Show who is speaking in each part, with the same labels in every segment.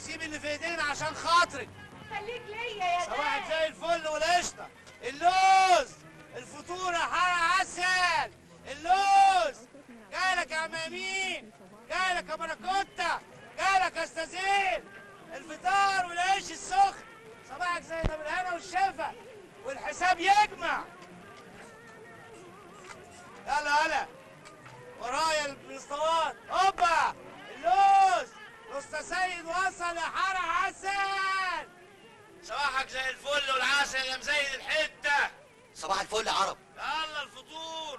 Speaker 1: سيب اللي في ايدينا عشان خاطرك
Speaker 2: خليك ليا يا
Speaker 1: صباحك زي الفل والقشطه اللوز الفطوره حاره عسل اللوز جالك يا عم امين جالك يا باراكوتا جالك يا استاذين الفطار والعيش السخن صباحك زي ده بالهنا والشفا والحساب يجمع يلا يلا ورايا الاسطوات هوبا اللوز الاستاذ سيد وصل يا حاره عسل صباحك زي الفل والعسل يا مزيد الحته
Speaker 3: صباح الفل يا عرب
Speaker 1: يلا الفطور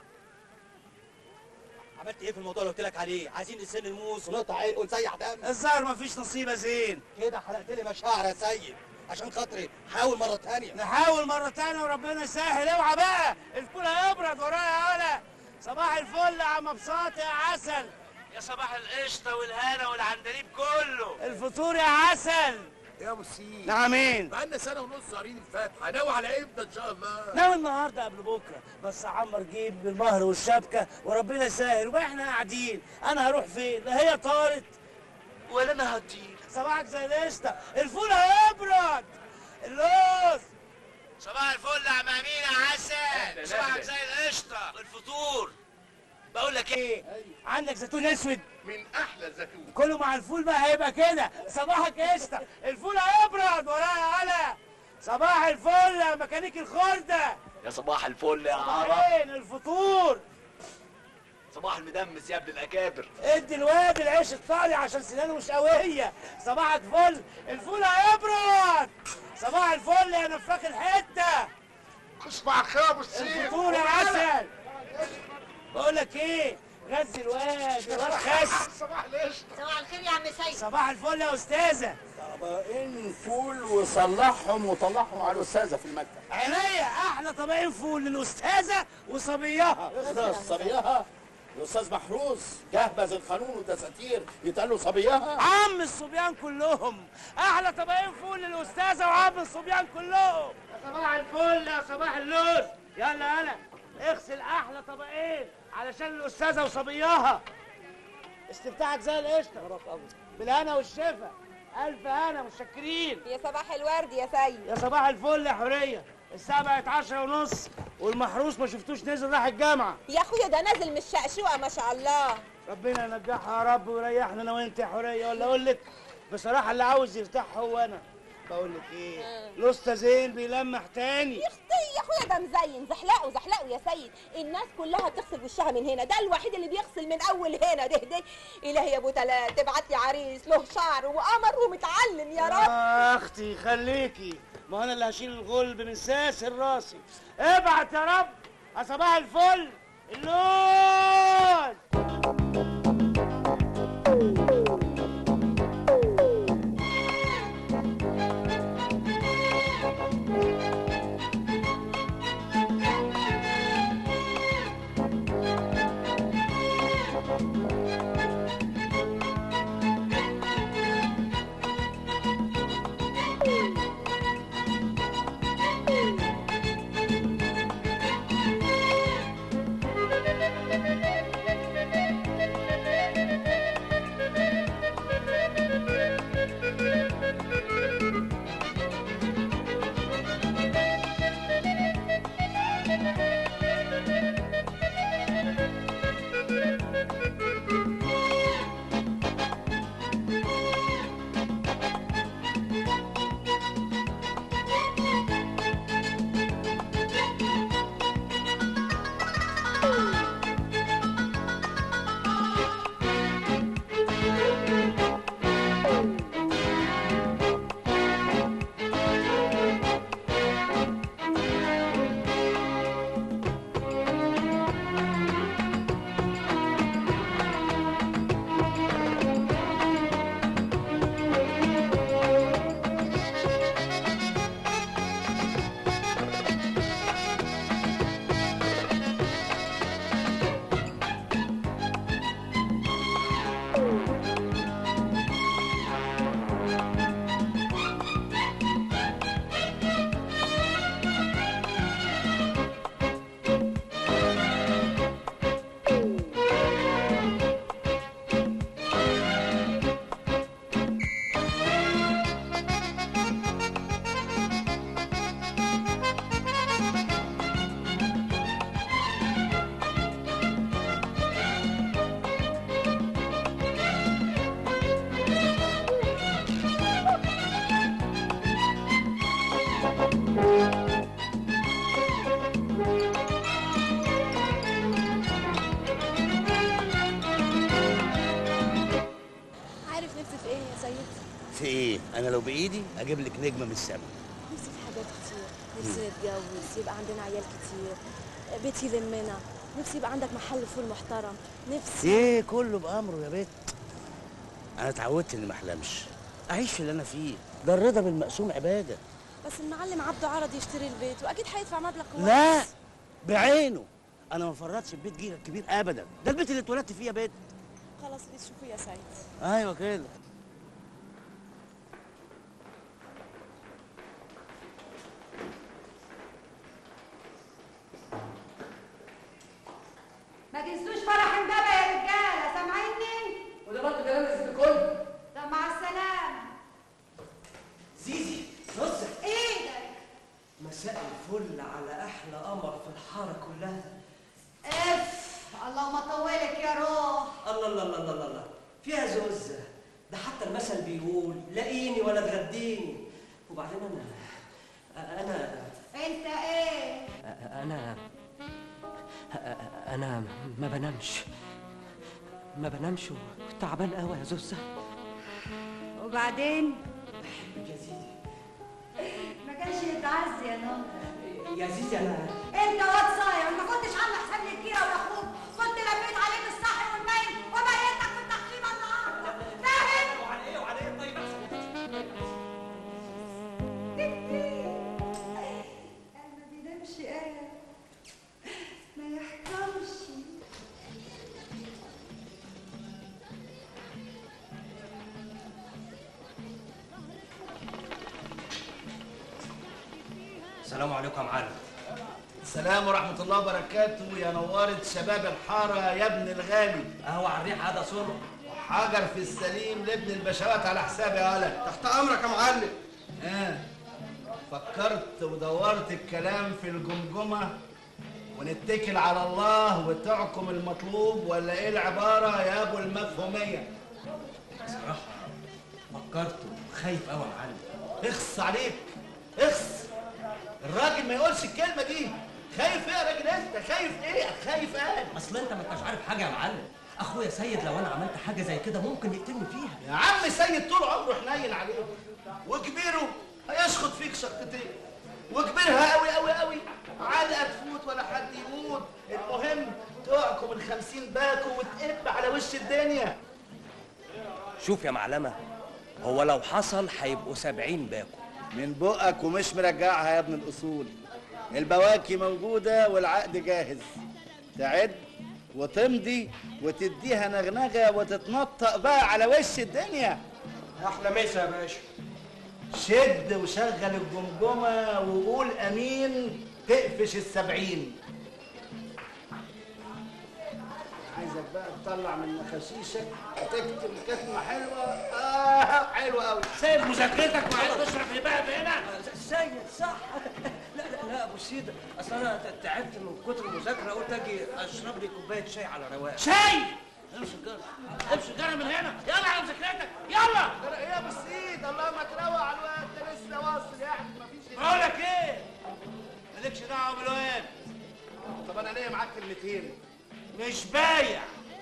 Speaker 3: عملت ايه في الموضوع اللي قلت لك عليه عايزين نسن الموس ونقطع عرق ونسيح دم
Speaker 1: الظاهر مفيش نصيب يا زين
Speaker 3: كده حرقت لي مشاعر يا سيد عشان خاطري حاول مره تانية
Speaker 1: نحاول مرة تانية وربنا يسهل اوعى بقى الفول هيبرد ورايا ولا صباح الفل يا عم بساط يا عسل يا صباح القشطة والهنا والعندليب كله الفطور يا عسل
Speaker 4: يا ابو السيد
Speaker 1: نعمين
Speaker 4: بقالنا سنه ونص قارين الفاتحه ناوي على امتى ان شاء الله
Speaker 1: ناوي النهارده قبل بكره بس اعمر جيب بالمهر والشبكه وربنا يسهل وبقى احنا قاعدين انا هروح فين لا هي طارت ولا انا هطير صباحك زي القشطه الفول هيبرد اللوز صباح الفل يا عم امين يا عسل صباحك زي القشطه الفطور بقول لك ايه عندك زيتون اسود
Speaker 4: من احلى الزيتون
Speaker 1: كله مع الفول بقى هيبقى كده صباحك قشطه الفول هيبرد ورايا هلا صباح الفل يا ميكانيك الخرده
Speaker 3: يا صباح الفل يا
Speaker 1: صباحين الفطور
Speaker 3: صباح المدمس يا ابن الاكابر
Speaker 1: ادي الواد العيش الطالع عشان سنانه مش قويه صباحك فل الفول هيبرد صباح الفل يا نفاخ الحته
Speaker 4: اسمع الخير يا ابو السيد
Speaker 1: الفطور يا عسل بقول لك ايه غزي الواد الواد خس
Speaker 4: صباح القشطه
Speaker 2: صباح الخير يا عم سيد
Speaker 1: صباح الفل يا استاذه
Speaker 5: طبقين فول وصلحهم وطلعهم على الاستاذه في المكتب
Speaker 1: عينيا احلى طبقين فول للاستاذه وصبيها
Speaker 5: اخلص صبيها الاستاذ محروس جهبذ القانون والدساتير يتقال له صبيها
Speaker 1: عم الصبيان كلهم احلى طبقين فول للاستاذه وعم الصبيان كلهم يا صباح الفل يا صباح اللوز يلا يلا اغسل احلى طبقين علشان الاستاذه وصبياها استفتاحك زي القشطه بالهنا والشفا الف هنا متشكرين
Speaker 2: يا صباح الورد يا سيد
Speaker 1: يا صباح الفل يا حوريه الساعه بقت عشرة ونص والمحروس ما شفتوش نزل راح الجامعه
Speaker 2: يا اخويا ده نازل من الشقشوقه ما شاء الله
Speaker 1: ربنا ينجحها يا رب ويريحنا انا وانت يا حوريه ولا اقول لك بصراحه اللي عاوز يرتاح هو انا بقول لك ايه الاسطى زين بيلمح تاني
Speaker 2: يا اختي يا اخويا ده مزين زحلقه زحلقه يا سيد الناس كلها بتغسل وشها من هنا ده الوحيد اللي بيغسل من اول هنا ده ده الهي يا ابو تلات تبعت لي عريس له شعر وقمر ومتعلم يا رب
Speaker 1: يا اختي خليكي ما انا اللي هشيل الغلب من ساسر راسي ابعت يا رب يا صباح الفل اللون بايدي اجيب لك نجمه من السماء
Speaker 6: نفسي في حاجات كتير نفسي نتجوز يبقى عندنا عيال كتير بيت يلمنا نفسي يبقى عندك محل فول محترم نفسي
Speaker 1: ايه كله بامره يا بت انا اتعودت اني ما احلمش اعيش في اللي انا فيه ده الرضا بالمقسوم عباده
Speaker 6: بس المعلم عبده عرض يشتري البيت واكيد هيدفع مبلغ كويس
Speaker 1: لا بعينه انا ما فرطش في بيت جيلك كبير ابدا ده البيت اللي اتولدت فيه يا بت
Speaker 6: خلاص اللي تشوفه يا سيد
Speaker 1: ايوه كده
Speaker 7: ما تنسوش فرح امبابة يا رجالة سامعيني؟
Speaker 8: وده برضه كلام الكل
Speaker 7: طب مع السلامة
Speaker 8: زيزي نصك
Speaker 7: ايدك
Speaker 8: مساء الفل على احلى قمر في الحاره كلها
Speaker 7: اف اللهم طولك يا روح
Speaker 8: الله الله الله الله الله فيها زوزه ده حتى المثل بيقول لاقيني ولا تغديني وبعدين انا انا
Speaker 7: انت ايه؟
Speaker 8: انا انا ما بنامش ما بنامش وتعبان قوي يا زوزه
Speaker 7: وبعدين
Speaker 8: يا زيزي
Speaker 7: ما كانش يتعز يا نور
Speaker 8: يا زيزي انا
Speaker 7: انت واد صايع ما كنتش عامل حساب للكيرة ولا اخوك كنت لميت عليك الصاحي والنايم وبيتك في التحكيم النهارده فاهم؟
Speaker 8: وعلى ايه وعلى ايه طيب
Speaker 7: ما بينامش ايه ما يحكمش
Speaker 8: السلام عليكم يا معلم
Speaker 5: السلام ورحمة الله وبركاته يا نورت شباب الحارة يا ابن الغالي
Speaker 8: قهوه على الريح هذا صر
Speaker 5: حجر في السليم لابن البشوات على حسابي يا ولد
Speaker 3: تحت امرك يا معلم
Speaker 5: آه. فكرت ودورت الكلام في الجمجمة ونتكل على الله وتعكم المطلوب ولا ايه العبارة يا ابو المفهومية
Speaker 8: صراحه فكرت وخايف قوي يا معلم
Speaker 5: اخص عليك اخص الراجل ما يقولش الكلمة دي خايف ايه يا راجل انت خايف ايه خايف ايه
Speaker 8: اصل انت ما انتش عارف حاجه يا معلم اخويا سيد لو انا عملت حاجه زي كده ممكن يقتلني فيها
Speaker 5: يا عم سيد طول عمره حنين عليه وكبيره هيشخط فيك شخطتين وكبرها قوي قوي قوي علقه تفوت ولا حد يموت المهم تحكم الخمسين باكو وتقب على وش الدنيا
Speaker 9: شوف يا معلمة هو لو حصل هيبقوا سبعين باكو
Speaker 5: من بقك ومش مرجعها يا ابن الاصول البواكي موجوده والعقد جاهز تعد وتمضي وتديها نغنغه وتتنطق بقى على وش الدنيا
Speaker 8: احلى مسا يا باشا
Speaker 5: شد وشغل الجمجمة وقول أمين تقفش السبعين عايزك بقى تطلع من مخاشيشك وتكتب كتمة حلوة آه حلوة أوي
Speaker 1: سايب مذاكرتك وعايز تشرب في بقى هنا
Speaker 8: سيد صح لا لا لا ابو سيدة اصل انا تعبت من كتر المذاكره قلت اجي اشرب لي كوبايه شاي على رواق
Speaker 1: شاي امشي الجرة امشي الجرة من هنا يلا على مذاكرتك يلا
Speaker 5: ترى إيه يا أبو السيد الله ما تروق على الوقت ده لسه واصل يعني مفيش
Speaker 1: بقول لك ايه مالكش دعوة بالواد
Speaker 5: طب أنا ليا معاك كلمتين
Speaker 1: مش بايع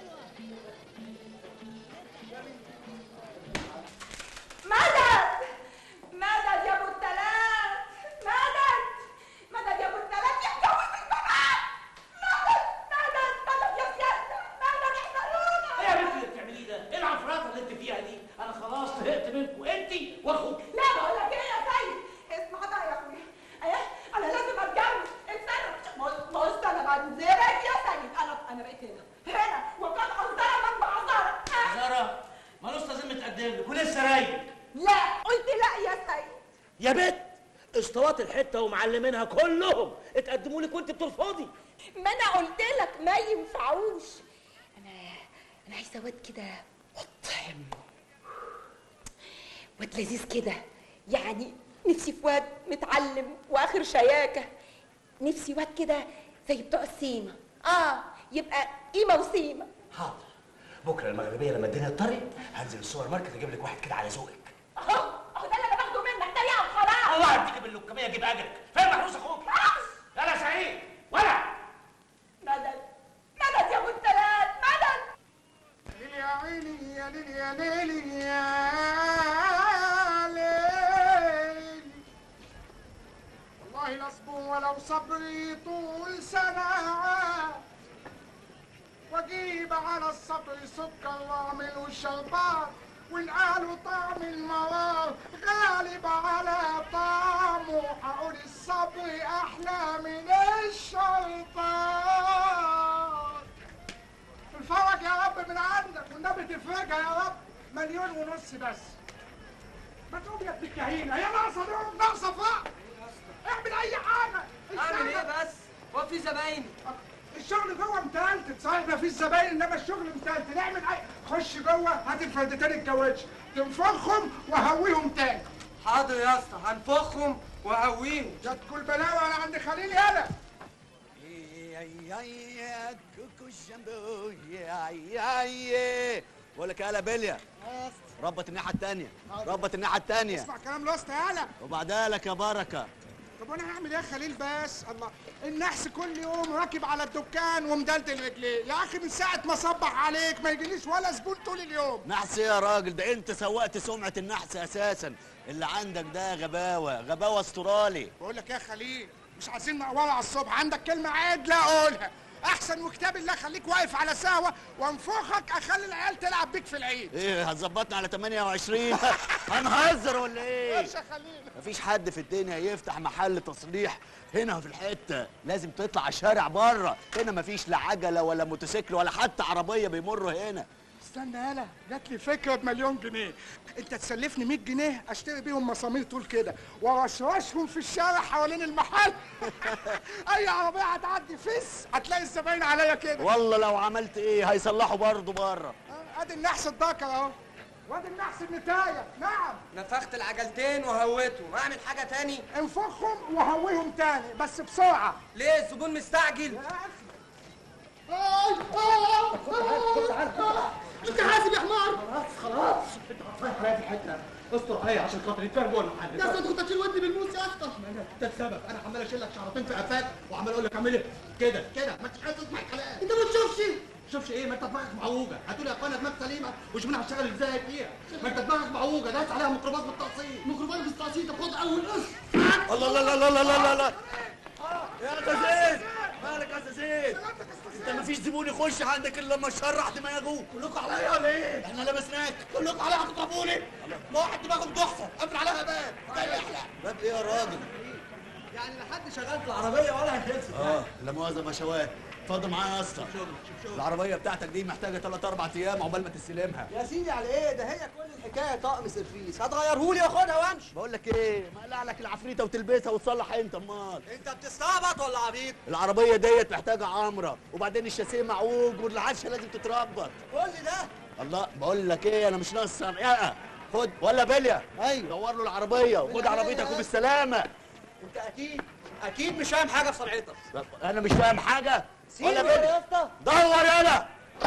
Speaker 2: مدد مدد يا ابو التلات مدد مدد يا ابو التلات يتجوز البنات مدد مدد مدد يا سيادة مدد احذرونا
Speaker 1: ايه يا بنت اللي بتعمليه ده؟ ايه العفرات اللي انت فيها دي؟ انا خلاص طهقت منكم انت واخوك
Speaker 2: لا بقول لك ايه يا سيد اسمع بقى يا اخويا ايه انا لازم اتجوز استنى بص بص انا بنزلك يا سيد انا انا بقيت هنا هنا وكان قصدها من بعذرة
Speaker 1: زارة مالوش لازم متقدم لك ولسه رايق
Speaker 2: لا قلت لا يا سيد
Speaker 1: يا بت اسطوات الحته ومعلمينها كلهم اتقدموا لك وانت بترفضي
Speaker 2: ما انا قلت لك ما ينفعوش انا انا عايزه واد كده مطعم واد لذيذ كده يعني نفسي في واد متعلم واخر شياكه نفسي واد كده زي بتوع السيما اه يبقى قيمه وسيمه
Speaker 1: حاضر بكره المغربيه لما الدنيا تطري هنزل السوبر ماركت اجيب لك واحد كده على ذوقك
Speaker 2: اهو اهو ده اللي انا باخده منك ده يا خلاص
Speaker 1: الله يديك باللكميه اجيب اجرك فين محروس اخوك يلا سعيد ولا
Speaker 2: مدد مدد يا ابو التلات مدد
Speaker 3: يا عيني يا ليل يا ليل يا ليل
Speaker 10: على السطر سكر واعمل والشربات والقالوا طعم المرار غالب على طعمه هقول الصبر احلى من الشربات الفرج يا رب من عندك والنبي تفرجها يا رب مليون ونص بس ما تقوم يا ابن الكهينه يا ناقصه نوم ناقصه فقر اعمل اي حاجه
Speaker 8: اعمل ايه
Speaker 10: الشغل-
Speaker 8: بس هو في زباين
Speaker 10: الشغل جوه متلتت صحيح ما فيش زباين انما الشغل متلتت نعمل اي خش جوه هات الفردتين الكاوتش تنفخهم وهويهم تاني
Speaker 8: حاضر يا اسطى هنفخهم وهويهم
Speaker 10: جت كل بلاوه انا عند خليل يالا
Speaker 3: كوكو الجنبو يا يا يا بقول لك يا بليا ربط الناحيه التانية ربط الناحيه التانية
Speaker 10: اسمع كلام الوسطى يالا
Speaker 3: وبعدها لك يا بركه
Speaker 10: طب وانا هعمل ايه يا خليل بس الله النحس كل يوم راكب على الدكان ومدلدل رجليه يا اخي من ساعه ما صبح عليك ما يجيليش ولا زبون طول اليوم
Speaker 3: نحس إيه يا راجل ده انت سوقت سمعه النحس اساسا اللي عندك ده غباوه غباوه استرالي
Speaker 10: بقول لك يا خليل مش عايزين مقوله على الصبح عندك كلمه عدله قولها احسن وكتاب الله خليك واقف على سهوه وانفخك اخلي العيال تلعب بيك في العيد
Speaker 3: ايه هتظبطنا على 28 هنهزر ولا ايه
Speaker 10: ماشي يا خليل
Speaker 3: مفيش حد في الدنيا يفتح محل تصليح هنا في الحته لازم تطلع الشارع بره هنا مفيش لا عجله ولا موتوسيكل ولا حتى عربيه بيمروا هنا
Speaker 10: استنى يالا جات لي فكره بمليون جنيه انت تسلفني 100 جنيه اشتري بيهم مسامير طول كده وارشرشهم في الشارع حوالين المحل اي عربيه هتعدي فس هتلاقي الزباين عليا كده
Speaker 3: والله لو عملت ايه هيصلحوا برضه بره
Speaker 10: آه، ادي النحس الذكر اهو وادي النحس النتايه نعم
Speaker 8: نفخت العجلتين وهويتهم اعمل حاجه تاني
Speaker 10: انفخهم وهويهم تاني بس بسرعه
Speaker 8: ليه الزبون مستعجل
Speaker 10: انت حاسب يا حمار خلاص خلاص انت هتصيح عليا في الحته استر عليا عشان خاطر يتفهم جوه المحل يا اسطى كنت هتشيل ودني بالموس يا اسطى ده السبب انا عمال اشيل لك شعرتين في قفاك وعمال اقول لك اعمل ايه كده كده ما انتش حاسس بالكلام انت ما تشوفش شوفش ايه ما انت دماغك معوجه هتقول يا اخوانا دماغ سليمه وش منها هتشتغل ازاي فيها ما انت دماغك معوجه داس عليها ميكروباص بالتقسيط ميكروباص بالتقسيط طب خد اول قسط
Speaker 3: الله الله الله الله الله الله الله يا استاذ زيد مالك يا استاذ زيد انت مفيش زبون يخش عندك الا لما تشرح دماغه كلكم عليا ولا ايه؟ احنا لبسناك كلكم عليا هتضربوني ما واحد دماغه مجحفه قفل عليها باب ده يحلى باب ايه يا راجل؟
Speaker 8: يعني لا حد شغال في العربيه ولا هيخلص
Speaker 3: اه لا مؤاخذه بشوات اتفضل معايا يا اسطى العربيه بتاعتك دي محتاجه 3 4 ايام عقبال ما تستلمها
Speaker 8: يا سيدي على ايه ده هي كل الحكايه طقم سرفيس هتغيرهولي واخدها وامشي
Speaker 3: بقول لك ايه مقلع لك العفريته وتلبسها وتصلح انت امال
Speaker 8: انت بتستعبط ولا عبيط
Speaker 3: العربيه ديت محتاجه عمره وبعدين الشاسيه معوج والعفشه لازم تتربط
Speaker 8: كل ده
Speaker 3: الله بقول لك ايه انا مش ناقص يا خد ولا بليا ايوه دور له العربيه وخد عربيتك وبالسلامه
Speaker 8: انت اكيد اكيد مش فاهم حاجه في صنعتك
Speaker 3: انا مش فاهم حاجه ولا
Speaker 8: سيبه
Speaker 3: بليا
Speaker 8: يا اسطى
Speaker 3: دور يالا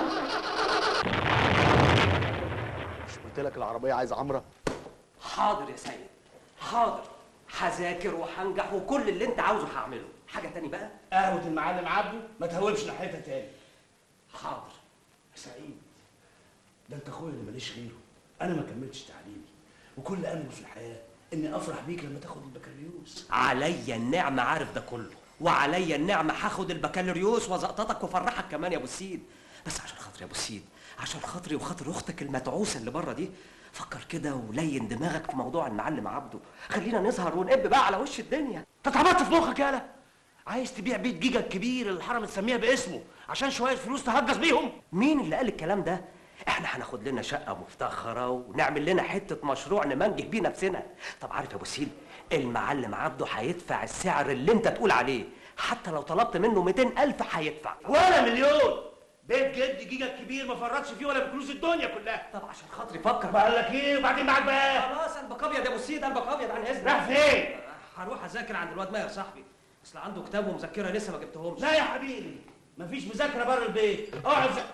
Speaker 3: مش قلت لك العربيه عايزه عمره
Speaker 9: حاضر يا سيد حاضر هذاكر وهنجح وكل اللي انت عاوزه هعمله حاجه تاني بقى
Speaker 1: قهوة المعلم عبده ما تهوبش ناحيتها تاني
Speaker 9: حاضر
Speaker 1: يا سعيد ده انت اخويا اللي ماليش غيره انا ما كملتش تعليمي وكل امل في الحياه اني افرح بيك لما تاخد البكالوريوس
Speaker 9: عليا النعمة عارف ده كله وعليا النعمة هاخد البكالوريوس وزقطتك وافرحك كمان يا ابو السيد بس عشان خاطري يا ابو السيد عشان خاطري وخاطر اختك المتعوسة اللي بره دي فكر كده ولين دماغك في موضوع المعلم عبده خلينا نسهر ونقب بقى على وش الدنيا
Speaker 1: انت اتعبطت في مخك يالا عايز تبيع بيت جيجا الكبير اللي الحرم تسميها باسمه عشان شويه فلوس تهجس بيهم
Speaker 9: مين اللي قال الكلام ده احنا هناخد لنا شقة مفتخرة ونعمل لنا حتة مشروع نمنجه بيه نفسنا طب عارف يا ابو السيد المعلم عبده هيدفع السعر اللي انت تقول عليه حتى لو طلبت منه 200 ألف هيدفع
Speaker 1: ولا مليون بيت جد جيجا الكبير ما فرطش فيه ولا بفلوس الدنيا كلها
Speaker 9: طب عشان خاطري فكر
Speaker 1: بقول لك ايه وبعدين معاك بقى
Speaker 9: خلاص قلبك ابيض يا ابو السيد قلبك ابيض عن اذنك
Speaker 1: راح فين؟
Speaker 9: هروح اذاكر عند الواد ماهر صاحبي اصل عنده كتاب ومذكره لسه ما جبتهمش
Speaker 1: لا يا حبيبي مفيش مذاكره بره البيت اقعد ز...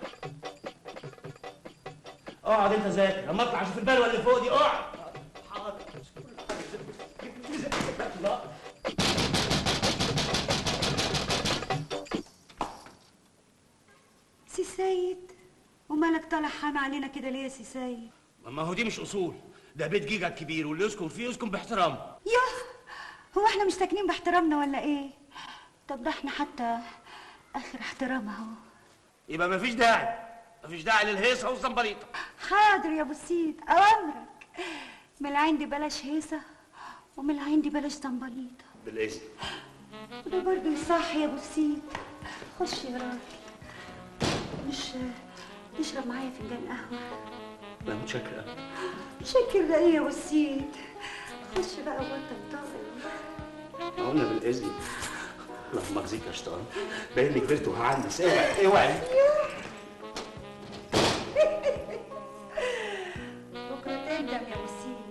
Speaker 1: اقعد انت ذاكر اما اطلع اشوف البلوه اللي فوق دي اقعد حاضر لا.
Speaker 7: سي سيد ومالك طالع حام علينا كده ليه يا سي سيد
Speaker 1: ما هو دي مش اصول ده بيت جيجا الكبير واللي يسكن فيه يسكن باحترام
Speaker 7: ياه هو احنا مش ساكنين باحترامنا ولا ايه طب ده احنا حتى اخر احترام اهو
Speaker 1: يبقى مفيش داعي مفيش داعي للهيصه والزنبليطه
Speaker 7: حاضر يا ابو السيد اوامرك من العندي بلاش هيصه ومن العندي بلاش زنبليطه
Speaker 5: بالاذن
Speaker 7: وده برضه يصح يا ابو السيد خش يا راجل مش تشرب معايا فنجان قهوه
Speaker 9: لا متشكر
Speaker 7: شكر ده ايه يا ابو السيد خش بقى وانت طالع
Speaker 5: قلنا بالاذن اللهم اخزيك يا شيطان باين لي كبرت وهعنس اوعي اوعي
Speaker 7: بكره تندم يا ابو السيد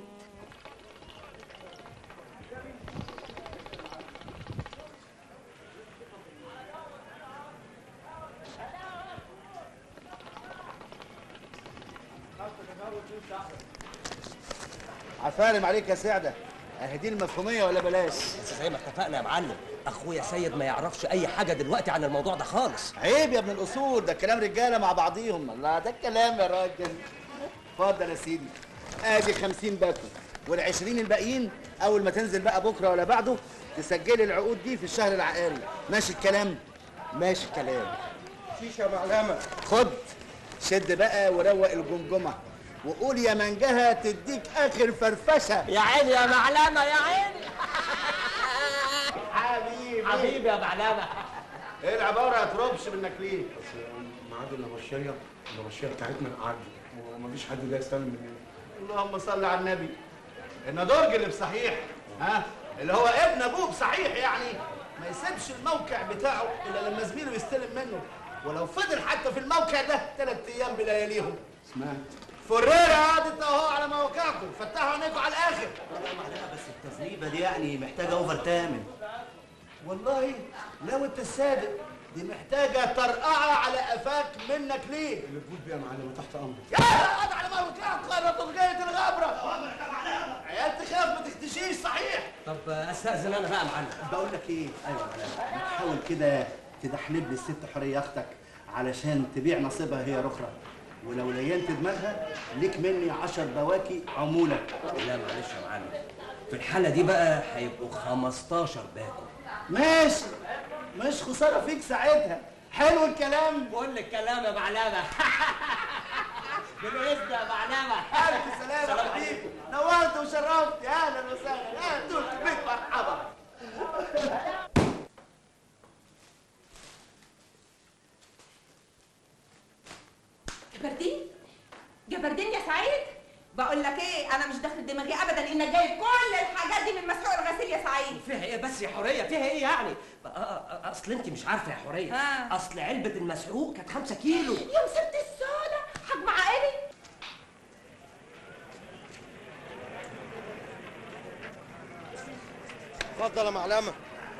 Speaker 5: عفارم عليك يا سعده اهي دي المفهوميه ولا بلاش
Speaker 9: بس زي ما اتفقنا يا معلم اخويا سيد ما يعرفش اي حاجه دلوقتي عن الموضوع ده خالص
Speaker 5: عيب يا ابن الاصول ده كلام رجاله مع بعضيهم الله ده الكلام يا راجل اتفضل يا سيدي ادي 50 باكو وال20 الباقيين اول ما تنزل بقى بكره ولا بعده تسجلي العقود دي في الشهر العقاري ماشي الكلام ماشي الكلام
Speaker 10: شيشه معلمه
Speaker 5: خد شد بقى وروق الجمجمه وقول يا منجها تديك اخر فرفشه
Speaker 9: يا عيني يا معلمه يا عيني
Speaker 5: حبيبي
Speaker 9: حبيبي يا معلمه
Speaker 5: ايه العباره يا تربش منك ليه
Speaker 10: ميعاد النبشيه النبشيه بتاعتنا عدت ومفيش حد جاي يستلم مننا
Speaker 5: اللهم صل على النبي الندرج اللي بصحيح ها اللي هو ابن ابوه بصحيح يعني ما يسيبش الموقع بتاعه الا لما زميله يستلم منه ولو فضل حتى في الموقع ده ثلاث ايام بلياليهم
Speaker 10: سمعت
Speaker 5: فريرة قعدت اهو على مواقعكم فتحوا عينيكم على الاخر
Speaker 3: بس التذنيبه دي يعني محتاجه اوفر تامن
Speaker 5: والله لو انت الصادق دي محتاجة طرقعة على قفاك منك ليه؟
Speaker 10: اللي تقول بيها معلمه تحت امرك
Speaker 5: يا قعد على موقعك قررت طلقية الغبرة عيال تخاف ما تختشيش صحيح
Speaker 9: طب استاذن انا بقى يا معلم
Speaker 3: بقول لك ايه ايوه معلم تحاول كده تدحلب لي الست حوريه اختك علشان تبيع نصيبها هي رخرة ولو لينت دماغها ليك مني عشر بواكي عموله
Speaker 9: لا معلش يا معلم في الحاله دي بقى هيبقوا 15 باكو
Speaker 5: ماشي مش خسارة فيك ساعتها حلو الكلام
Speaker 9: بقول لك كلام يا معلمه بالاذن يا معلمه
Speaker 5: ألف سلامة يا حبيبي نورت وشرفت يا أهلا وسهلا أهلا بك مرحبا
Speaker 2: جبردين جبردين يا سعيد بقول لك ايه انا مش داخل دماغي ابدا انك جايب كل الحاجات دي من مسحوق الغسيل يا سعيد
Speaker 9: فيها ايه بس يا حوريه فيها ايه يعني آه، آه، اصل انت مش عارفه يا حوريه
Speaker 2: آه.
Speaker 9: اصل علبه المسحوق كانت 5 كيلو
Speaker 2: يا مسرت السودا حجم عائلي
Speaker 10: اتفضل يا معلمه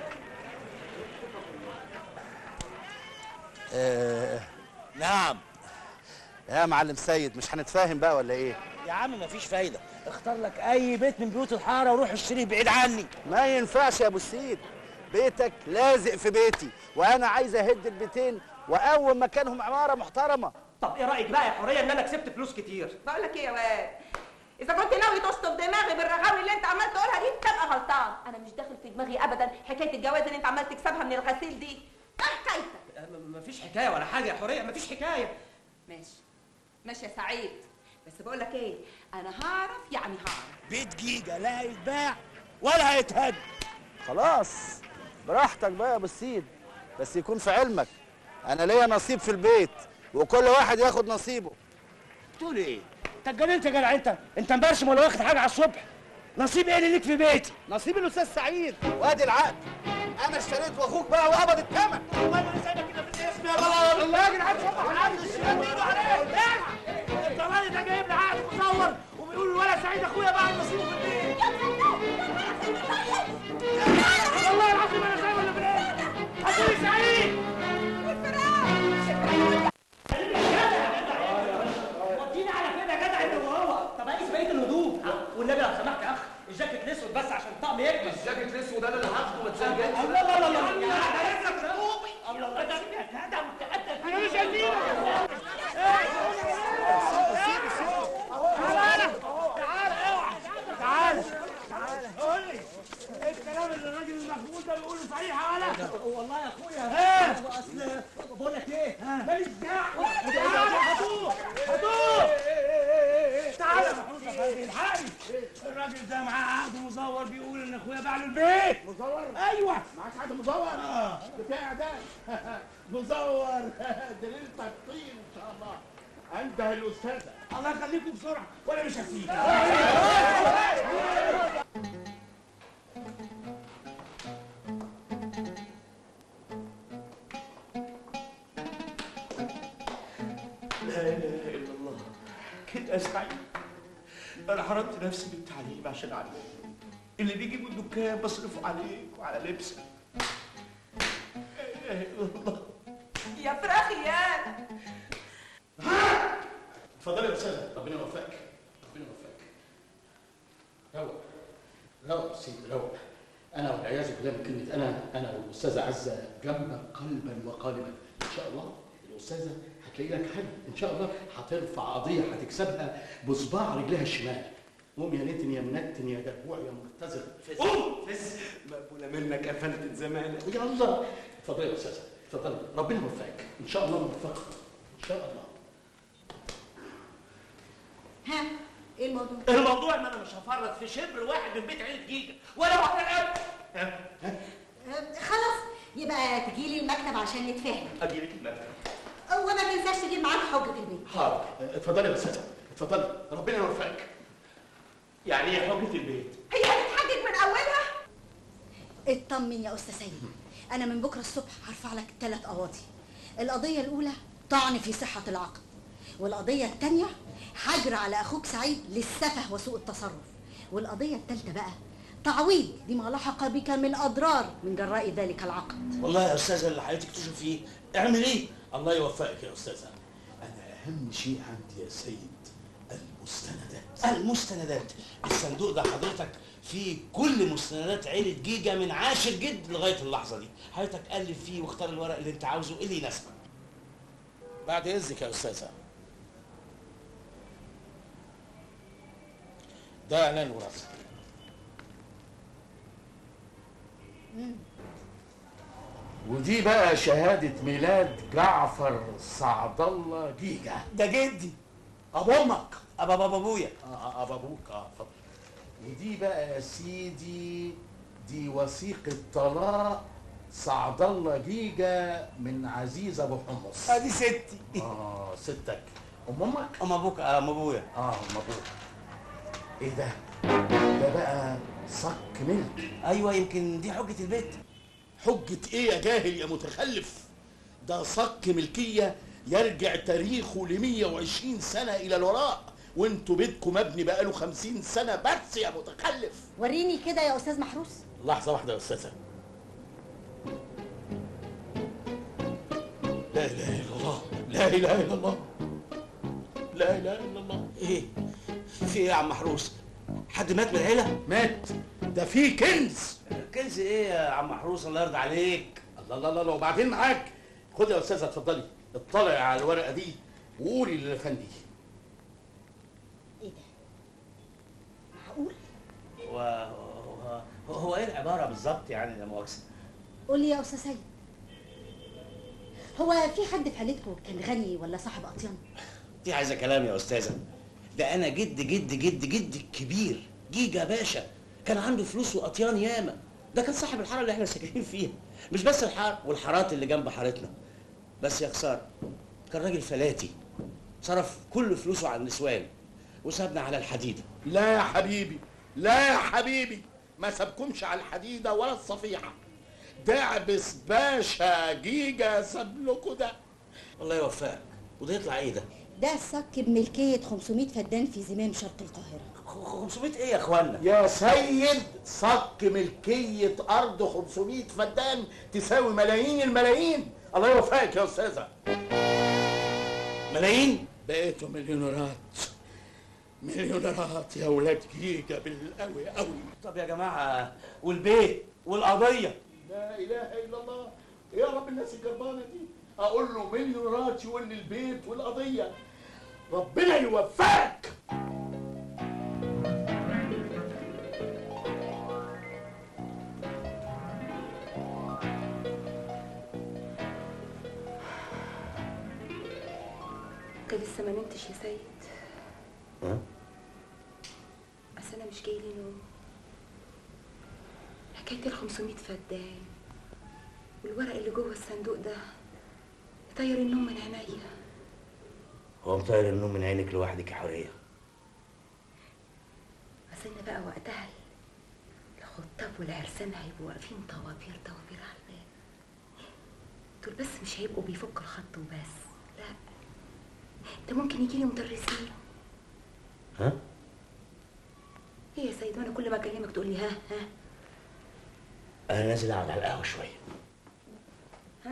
Speaker 5: آه نعم يا معلم سيد مش هنتفاهم بقى ولا ايه؟
Speaker 1: يا عم مفيش فايده اختار لك اي بيت من بيوت الحاره وروح اشتريه بعيد عني
Speaker 5: ما ينفعش يا ابو السيد بيتك لازق في بيتي وانا عايز اهد البيتين واقوم مكانهم عماره محترمه
Speaker 9: طب ايه رايك بقى يا حوريه ان انا كسبت فلوس كتير
Speaker 2: بقول لك ايه يا واد اذا كنت ناوي تشطف دماغي بالرغاوي اللي انت عمال تقولها دي تبقى غلطان انا مش داخل في دماغي ابدا حكايه الجواز اللي انت عمال تكسبها من الغسيل دي ايه حكايتك
Speaker 9: آه، م- مفيش حكايه ولا حاجه يا حوريه مفيش حكايه
Speaker 2: ماشي ماشي يا سعيد بس بقول لك ايه انا هعرف يعني هعرف
Speaker 1: بيت جيجا لا هيتباع ولا هيتهد
Speaker 5: خلاص براحتك بقى يا ابو السيد بس يكون في علمك انا ليا نصيب في البيت وكل واحد ياخد نصيبه
Speaker 1: تقول ايه انت اتجننت يا جدع انت انت مبرشم ولا واخد حاجه على الصبح نصيب ايه اللي ليك في بيتي
Speaker 5: نصيب الاستاذ سعيد وادي العقد انا اشتريت واخوك بقى وقبض الثمن
Speaker 1: والله انا سايبك كده في الاسم يا بلد الله يا جدعان صبح محدش يمد ايده عليك انت الراجل ده جايب لي عقد مصور وبيقول الولد سعيد اخويا بقى نصيبه في البيت والله العظيم انا سايبه اللي في الاسم هتقولي سعيد وديني على فين يا جدع انت وهو
Speaker 9: طب اقيس بقيه الهدوم والنبي لو سمحت يا اخ الجاكيت الاسود بس عشان الطقم يكمل
Speaker 3: الجاكيت الاسود انا اللي هاخده ما تسجلش
Speaker 9: الله الله الله الله
Speaker 1: الله الله ده يا جدع متأكد انا مش هديك تعالى تعالى اوعى تعالى تعالى قول لي ايه الكلام اللي الراجل المخبول ده بيقوله صحيح ولا
Speaker 9: والله يا اخويا
Speaker 1: ايه
Speaker 9: اصل بقول لك ايه ماليش دعوه
Speaker 1: الراجل ده معاه عقد مزور بيقول ان اخويا باع له البيت
Speaker 5: مزور
Speaker 1: ايوه
Speaker 5: معاك حد مزور
Speaker 1: اه
Speaker 5: بتاع ده مزور دليل تقطيم ان شاء الله انده الاستاذه
Speaker 1: الله يخليكم بسرعه وانا مش هسيب
Speaker 5: لا اله الا الله كده سعيد انا حرمت نفسي من التعليم عشان اعلم اللي بيجي من الدكان بصرفه عليك وعلى لبسك لا اله الا الله
Speaker 2: يا فراخ يا
Speaker 5: اتفضلي يا استاذه ربنا يوفقك ربنا يوفقك روق روق يا سيدي روق انا والعياذ بالله من كلمه انا انا والاستاذه عزه جنبك قلبا وقالبا ان شاء الله الاستاذه هتلاقي لك حل ان شاء الله هترفع قضيه هتكسبها بصباع رجلها الشمال قوم يا نتن يا منتن يا جربوع يا مرتزق قوم
Speaker 10: فز مقبولة منك يا فندم زمانك
Speaker 5: يلا اتفضلي يا استاذه اتفضلي ربنا يوفقك ان شاء الله موفقك ان شاء الله
Speaker 7: ها ايه الموضوع
Speaker 1: الموضوع ان انا مش هفرط في شبر واحد من بيت عيله جيجا ولا واحده الاب
Speaker 7: أه، خلاص يبقى تجي لي المكتب عشان نتفاهم
Speaker 5: اجي لك المكتب
Speaker 7: وما تنساش تجيب معاك حجة البيت
Speaker 5: حاضر اتفضلي يا استاذه اتفضلي ربنا يوفقك يعني ايه حجه البيت
Speaker 7: هي هتتحجج من اولها اطمن يا استاذ سيد انا من بكره الصبح هرفع لك ثلاث قواضي القضيه الاولى طعن في صحه العقد والقضيه الثانيه حجر على اخوك سعيد للسفه وسوء التصرف والقضيه الثالثه بقى تعويض لما لحق بك من اضرار من جراء ذلك العقد
Speaker 1: والله يا استاذه اللي حضرتك تشوف فيه اعمل ايه الله يوفقك يا استاذه
Speaker 5: انا اهم شيء عندي يا سيد المستندات
Speaker 1: المستندات الصندوق ده حضرتك فيه كل مستندات عيله جيجا من عاشر جد لغايه اللحظه دي حضرتك قلب فيه واختار الورق اللي انت عاوزه اللي يناسبك
Speaker 5: بعد اذنك يا استاذه ده اعلان وراثه ودي بقى شهادة ميلاد جعفر سعد الله جيجا
Speaker 1: ده جدي
Speaker 5: ابو امك
Speaker 1: ابا بابا ابويا
Speaker 5: اه ابو ابوك اه اتفضل ودي بقى يا سيدي دي وثيقة طلاق سعد الله جيجا من عزيز ابو حمص
Speaker 1: ادي ستي
Speaker 5: اه ستك ام امك
Speaker 1: ام ابوك اه ام ابويا
Speaker 5: اه ام ابوك ايه ده ده بقى صك ملك
Speaker 1: ايوه يمكن دي حجه البيت
Speaker 5: حجة ايه يا جاهل يا متخلف ده صك ملكية يرجع تاريخه ل 120 سنة إلى الوراء وانتوا بيتكم مبني بقاله 50 سنة بس يا متخلف
Speaker 7: وريني كده يا استاذ محروس
Speaker 5: لحظة واحدة يا أستاذة لا إله إلا الله لا إله إلا الله لا إله إلا الله
Speaker 1: ايه في ايه يا عم محروس حد مات من العيله
Speaker 5: مات ده في كنز
Speaker 1: كنز ايه يا عم محروس الله يرضى عليك
Speaker 5: الله الله الله الله وبعدين معاك خد يا أستاذة اتفضلي اطلعي على الورقة دي وقولي للأفندي
Speaker 7: ايه ده معقول
Speaker 1: هو هو, هو ايه العباره بالظبط يعني لا مؤاخذه
Speaker 7: قول لي يا استاذ سيد هو في حد في عيلتكم كان غني ولا صاحب اطيان
Speaker 1: دي عايزه كلام يا استاذه ده انا جد جد جد جد الكبير جيجا باشا كان عنده فلوس واطيان ياما ده كان صاحب الحاره اللي احنا ساكنين فيها مش بس الحاره والحارات اللي جنب حارتنا بس يا خساره كان راجل فلاتي صرف كل فلوسه على النسوان وسابنا على الحديده
Speaker 5: لا يا حبيبي لا يا حبيبي ما سابكمش على الحديدة ولا الصفيحة دعبس باشا جيجا ساب لكم ده
Speaker 1: الله يوفقك وده يطلع ايه ده
Speaker 7: ده صك بملكية 500 فدان في زمام شرق القاهرة
Speaker 1: 500 ايه يا اخوانا
Speaker 5: يا سيد صك ملكية أرض 500 فدان تساوي ملايين الملايين الله يوفقك يا أستاذة
Speaker 1: ملايين
Speaker 5: بقيتوا مليونيرات مليونيرات يا ولاد جيجا بالقوي قوي
Speaker 1: طب يا جماعه والبيت والقضيه
Speaker 5: لا اله الا الله يا رب الناس الجربانه دي اقول له مليونيرات يقول لي البيت والقضيه ربنا يوفقك
Speaker 6: انت لسه ما نمتش يا سيد
Speaker 11: بس انا مش جايلي نوم حكايه ال 500 فدان والورق اللي جوه الصندوق ده طير النوم من عينيا
Speaker 5: هو مطير النوم من عينك لوحدك يا حوريه
Speaker 11: بس انا بقى وقتها الخطاب والعرسان هيبقوا واقفين طوابير طوابير على الباب دول بس مش هيبقوا بيفكوا الخط وبس لا ده ممكن يجيلي مدرسين
Speaker 5: ها
Speaker 11: ايه يا سيد وانا كل ما اكلمك تقول لي ها ها
Speaker 5: انا نازل اقعد على القهوه شويه
Speaker 11: ها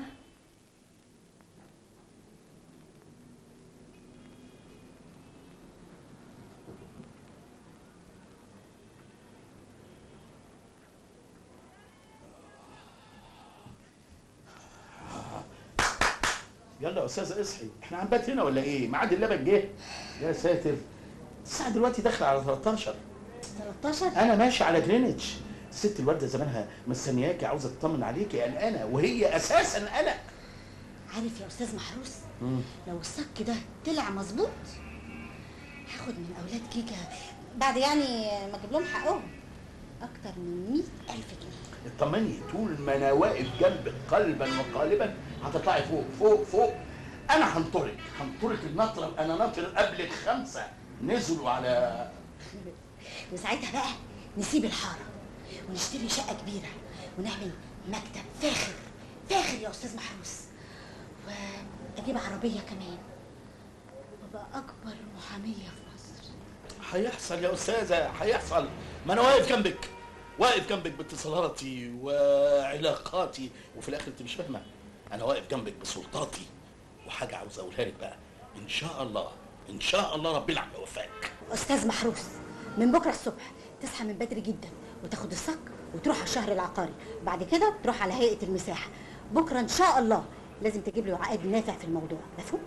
Speaker 3: يلا يا استاذه اصحي احنا هنبات هنا ولا ايه ميعاد اللبن جه يا ساتر الساعه دلوقتي داخله على 13
Speaker 7: 13
Speaker 3: انا ماشي على جرينتش الست الوالده زمانها مستنياكي عاوزه تطمن عليكي قلقانه وهي اساسا قلق
Speaker 7: عارف يا استاذ محروس لو الصك ده طلع مظبوط هاخد من اولاد كيكه بعد يعني ما اجيب لهم حقهم اكتر من 100000 جنيه
Speaker 3: اطمني طول ما انا واقف جنبك قلبا وقالبا هتطلعي فوق فوق فوق انا هنطرك هنطرك النطره انا ناطر قبلك خمسه نزلوا على
Speaker 7: وساعتها بقى نسيب الحاره ونشتري شقه كبيره ونعمل مكتب فاخر فاخر يا استاذ محروس واجيب عربيه كمان وابقى اكبر محاميه في مصر
Speaker 3: هيحصل يا استاذه هيحصل ما انا واقف جنبك واقف جنبك باتصالاتي وعلاقاتي وفي الاخر انت مش فاهمه انا واقف جنبك بسلطاتي وحاجه عاوز اقولها لك بقى ان شاء الله ان شاء الله ربنا عم يوفقك
Speaker 7: استاذ محروس من بكره الصبح تصحى من بدري جدا وتاخد الصك وتروح على الشهر العقاري بعد كده تروح على هيئه المساحه بكره ان شاء الله لازم تجيب لي عقد نافع في الموضوع مفهوم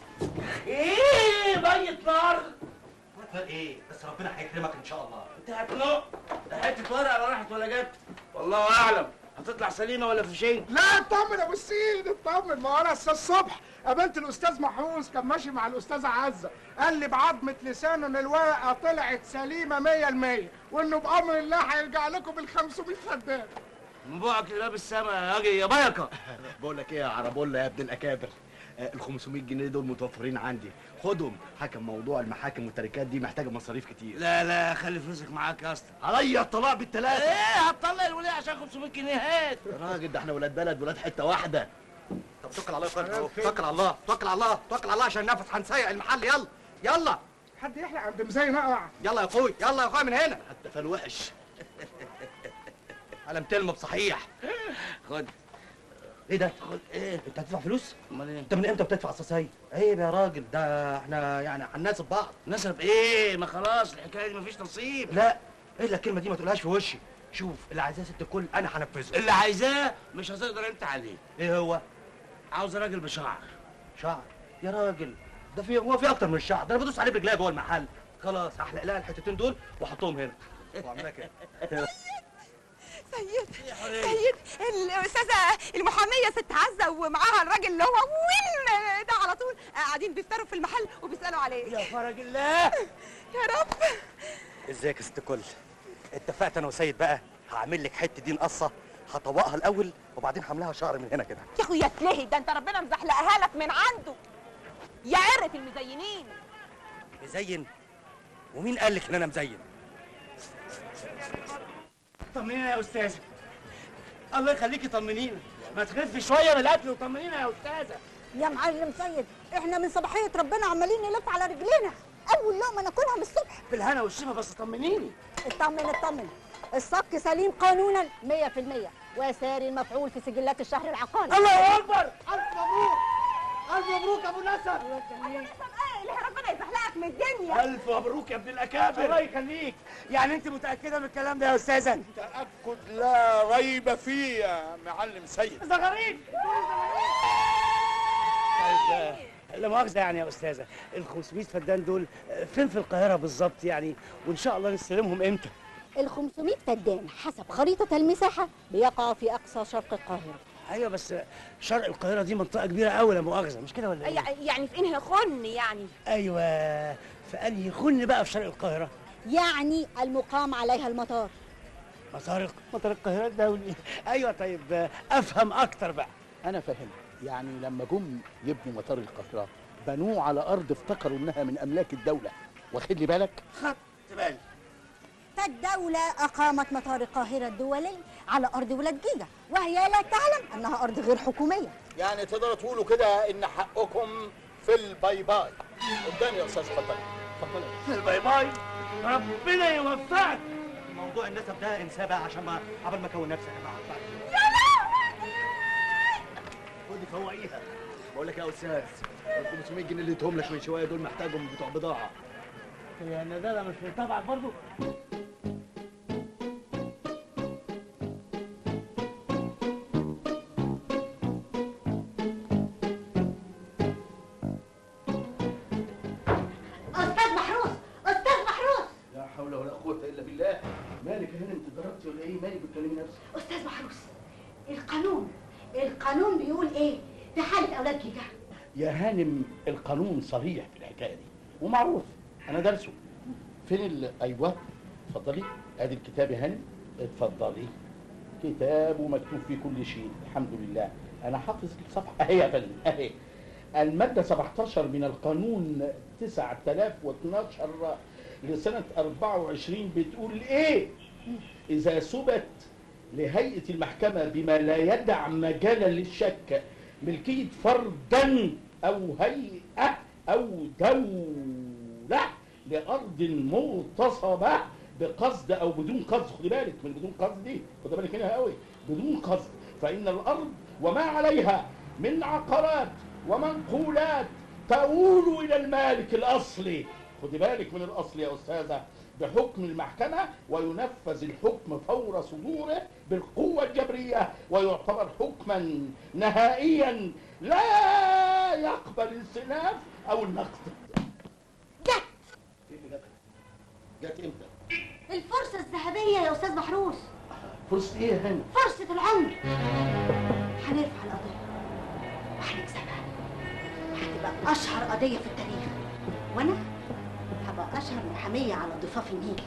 Speaker 1: ايه بيت نار
Speaker 9: ايه بس ربنا هيكرمك ان شاء الله
Speaker 1: انت هتنق ده حته ورقه لا راحت ولا جت والله اعلم هتطلع سليمه ولا في شيء
Speaker 12: لا اطمن يا ابو السيد اطمن ما هو انا الساعه الصبح قابلت الاستاذ محروس كان ماشي مع الاستاذه عزه قال لي بعظمه لسانه ان الورقه طلعت سليمه 100% وانه بامر الله هيرجع لكم بال 500 فدان
Speaker 1: من بوعك لباب السما يا اجي يا بيكه
Speaker 10: بقول لك ايه يا عربولا يا ابن الاكابر ال 500 جنيه دول متوفرين عندي خدهم حكم موضوع المحاكم والتركات دي محتاجه مصاريف كتير
Speaker 1: لا لا خلي فلوسك معاك يا اسطى
Speaker 10: عليا الطلاق بالثلاثه
Speaker 1: ايه هتطلع الوليه عشان 500 جنيه هات
Speaker 10: يا راجل ده احنا ولاد بلد ولاد حته واحده
Speaker 13: طب توكل على الله يا فندم توكل على الله توكل على الله توكل على الله عشان نفس هنسيق المحل يلا يلا
Speaker 12: حد يحلق عند مزين اقع
Speaker 13: يلا يا اخوي يلا يا اخويا من هنا
Speaker 10: حتى فالوحش
Speaker 13: قلم تلمب صحيح
Speaker 1: خد
Speaker 13: ايه ده
Speaker 1: خد ايه
Speaker 13: انت هتدفع فلوس
Speaker 1: امال ايه
Speaker 13: انت من امتى بتدفع صصايه عيب يا راجل ده احنا يعني هنناسب بعض
Speaker 1: نسب ايه ما خلاص الحكايه دي مفيش نصيب
Speaker 13: لا ايه الكلمه دي ما تقولهاش في وشي شوف اللي عايزاه ست الكل انا هنفذه
Speaker 1: اللي عايزاه مش هتقدر انت عليه
Speaker 13: ايه هو
Speaker 1: عاوز راجل بشعر
Speaker 13: شعر يا راجل ده في هو في اكتر من الشعر ده انا بدوس عليه برجليا جوه المحل خلاص هحلق لها الحتتين دول واحطهم هنا واعملها كده
Speaker 2: سيد سيد الاستاذه المحاميه ست عزه ومعاها الراجل اللي هو وين ده على طول قاعدين بيفطروا في المحل وبيسالوا عليه
Speaker 1: يا فرج الله
Speaker 2: يا رب
Speaker 13: ازيك يا ست الكل اتفقت انا وسيد بقى هعمل لك حته دين قصه هطوقها الاول وبعدين هعملها شعر من هنا كده
Speaker 2: يا اخويا تلهي ده انت ربنا مزحلقها لك من عنده يا عرة المزينين
Speaker 13: مزين ومين قال لك ان انا مزين
Speaker 1: طمنينا يا استاذه الله يخليكي طمنينا ما تخفي شويه من الاكل وطمنينا يا استاذه
Speaker 14: يا معلم سيد احنا من صباحيه ربنا عمالين نلف على رجلينا اول لقمه ناكلها من الصبح
Speaker 1: بالهنا والشفا بس طمنيني
Speaker 14: اطمن اطمن الصك سليم قانونا 100% وساري المفعول في سجلات الشهر العقاري
Speaker 1: الله اكبر
Speaker 12: الف مبروك الف مبروك يا ابو نسب
Speaker 2: ايه اللي ربنا يزحلقك من الدنيا
Speaker 1: الف مبروك يا ابن الاكابر الله يخليك يعني انت متاكده من الكلام ده يا استاذه
Speaker 3: تاكد لا ريب فيه يا معلم سيد
Speaker 1: زغاريد طيب لا مؤاخذة يعني يا أستاذة ال 500 فدان دول فين في القاهرة بالظبط يعني وإن شاء الله نستلمهم إمتى؟
Speaker 14: ال 500 فدان حسب خريطه المساحه بيقع في اقصى شرق القاهره
Speaker 1: أيوه بس شرق القاهرة دي منطقة كبيرة أوي لا مؤاخذة مش كده ولا إيه؟
Speaker 2: يعني في انهي خن يعني
Speaker 1: أيوه في أنهي خن بقى في شرق القاهرة؟
Speaker 14: يعني المقام عليها المطار
Speaker 5: مطار مطار القاهرة الدولي أيوة طيب آه، أفهم أكتر بقى
Speaker 15: انا فاهم يعني لما جم يبنوا مطار القاهره بنوه على ارض افتكروا انها من املاك الدوله واخد لي بالك
Speaker 5: خدت بالي
Speaker 14: فالدولة أقامت مطار القاهرة الدولي على أرض ولاد جيجا وهي لا تعلم أنها أرض غير حكومية
Speaker 15: يعني تقدروا تقولوا كده ان حقكم في الباي باي قدامي يا استاذ اتفضل اتفضل
Speaker 5: الباي باي ربنا يوفقك
Speaker 13: موضوع النسب ده انساه بقى عشان ما قبل ما اكون نفسي يا جماعه
Speaker 3: خدي فوقيها بقول لك يا استاذ ال 500 جنيه اللي اديتهم لك من شويه دول محتاجهم بتوع بضاعه
Speaker 5: هي الندالة مش من طبعك برضو
Speaker 7: استاذ محروس استاذ محروس
Speaker 15: لا حول ولا قوه الا بالله مالك يا هانم انت اتضربتي ولا ايه مالك بتكلمي نفسك
Speaker 7: استاذ محروس القانون القانون بيقول ايه في حاله اولاد جيجا
Speaker 15: يا هانم القانون صريح في الحكايه دي ومعروف انا دارسه فين ال... ايوه اتفضلي ادي الكتاب يا هانم اتفضلي كتاب ومكتوب فيه كل شيء الحمد لله انا حافظ الصفحه اهي يا فندم اهي الماده 17 من القانون 9012 لسنه 24 بتقول ايه اذا ثبت لهيئه المحكمه بما لا يدع مجالا للشك ملكيه فردا او هيئه او دوله لارض مغتصبه بقصد او بدون قصد خدي بالك من بدون قصد دي خدي بالك هنا قوي بدون قصد فان الارض وما عليها من عقارات ومنقولات تؤول الى المالك الاصلي خدي بالك من الاصل يا استاذه بحكم المحكمة وينفذ الحكم فور صدوره بالقوة الجبرية ويعتبر حكما نهائيا لا يقبل الانصراف أو النقد
Speaker 7: جت
Speaker 15: إيه اللي جت؟ جت امتى؟
Speaker 7: الفرصه الذهبيه يا استاذ محروس
Speaker 15: فرصة ايه يا هاني؟
Speaker 7: فرصه العمر هنرفع القضيه وهنكسبها هتبقى اشهر قضيه في التاريخ وانا هبقى اشهر محاميه على ضفاف النيل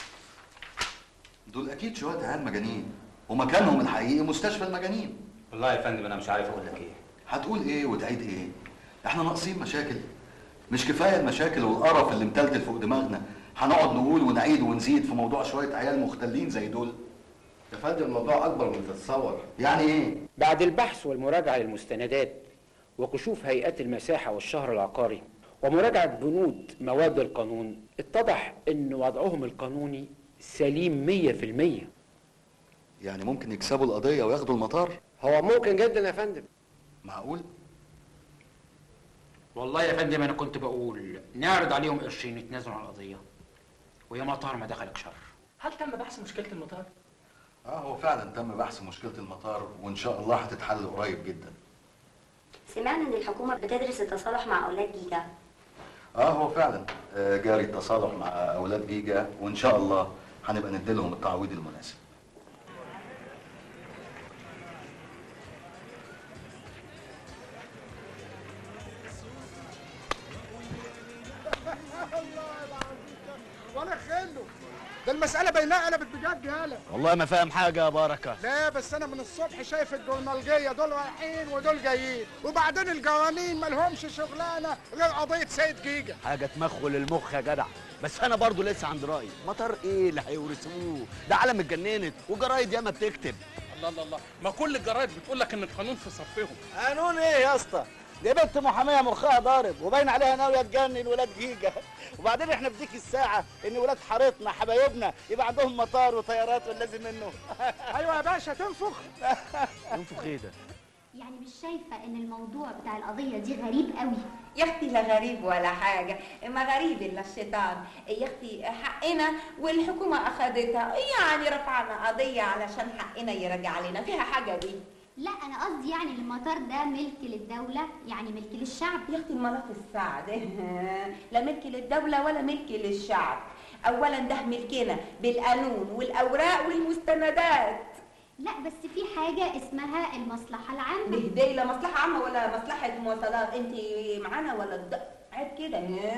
Speaker 16: دول اكيد شويه عيال مجانين ومكانهم الحقيقي مستشفى المجانين
Speaker 17: والله يا فندم انا مش عارف اقول لك ايه
Speaker 16: هتقول ايه وتعيد ايه احنا ناقصين مشاكل مش كفايه المشاكل والقرف اللي متلتل فوق دماغنا هنقعد نقول ونعيد ونزيد في موضوع شويه عيال مختلين زي دول
Speaker 4: يا فندم الموضوع اكبر من تتصور
Speaker 16: يعني ايه
Speaker 18: بعد البحث والمراجعة للمستندات وكشوف هيئات المساحة والشهر العقاري ومراجعة بنود مواد القانون اتضح ان وضعهم القانوني سليم مية في المية
Speaker 16: يعني ممكن يكسبوا القضيه وياخدوا المطار
Speaker 17: هو ممكن جدا يا فندم
Speaker 16: معقول
Speaker 18: والله يا فندم انا كنت بقول نعرض عليهم قرشين يتنازلوا عن القضية ويا مطار ما دخلك شر
Speaker 19: هل تم بحث مشكله المطار
Speaker 16: اه هو فعلا تم بحث مشكله المطار وان شاء الله هتتحل قريب جدا
Speaker 20: سمعنا ان الحكومه بتدرس التصالح مع اولاد جيجا
Speaker 16: اه هو فعلا آه، جاري التصالح مع اولاد جيجا وان شاء الله هنبقى نديلهم التعويض المناسب
Speaker 12: ولا خله ده المسألة بينها قلبت بجد يالا
Speaker 3: والله ما فاهم حاجه يا بركه
Speaker 12: لا بس انا من الصبح شايف الجورنالجيه دول رايحين ودول جايين وبعدين الجوانين مالهمش شغلانه غير قضيه سيد جيجا
Speaker 3: حاجه تمخل المخ يا جدع بس انا برضو لسه عند رايي مطار ايه اللي هيورثوه ده عالم اتجننت وجرايد ياما بتكتب
Speaker 21: الله الله الله ما كل الجرايد بتقول لك ان القانون في صفهم
Speaker 5: قانون ايه يا اسطى دي بنت محاميه مخها ضارب وباين عليها ناويه تجنن ولاد جيجا وبعدين احنا في ديك الساعه ان ولاد حارتنا حبايبنا يبقى عندهم مطار وطيارات واللازم منه
Speaker 12: ايوه يا باشا تنفخ
Speaker 3: ينفخ ايه ده
Speaker 22: يعني مش شايفة ان الموضوع بتاع القضية دي غريب قوي
Speaker 11: يا اختي لا غريب ولا حاجة ما غريب الا الشيطان يا اختي حقنا والحكومة اخدتها يعني رفعنا قضية علشان حقنا يرجع لنا فيها حاجة دي
Speaker 22: لا انا قصدي يعني المطار ده ملك للدولة يعني ملك للشعب
Speaker 11: يا اختي الملف السعد لا ملك للدولة ولا ملك للشعب اولا ده ملكنا بالقانون والاوراق والمستندات
Speaker 22: لا بس في حاجة اسمها المصلحة العامة
Speaker 11: دي لا مصلحة عامة ولا مصلحة مواصلات انت معانا ولا الد- عيب كده ها؟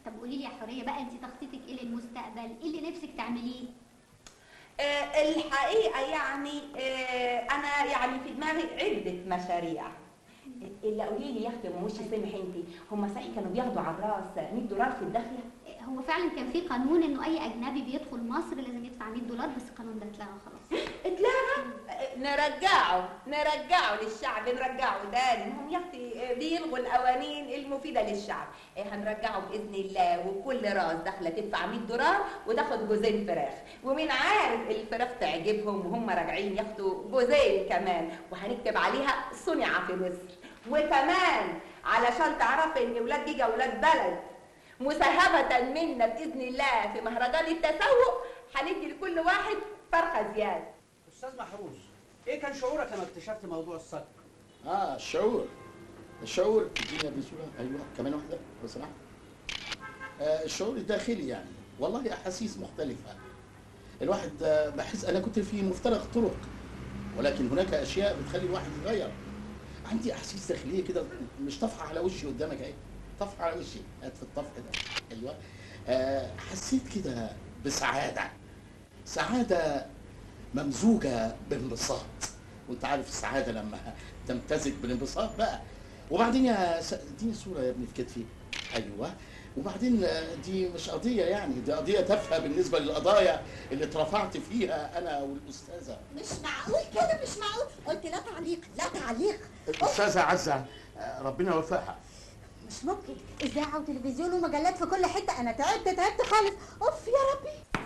Speaker 22: طب قولي لي يا حوريه بقى انت تخطيطك ايه للمستقبل ايه اللي نفسك تعمليه
Speaker 2: آه، الحقيقة يعني آه، أنا يعني في دماغي عدة مشاريع إلا قولي لي يا أختي أم وشي سامح أنت هم صحيح كانوا بياخدوا على الراس 100 دولار في الداخلة؟
Speaker 22: هو فعلا كان في قانون انه اي اجنبي بيدخل مصر لازم يدفع 100 دولار بس القانون ده اتلغى خلاص
Speaker 2: اتلغى نرجعه نرجعه للشعب نرجعه تاني هم يا اختي بيلغوا القوانين المفيده للشعب إيه هنرجعه باذن الله وكل راس داخله تدفع 100 دولار وتاخد جوزين فراخ ومين عارف الفراخ تعجبهم وهم راجعين ياخدوا جوزين كمان وهنكتب عليها صنع في مصر وكمان علشان تعرفي ان ولاد جيجا ولاد بلد مساهمة منا بإذن الله في مهرجان التسوق هندي لكل واحد فرخة زيادة
Speaker 5: استاذ محروس ايه كان شعورك لما اكتشفت موضوع الصدق
Speaker 15: اه الشعور الشعور اديني بسرعه ايوه كمان واحده لو سمحت آه الشعور الداخلي يعني والله احاسيس مختلفه الواحد آه بحس انا كنت في مفترق طرق ولكن هناك اشياء بتخلي الواحد يتغير عندي احاسيس داخليه كده مش طافحه على وشي قدامك اهي طافحه على وشي هات في الطفح ده ايوه آه حسيت كده بسعاده سعاده ممزوجه بانبساط وانت عارف السعاده لما تمتزج بالانبساط بقى وبعدين يا س... اديني صوره يا ابني في كتفي ايوه وبعدين آه، دي مش قضيه يعني دي قضيه تافهه بالنسبه للقضايا اللي اترفعت فيها انا والاستاذه
Speaker 14: مش معقول كده مش معقول قلت لا تعليق لا تعليق
Speaker 15: الاستاذه عزه آه، ربنا يوفقها
Speaker 14: مش ممكن اذاعه وتلفزيون ومجلات في كل حته انا تعبت تعبت خالص اوف يا ربي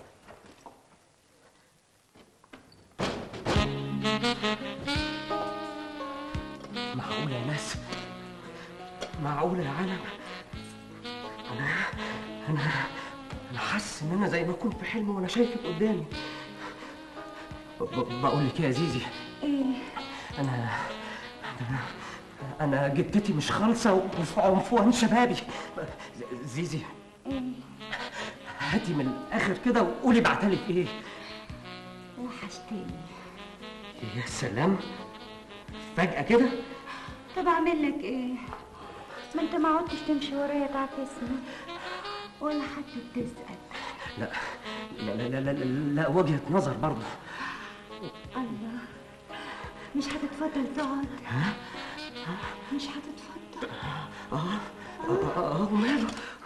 Speaker 9: معقولة يا ناس معقولة يا عالم أنا أنا أنا حاسس إن أنا زي ما أكون في حلم وأنا شايفك قدامي ب- ب- بقول لك إيه يا زيزي
Speaker 11: ايه
Speaker 9: أنا أنا أنا جدتي مش خالصة وفي عنفوان شبابي ز- زيزي
Speaker 11: ايه
Speaker 9: هاتي من الآخر كده وقولي بعتلك إيه
Speaker 11: وحشتني
Speaker 9: يا سلام فجأة كده
Speaker 11: طب اعمل لك ايه ما انت ما عدتش تمشي ورايا تعكسني ولا حتى بتسأل
Speaker 9: لا لا لا لا, لا, لا, لا وجهة نظر برضه
Speaker 11: الله مش هتتفضل تقعد
Speaker 9: ها؟
Speaker 11: مش هتتفضل
Speaker 9: اه اه اه وماله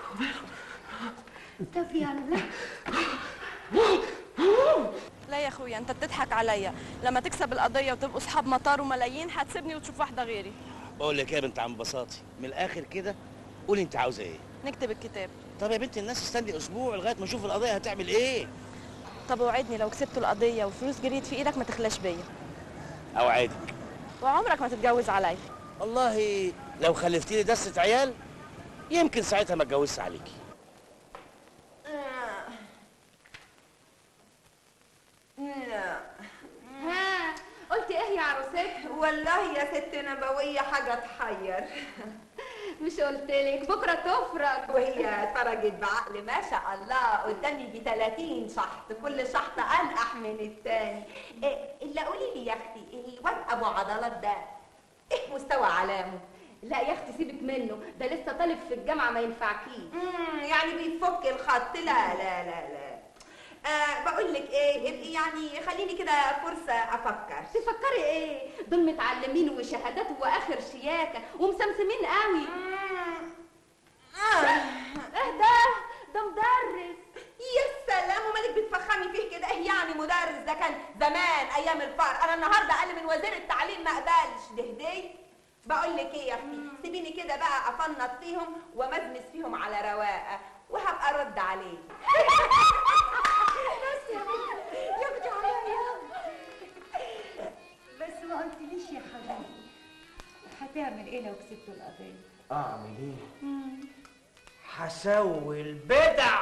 Speaker 11: طب يلا
Speaker 6: لا يا اخويا انت بتضحك عليا لما تكسب القضيه وتبقوا اصحاب مطار وملايين هتسيبني وتشوف واحده غيري
Speaker 5: بقول لك ايه يا بنت عم بساطي من الاخر كده قولي انت عاوزه ايه
Speaker 6: نكتب الكتاب
Speaker 5: طب يا بنت الناس استني اسبوع لغايه ما اشوف القضيه هتعمل ايه
Speaker 6: طب اوعدني لو كسبتوا القضيه وفلوس جريت في ايدك ما تخلاش بيا
Speaker 5: اوعدك
Speaker 6: وعمرك ما تتجوز عليا
Speaker 5: والله لو خلفتي لي دسه عيال يمكن ساعتها ما اتجوزش عليكي
Speaker 2: ها قلت ايه يا عروسات والله يا ست نبويه حاجه تحير مش قلت لك بكره تفرج وهي اتفرجت بعقل ما شاء الله قدامي ب 30 شحط كل شحط انقح من التاني إيه الا قولي لي يا اختي الواد ابو عضلات ده ايه مستوى علامه لا يا اختي سيبك منه ده لسه طالب في الجامعه ما ينفعكيش يعني بيفك الخط لا لا لا لا آه بقول لك ايه ابقي يعني خليني كده فرصه افكر تفكري ايه دول متعلمين وشهادات واخر شياكه ومسمسمين قوي ايه ده ده مدرس يا سلام ومالك بتفخمي فيه كده ايه يعني مدرس ده كان زمان ايام الفقر انا النهارده اقل من وزير التعليم ما قبلش ده هدي بقول لك ايه يا اختي سيبيني كده بقى افنط فيهم ومزمز فيهم على رواقه وهبقى ارد عليه
Speaker 11: بس يا بنت يا بنت عليا بس ما قلتليش يا حبيبي هتعمل ايه لو كسبتوا القضيه
Speaker 9: أعمل إيه؟ هسوي البدع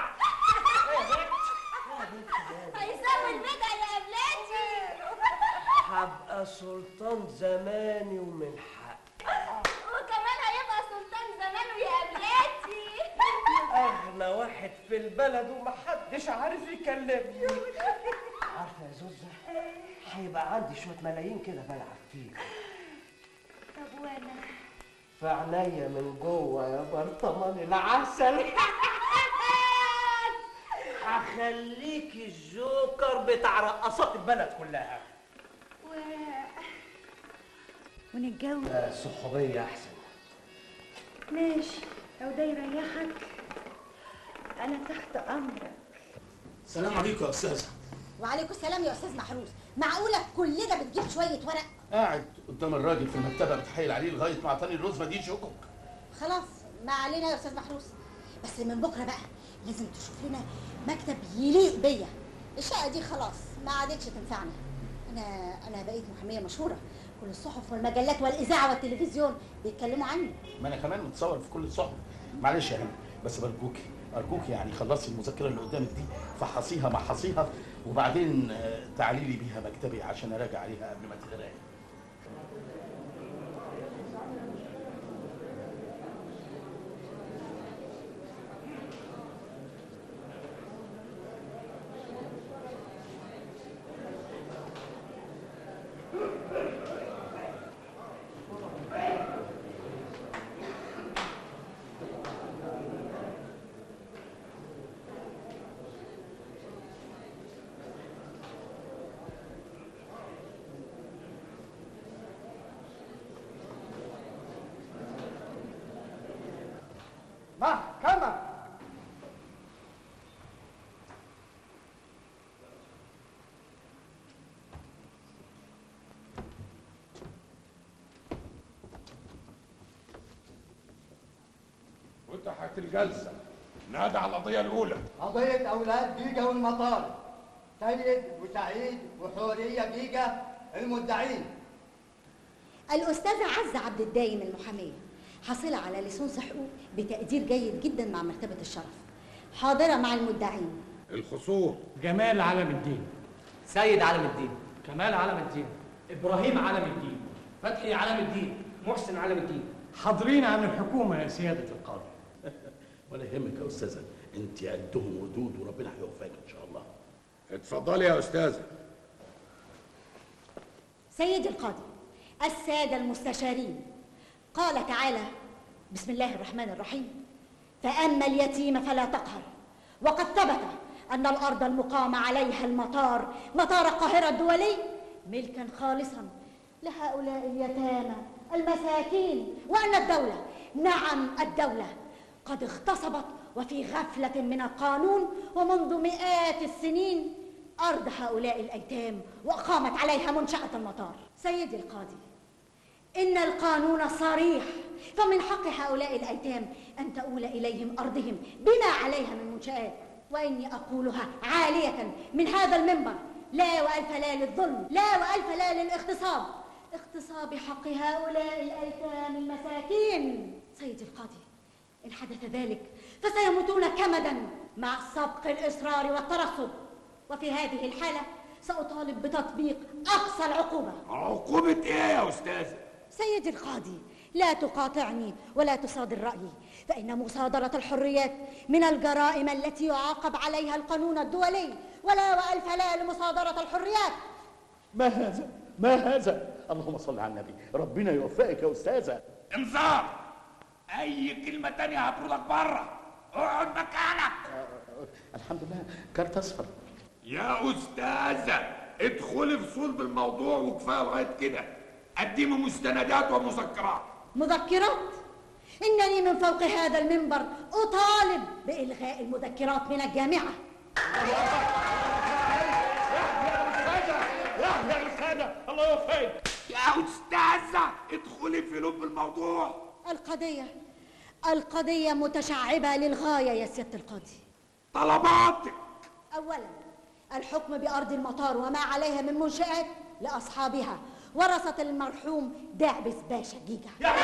Speaker 2: هيسوي البدع يا قبلاتي
Speaker 9: هبقى سلطان زماني ومن حقي
Speaker 2: وكمان هيبقى سلطان زمانه يا قبلاتي
Speaker 9: أغنى واحد في البلد ومحدش عارف يكلمني عارفة يا زوزة هيبقى عندي شوية ملايين كده بلعب فيهم
Speaker 11: طب وانا
Speaker 1: في عينيا من جوه يا برطمان العسل
Speaker 9: هخليك الجوكر بتاع رقصات البلد كلها
Speaker 11: و... ونتجوز
Speaker 9: الصحوبية أحسن
Speaker 11: ماشي لو ده يريحك انا تحت امرك
Speaker 3: السلام عليكم يا استاذ
Speaker 14: وعليكم السلام يا استاذ محروس معقوله كل ده بتجيب شويه ورق
Speaker 15: قاعد قدام الراجل في المكتبه بتحايل عليه لغايه ما اعطاني الرزمه دي شكر
Speaker 14: خلاص ما علينا يا استاذ محروس بس من بكره بقى لازم تشوف لنا مكتب يليق بيا الشقه دي خلاص ما عادتش تنفعني انا انا بقيت محاميه مشهوره كل الصحف والمجلات والاذاعه والتلفزيون بيتكلموا عني
Speaker 15: ما انا كمان متصور في كل الصحف معلش يا هند بس برجوكي ارجوكي يعني خلصي المذكره اللي قدامك دي فحصيها محصيها وبعدين آه، تعالي لي بيها مكتبي عشان اراجع عليها قبل ما تغرقي
Speaker 12: محكمة
Speaker 4: فتحت الجلسة نادى على القضية الأولى
Speaker 8: قضية أولاد جيجا والمطار سيد وسعيد وحورية جيجا المدعين
Speaker 14: الأستاذة عزة عبد الدايم المحامية حاصلة على ليسونس حقوق بتقدير جيد جدا مع مرتبة الشرف حاضرة مع المدعين
Speaker 4: الخصوم
Speaker 10: جمال علم الدين
Speaker 9: سيد علم الدين
Speaker 10: كمال علم الدين ابراهيم علم الدين فتحي علم الدين محسن علم الدين حاضرين عن الحكومه يا سياده القاضي
Speaker 15: ولا يهمك يا استاذه انت قدهم ودود وربنا هيوفقك ان شاء الله
Speaker 4: اتفضلي يا أستاذة
Speaker 14: سيدي القاضي السادة المستشارين قال تعالى بسم الله الرحمن الرحيم فأما اليتيم فلا تقهر وقد ثبت أن الأرض المقام عليها المطار مطار القاهرة الدولي ملكا خالصا لهؤلاء اليتامى المساكين وأن الدولة نعم الدولة قد اغتصبت وفي غفلة من القانون ومنذ مئات السنين أرض هؤلاء الأيتام وأقامت عليها منشأة المطار سيدي القاضي إن القانون صريح فمن حق هؤلاء الأيتام أن تؤول إليهم أرضهم بما عليها من منشآت وإني أقولها عالية من هذا المنبر لا وألف لا للظلم لا وألف لا للاغتصاب اغتصاب حق هؤلاء الأيتام المساكين سيدي القاضي إن حدث ذلك فسيموتون كمدا مع سبق الإصرار والترصد وفي هذه الحالة سأطالب بتطبيق أقصى العقوبة
Speaker 4: عقوبة إيه يا أستاذة؟
Speaker 14: سيدي القاضي لا تقاطعني ولا تصادر رأيي فإن مصادرة الحريات من الجرائم التي يعاقب عليها القانون الدولي ولا وألف لا لمصادرة الحريات
Speaker 15: ما هذا ما هذا اللهم صل على النبي ربنا يوفقك يا استاذه
Speaker 4: انذار أي كلمة تانية هطردك بره اقعد مكانك
Speaker 15: الحمد لله كارت اصفر
Speaker 4: يا أستاذة ادخلي في صلب الموضوع وكفاية لغاية كده قدمي مستندات ومذكرات
Speaker 14: مذكرات إنني من فوق هذا المنبر أطالب بإلغاء المذكرات من الجامعة
Speaker 4: يا أستاذة الله يوفقك يا أستاذة ادخلي في لب الموضوع
Speaker 14: القضية القضية متشعبة للغاية يا سيادة القاضي
Speaker 4: طلباتك
Speaker 14: أولا الحكم بأرض المطار وما عليها من منشآت لأصحابها ورثة المرحوم دعبس باشا جيجا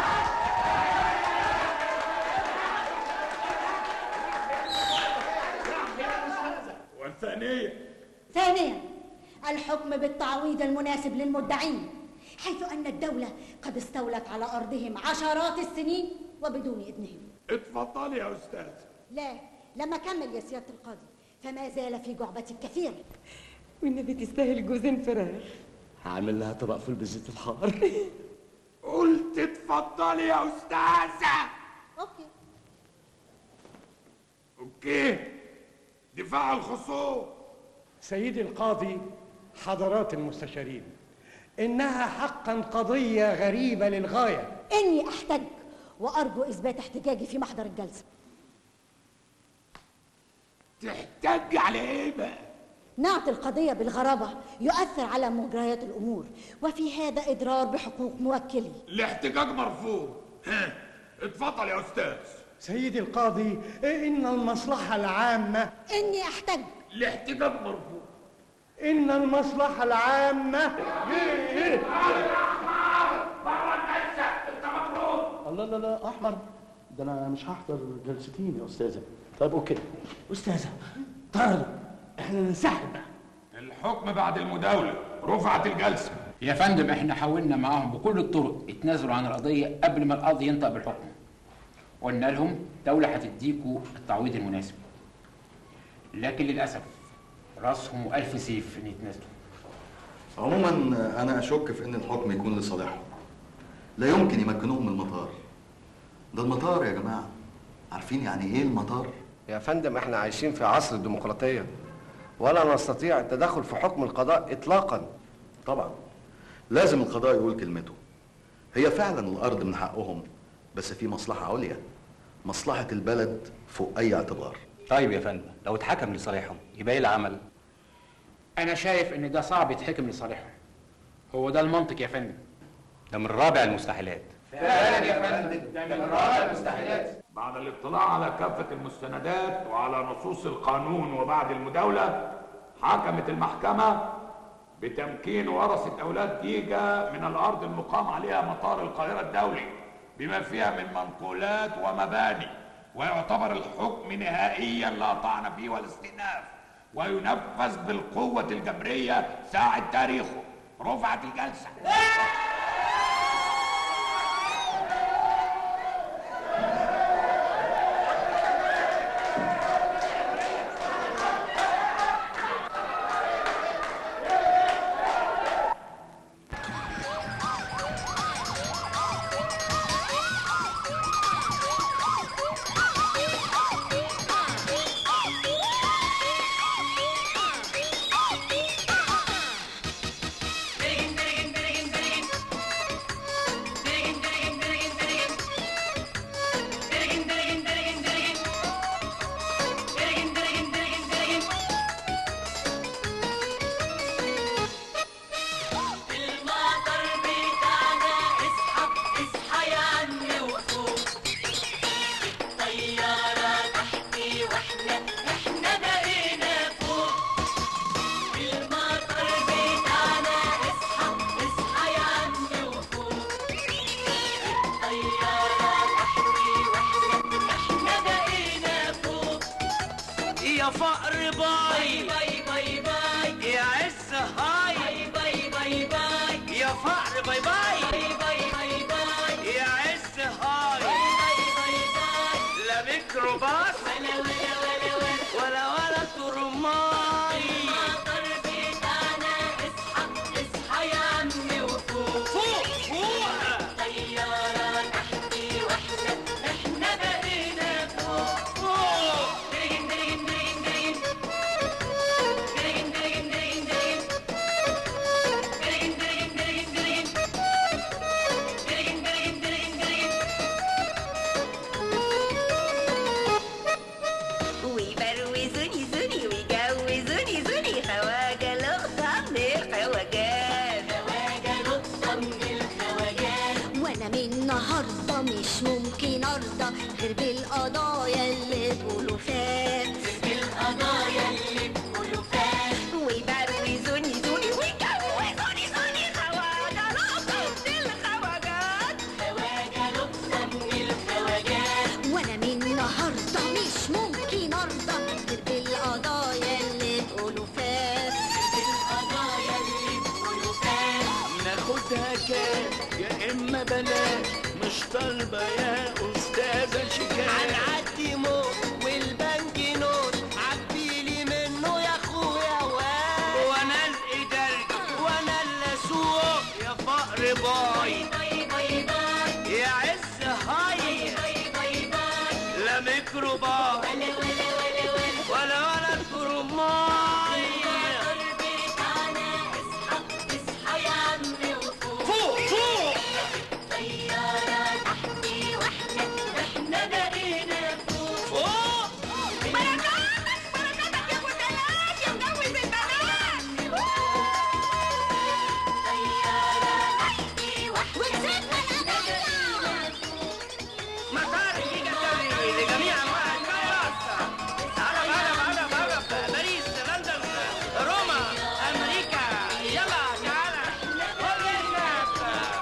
Speaker 4: والثانية
Speaker 14: ثانيا الحكم بالتعويض المناسب للمدعين حيث أن الدولة قد استولت على أرضهم عشرات السنين وبدون إذنهم
Speaker 4: اتفضلي يا أستاذ
Speaker 14: لا لما كمل يا سيادة القاضي فما زال في جعبتي الكثير
Speaker 11: والنبي تستاهل جوزين فراخ
Speaker 15: هعمل لها طبق فول بالزيت الحار
Speaker 4: قلت اتفضلي يا استاذه
Speaker 14: اوكي
Speaker 4: اوكي دفاع الخصوم
Speaker 10: سيدي القاضي حضرات المستشارين إنها حقا قضية غريبة للغاية
Speaker 14: اني احتج وارجو اثبات احتجاجي في محضر الجلسه
Speaker 4: تحتج على ايه بقى
Speaker 14: نعطي القضيه بالغرابه يؤثر على مجريات الامور وفي هذا اضرار بحقوق موكلي
Speaker 4: الاحتجاج مرفوض ها اتفضل يا استاذ
Speaker 10: سيدي القاضي إن المصلحة العامة
Speaker 14: اني احتج
Speaker 4: الاحتجاج مرفوض
Speaker 10: إن المصلحة العامة
Speaker 15: الله لا لا احمر ده انا مش هحضر جلستين يا استاذه طيب اوكي
Speaker 1: استاذه طرد احنا ننسحب بقى
Speaker 4: الحكم بعد المداوله رفعت الجلسه
Speaker 18: يا فندم احنا حاولنا معاهم بكل الطرق يتنازلوا عن القضيه قبل ما القاضي ينطق بالحكم قلنا لهم الدوله هتديكوا التعويض المناسب لكن للاسف راسهم والف سيف ان يتنازلوا
Speaker 16: عموما انا اشك في ان الحكم يكون لصالحهم لا يمكن يمكنوهم من المطار ده المطار يا جماعه عارفين يعني ايه المطار
Speaker 17: يا فندم احنا عايشين في عصر الديمقراطية ولا نستطيع التدخل في حكم القضاء اطلاقا
Speaker 16: طبعا لازم القضاء يقول كلمته هي فعلا الارض من حقهم بس في مصلحه عليا مصلحه البلد فوق اي اعتبار
Speaker 17: طيب يا فندم لو اتحكم لصالحهم يبقى ايه العمل
Speaker 18: انا شايف ان ده صعب يتحكم لصالحهم هو ده المنطق يا فندم
Speaker 17: ده من رابع المستحيلات
Speaker 18: فعلا يا فندم ده من رابع المستحيلات
Speaker 4: بعد الاطلاع على كافة المستندات وعلى نصوص القانون وبعد المداولة حكمت المحكمة بتمكين ورثة أولاد جيجا من الأرض المقام عليها مطار القاهرة الدولي بما فيها من منقولات ومباني ويعتبر الحكم نهائيا لا طعن فيه ولا استئناف وينفذ بالقوة الجبرية ساعة تاريخه رفعت الجلسة
Speaker 7: المطر بتاعنا اصحى اصحى يا عمي وفوق الطيارة تحتي واحنا احنا بقينا فوق المطر بتاعنا اصحى اصحى يا عمي وفوق الطيارة تحتي واحنا احنا بقينا فوق
Speaker 1: يا فقر باي
Speaker 7: باي باي باي
Speaker 1: يا عز هاي
Speaker 7: باي باي باي
Speaker 1: يا فقر باي باي
Speaker 7: باي باي باي باي
Speaker 1: يا عز هاي
Speaker 7: باي باي باي
Speaker 1: لا ميكروباص
Speaker 7: ولا ولا ولا ولا
Speaker 1: ولا ولا ترماي
Speaker 7: المطر بتاعنا اصحى اصحى يا عمي وفوق
Speaker 1: فوق فوق
Speaker 7: طيارة تحتي واحنا احنا بقينا فوق
Speaker 1: فوق
Speaker 7: درجن درجن درجن درجن درجن درجن درجن درجن درجن درجن درجن درجن درجن درجن درجن درجن
Speaker 13: ويبروزوني زوني ويجوزوني زوني خواجة لقطة من الخواجات
Speaker 7: خواجة لقطة من الخواجات
Speaker 14: وانا من النهارده مش ممكن ارضى غير بالقضايا اللي بألوفات
Speaker 7: بالقضايا اللي بألوفات
Speaker 13: ويبروزوني زوني ويجوزوني زوني خواجة لقطة من الخواجات
Speaker 7: خواجة لقطة من الخواجات
Speaker 14: وانا من النهارده مش ممكن ارضى غير بالقضايا اللي بألوفات
Speaker 7: بالقضايا اللي بألوفات
Speaker 3: ناخدها كام يا اما بلاش مش طالبه يا استاذه شيكات
Speaker 1: هنعدي موت والبنك نوت عبيلي منه يا اخويا واد وانا الاداري وانا اللي اسوق يا فقر باي
Speaker 7: باي باي باي
Speaker 1: ولا ميكروباص
Speaker 13: ولا ولا ولا ولا
Speaker 1: ولا ولا كروماي
Speaker 13: اصحى يا عم وفوق
Speaker 1: فوق فوق
Speaker 13: طيارة تحتي واحنا احنا بقينا فوق
Speaker 1: فوق
Speaker 13: بركاتك بركاتك يا ابو تلات يا مجوز البنات طيارة تحتي واحنا احنا بقينا فوق
Speaker 1: مطار جيجا دولي لجميع انواع الطيارات عرب عرب عرب عرب باريس لندن روما امريكا يلا تعالى كل الناس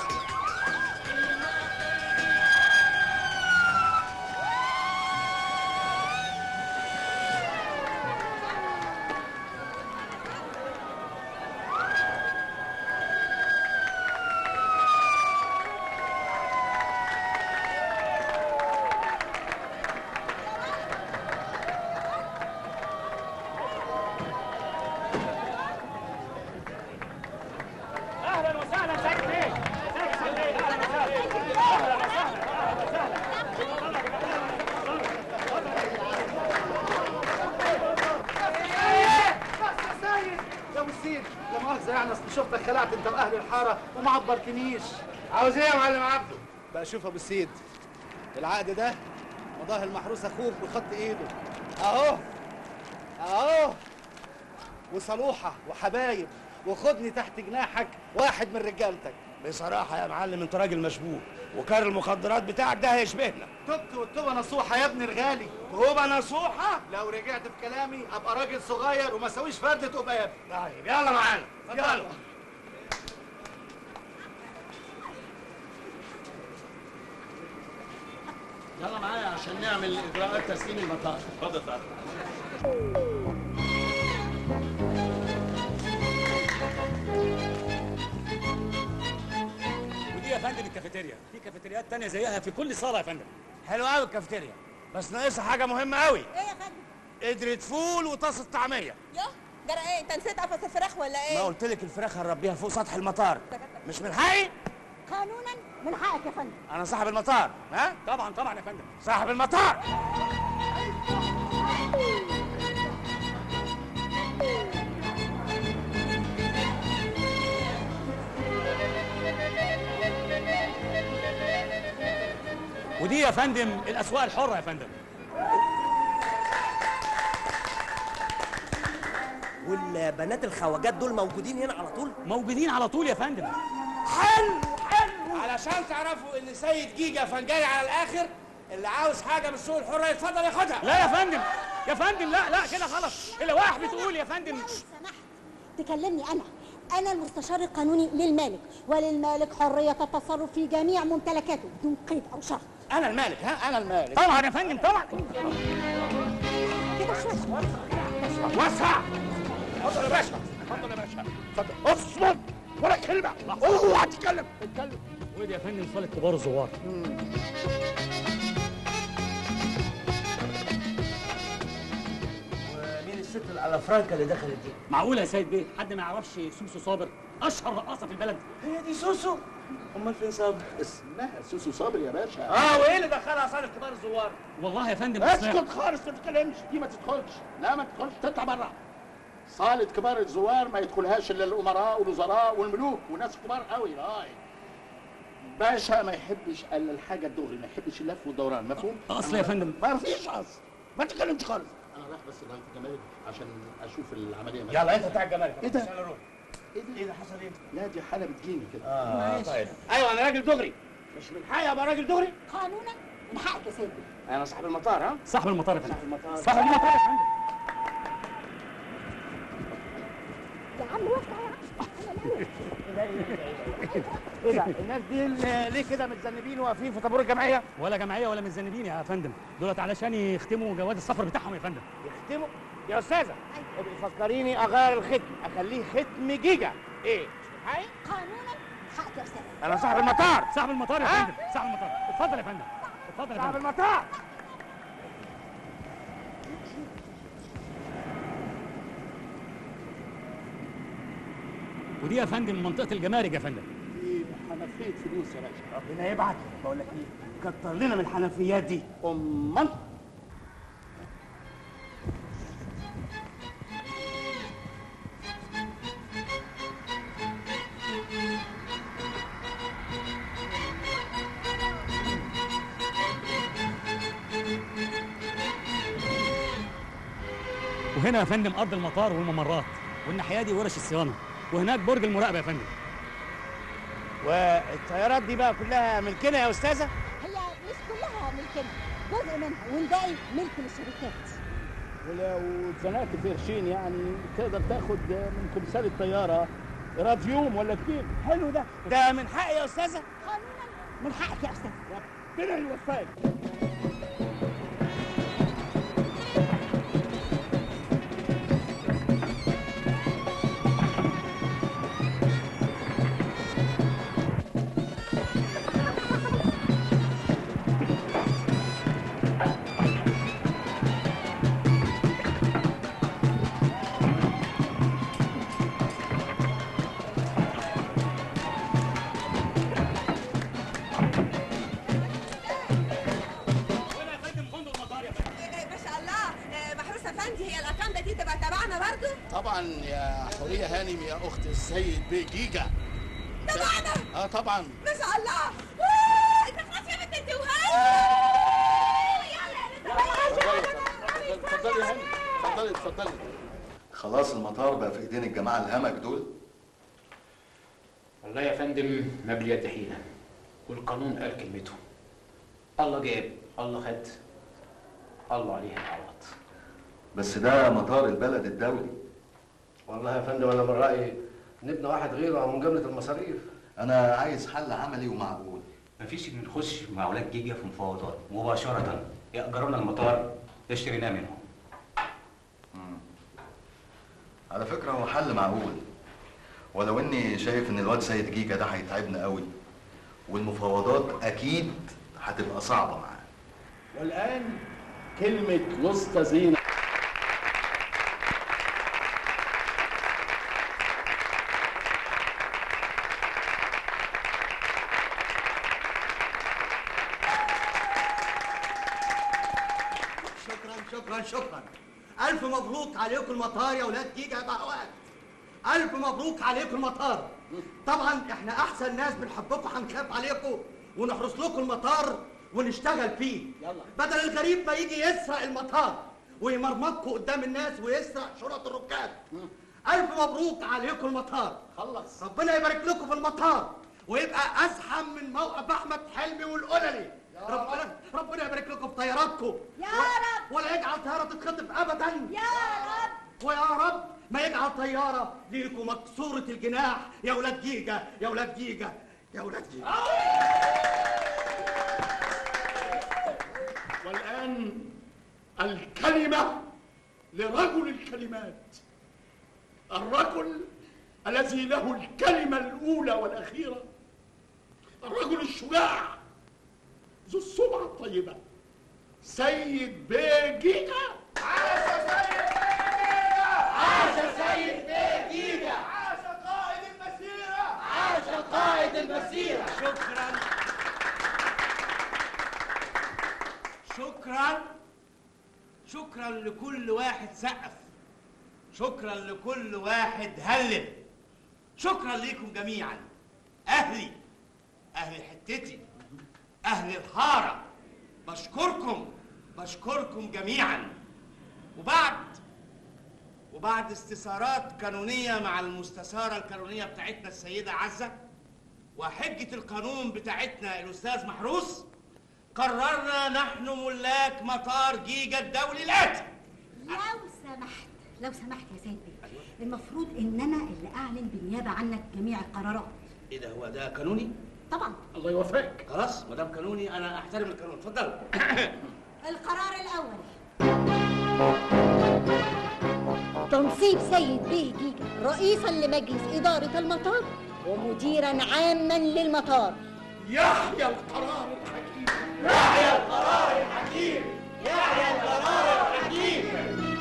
Speaker 10: اهلا وسهلا سيد بيه ازيك يا سيد بيه اهلا وسهلا اهلا وسهلا اهلا وسهلا
Speaker 3: يا ابو السيد لا مؤاخذه يعني اصل شفتك خلعت انت واهل الحاره وما عبرتنيش
Speaker 5: عاوز ايه يا معلم عبده
Speaker 3: بقى شوف يا ابو السيد العقد ده مضاه المحروس اخوك بخط ايده اهو اهو وصلوحه وحبايب وخدني تحت جناحك واحد من رجالتك
Speaker 5: بصراحة يا معلم انت راجل مشبوه وكار المخدرات بتاعك ده هيشبهنا
Speaker 3: تبت والتوبه نصوحه يا ابني الغالي
Speaker 5: توبة نصوحة
Speaker 3: لو رجعت في كلامي ابقى راجل صغير وما اسويش فردة قباب
Speaker 5: طيب يلا معانا يلا
Speaker 3: يلا معايا عشان نعمل اجراءات تسليم المطار اتفضل تعالى
Speaker 10: ودي يا فندم الكافيتيريا في كافيتريات تانية زيها في كل صالة يا فندم
Speaker 5: حلو قوي الكافتيريا بس ناقصها حاجة مهمة قوي
Speaker 2: ايه يا فندم
Speaker 5: قدرة فول وطاسة طعمية
Speaker 2: يوه جرى ايه انت نسيت قفص الفراخ ولا
Speaker 5: ما
Speaker 2: ايه
Speaker 5: قلت لك الفراخ هنربيها فوق سطح المطار مش من حقي
Speaker 14: قانونا من حقك يا فندم
Speaker 5: انا صاحب المطار ها
Speaker 10: طبعا طبعا يا فندم
Speaker 5: صاحب المطار
Speaker 10: ودي يا فندم الاسواق الحرة يا فندم
Speaker 9: والبنات الخواجات دول موجودين هنا على طول
Speaker 10: موجودين على طول يا فندم
Speaker 5: حلو حلو علشان تعرفوا ان سيد جيجا فنجاري على الاخر اللي عاوز حاجة من السوق الحرة يتفضل ياخدها
Speaker 10: لا يا فندم يا فندم لا لا كده غلط اللوائح بتقول يا فندم
Speaker 14: تكلمني انا انا المستشار القانوني للمالك وللمالك حريه التصرف في جميع ممتلكاته بدون قيد او شرط
Speaker 5: انا المالك ها انا المالك
Speaker 10: طبعا يا فندم طبعا
Speaker 14: كده شويه
Speaker 5: وسع اتفضل يا باشا اتفضل يا باشا اتفضل اصمت ولا كلمة اوعى تتكلم اتكلم
Speaker 10: ودي يا فندم صالة كبار الزوار
Speaker 1: مين الست الالافرانكا اللي دخلت دي
Speaker 10: معقولة يا سيد بيه حد ما يعرفش سوسو صابر اشهر رقاصة في البلد
Speaker 1: هي دي سوسو امال فين صابر
Speaker 15: اسمها سوسو صابر يا باشا
Speaker 5: اه وايه اللي دخلها صالة كبار الزوار
Speaker 10: والله يا فندم
Speaker 15: اسكت خالص ما تتكلمش دي ما تدخلش لا ما تدخلش تطلع بره صالة كبار الزوار ما يدخلهاش الا الامراء والوزراء والملوك وناس كبار قوي راي باشا ما يحبش الا الحاجه الدغري ما يحبش اللف والدوران مفهوم
Speaker 10: اصل يا فندم
Speaker 15: ما فيش اصل ما تتكلمش خالص انا رايح بس لغايه الجمارك عشان اشوف العمليه ماشية.
Speaker 5: يلا انت بتاع الجمارك
Speaker 15: ايه ده؟
Speaker 5: عشان اروح ايه ده حصل ايه؟
Speaker 15: لا دي حاله بتجيني كده
Speaker 5: اه طيب ايوه انا راجل دغري مش من حقي ابقى راجل دغري
Speaker 14: قانونا من حقك يا سيدي
Speaker 5: انا صاحب المطار ها
Speaker 10: صاحب المطار يا فندم
Speaker 5: صاحب المطار
Speaker 10: صاحب المطار يا فندم
Speaker 14: يا عم وسع يا عم
Speaker 5: ايه ده الناس دي اللي- ليه كده متذنبين واقفين في طابور الجمعيه
Speaker 10: ولا جمعية ولا متذنبين يا فندم دولت علشان يختموا جواز السفر بتاعهم يا فندم
Speaker 5: يختموا يا استاذه بيفكريني اغير الختم اخليه ختم جيجا ايه حقي
Speaker 14: قانونا من حقك يا استاذ
Speaker 5: انا صاحب المطار
Speaker 10: صاحب المطار يا
Speaker 5: ها؟
Speaker 10: فندم صاحب المطار اتفضل يا فندم اتفضل يا
Speaker 5: صاحب
Speaker 10: فندم
Speaker 5: المطار
Speaker 10: ودي يا فندم منطقة الجمارك يا فندم
Speaker 15: دي حنفيه فلوس يا باشا
Speaker 5: ربنا يبعت بقول لك ايه كتر لنا من الحنفيات دي
Speaker 15: امال
Speaker 19: وهنا يا فندم ارض المطار والممرات والناحيه دي ورش الصيانه وهناك برج المراقبه يا فندم
Speaker 1: والطيارات دي بقى كلها ملكنا يا استاذه
Speaker 14: هي مش كلها ملكنا جزء منها والباقي ملك للشركات
Speaker 15: ولو اتزنقت في قرشين يعني تقدر تاخد من كمثال الطياره راديوم ولا اتنين
Speaker 1: حلو ده ده من حقي يا استاذه
Speaker 14: من حقك يا استاذ
Speaker 15: ربنا يوفقك
Speaker 2: ما شاء الله آه، محروس افندي هي الاكونده دي تبقى تبعنا برضو
Speaker 3: طبعا يا حوريه هانم يا اخت السيد بيه جيجا
Speaker 2: تبعنا
Speaker 3: اه طبعا
Speaker 2: ما شاء الله آه، انت خلاص يا بنت انت وهاني
Speaker 3: اتفضلي يا هانم اتفضلي اتفضلي
Speaker 16: خلاص المطار بقى في ايدين الجماعه الهمج دول
Speaker 18: والله يا فندم ما بليد حيلة والقانون قال كلمته الله جاب الله خد الله عليها العوض
Speaker 16: بس ده مطار البلد الدولي
Speaker 17: والله يا فندم انا من رايي نبني واحد غيره من جمله المصاريف
Speaker 16: انا عايز حل عملي ومعقول
Speaker 20: مفيش نخش مع اولاد جيجا في مفاوضات مباشره يأجروا لنا المطار اشتريناه منهم
Speaker 16: على فكره هو حل معقول ولو اني شايف ان الواد سيد جيجا ده هيتعبنا قوي والمفاوضات اكيد هتبقى صعبه معاه
Speaker 15: والان كلمه الاسطى زينه
Speaker 5: شكرا شكرا شكرا الف مبروك عليكم المطار يا ولاد جيجا بهوات الف مبروك عليكم المطار طبعا احنا احسن ناس بنحبكم هنخاف عليكم ونحرس لكم المطار ونشتغل فيه يلا بدل الغريب ما يجي يسرق المطار ويمرمطكم قدام الناس ويسرق شرط الركاب الف مبروك عليكم المطار خلص ربنا يبارك لكم في المطار ويبقى ازحم من موقف احمد حلمي والقللي ربنا ربنا يبارك لكم في طياراتكم
Speaker 14: يا
Speaker 5: رب ولا يجعل طياره تتخطف ابدا
Speaker 14: يا رب
Speaker 5: ويا رب ما يجعل طياره ليكم مكسوره الجناح يا ولاد جيجا يا ولاد جيجا يا ولاد جيجا
Speaker 15: والآن الكلمة لرجل الكلمات الرجل الذي له الكلمة الأولى والأخيرة الرجل الشجاع ذو السمعة الطيبة سيد بيجيجا
Speaker 5: عاش سيد بيجيجا عاش قائد المسيره عاش قائد المسيره
Speaker 1: شكرا شكرا شكرا لكل واحد سقف شكرا لكل واحد هلل شكرا ليكم جميعا اهلي اهل حتتي اهل الحاره بشكركم بشكركم جميعا وبعد وبعد استثارات قانونيه مع المستشاره القانونيه بتاعتنا السيده عزه وحجه القانون بتاعتنا الاستاذ محروس قررنا نحن ملاك مطار جيجا الدولي الاتي
Speaker 14: لو سمحت لو سمحت يا سيد بيه المفروض ان انا اللي اعلن بالنيابه عنك جميع القرارات
Speaker 1: ايه ده هو ده قانوني؟
Speaker 14: طبعا
Speaker 15: الله يوفقك
Speaker 1: خلاص ما دام قانوني انا احترم القانون اتفضلوا
Speaker 14: القرار الاول تنصيب سيد بيه جيجا رئيسا لمجلس اداره المطار ومديرا عاما للمطار
Speaker 15: يحيى القرار الحكيم
Speaker 5: يحيى القرار الحكيم يحيى القرار الحكيم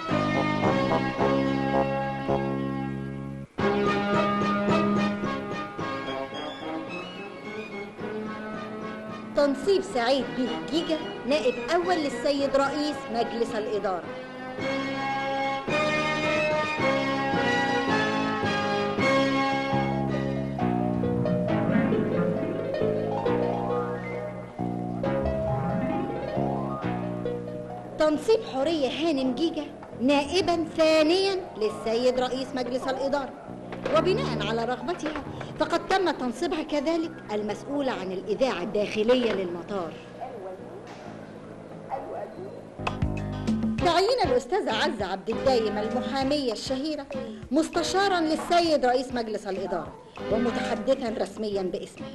Speaker 14: تنصيب سعيد بيه جيجا نائب اول للسيد رئيس مجلس الاداره تنصيب حورية هانم جيجا نائبا ثانيا للسيد رئيس مجلس الإدارة وبناء على رغبتها فقد تم تنصيبها كذلك المسؤولة عن الإذاعة الداخلية للمطار تعيين الأستاذة عزة عبد الدايم المحامية الشهيرة مستشارا للسيد رئيس مجلس الإدارة ومتحدثا رسميا باسمه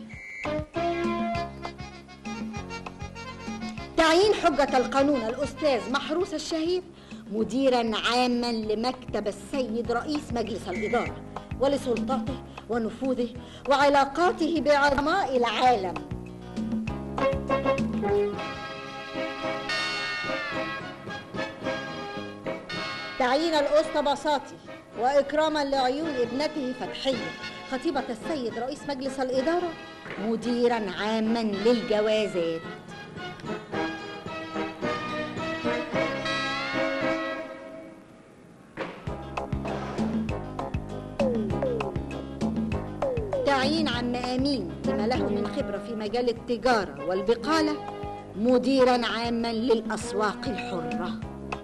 Speaker 14: تعيين حجة القانون الأستاذ محروس الشهير مديرا عاما لمكتب السيد رئيس مجلس الإدارة ولسلطته ونفوذه وعلاقاته بعظماء العالم تعيين الأسطى بساطي وإكراما لعيون ابنته فتحية خطيبة السيد رئيس مجلس الإدارة مديرا عاما للجوازات تعيين عم أمين بما له من خبرة في مجال التجارة والبقالة مديرا عاما للأسواق الحرة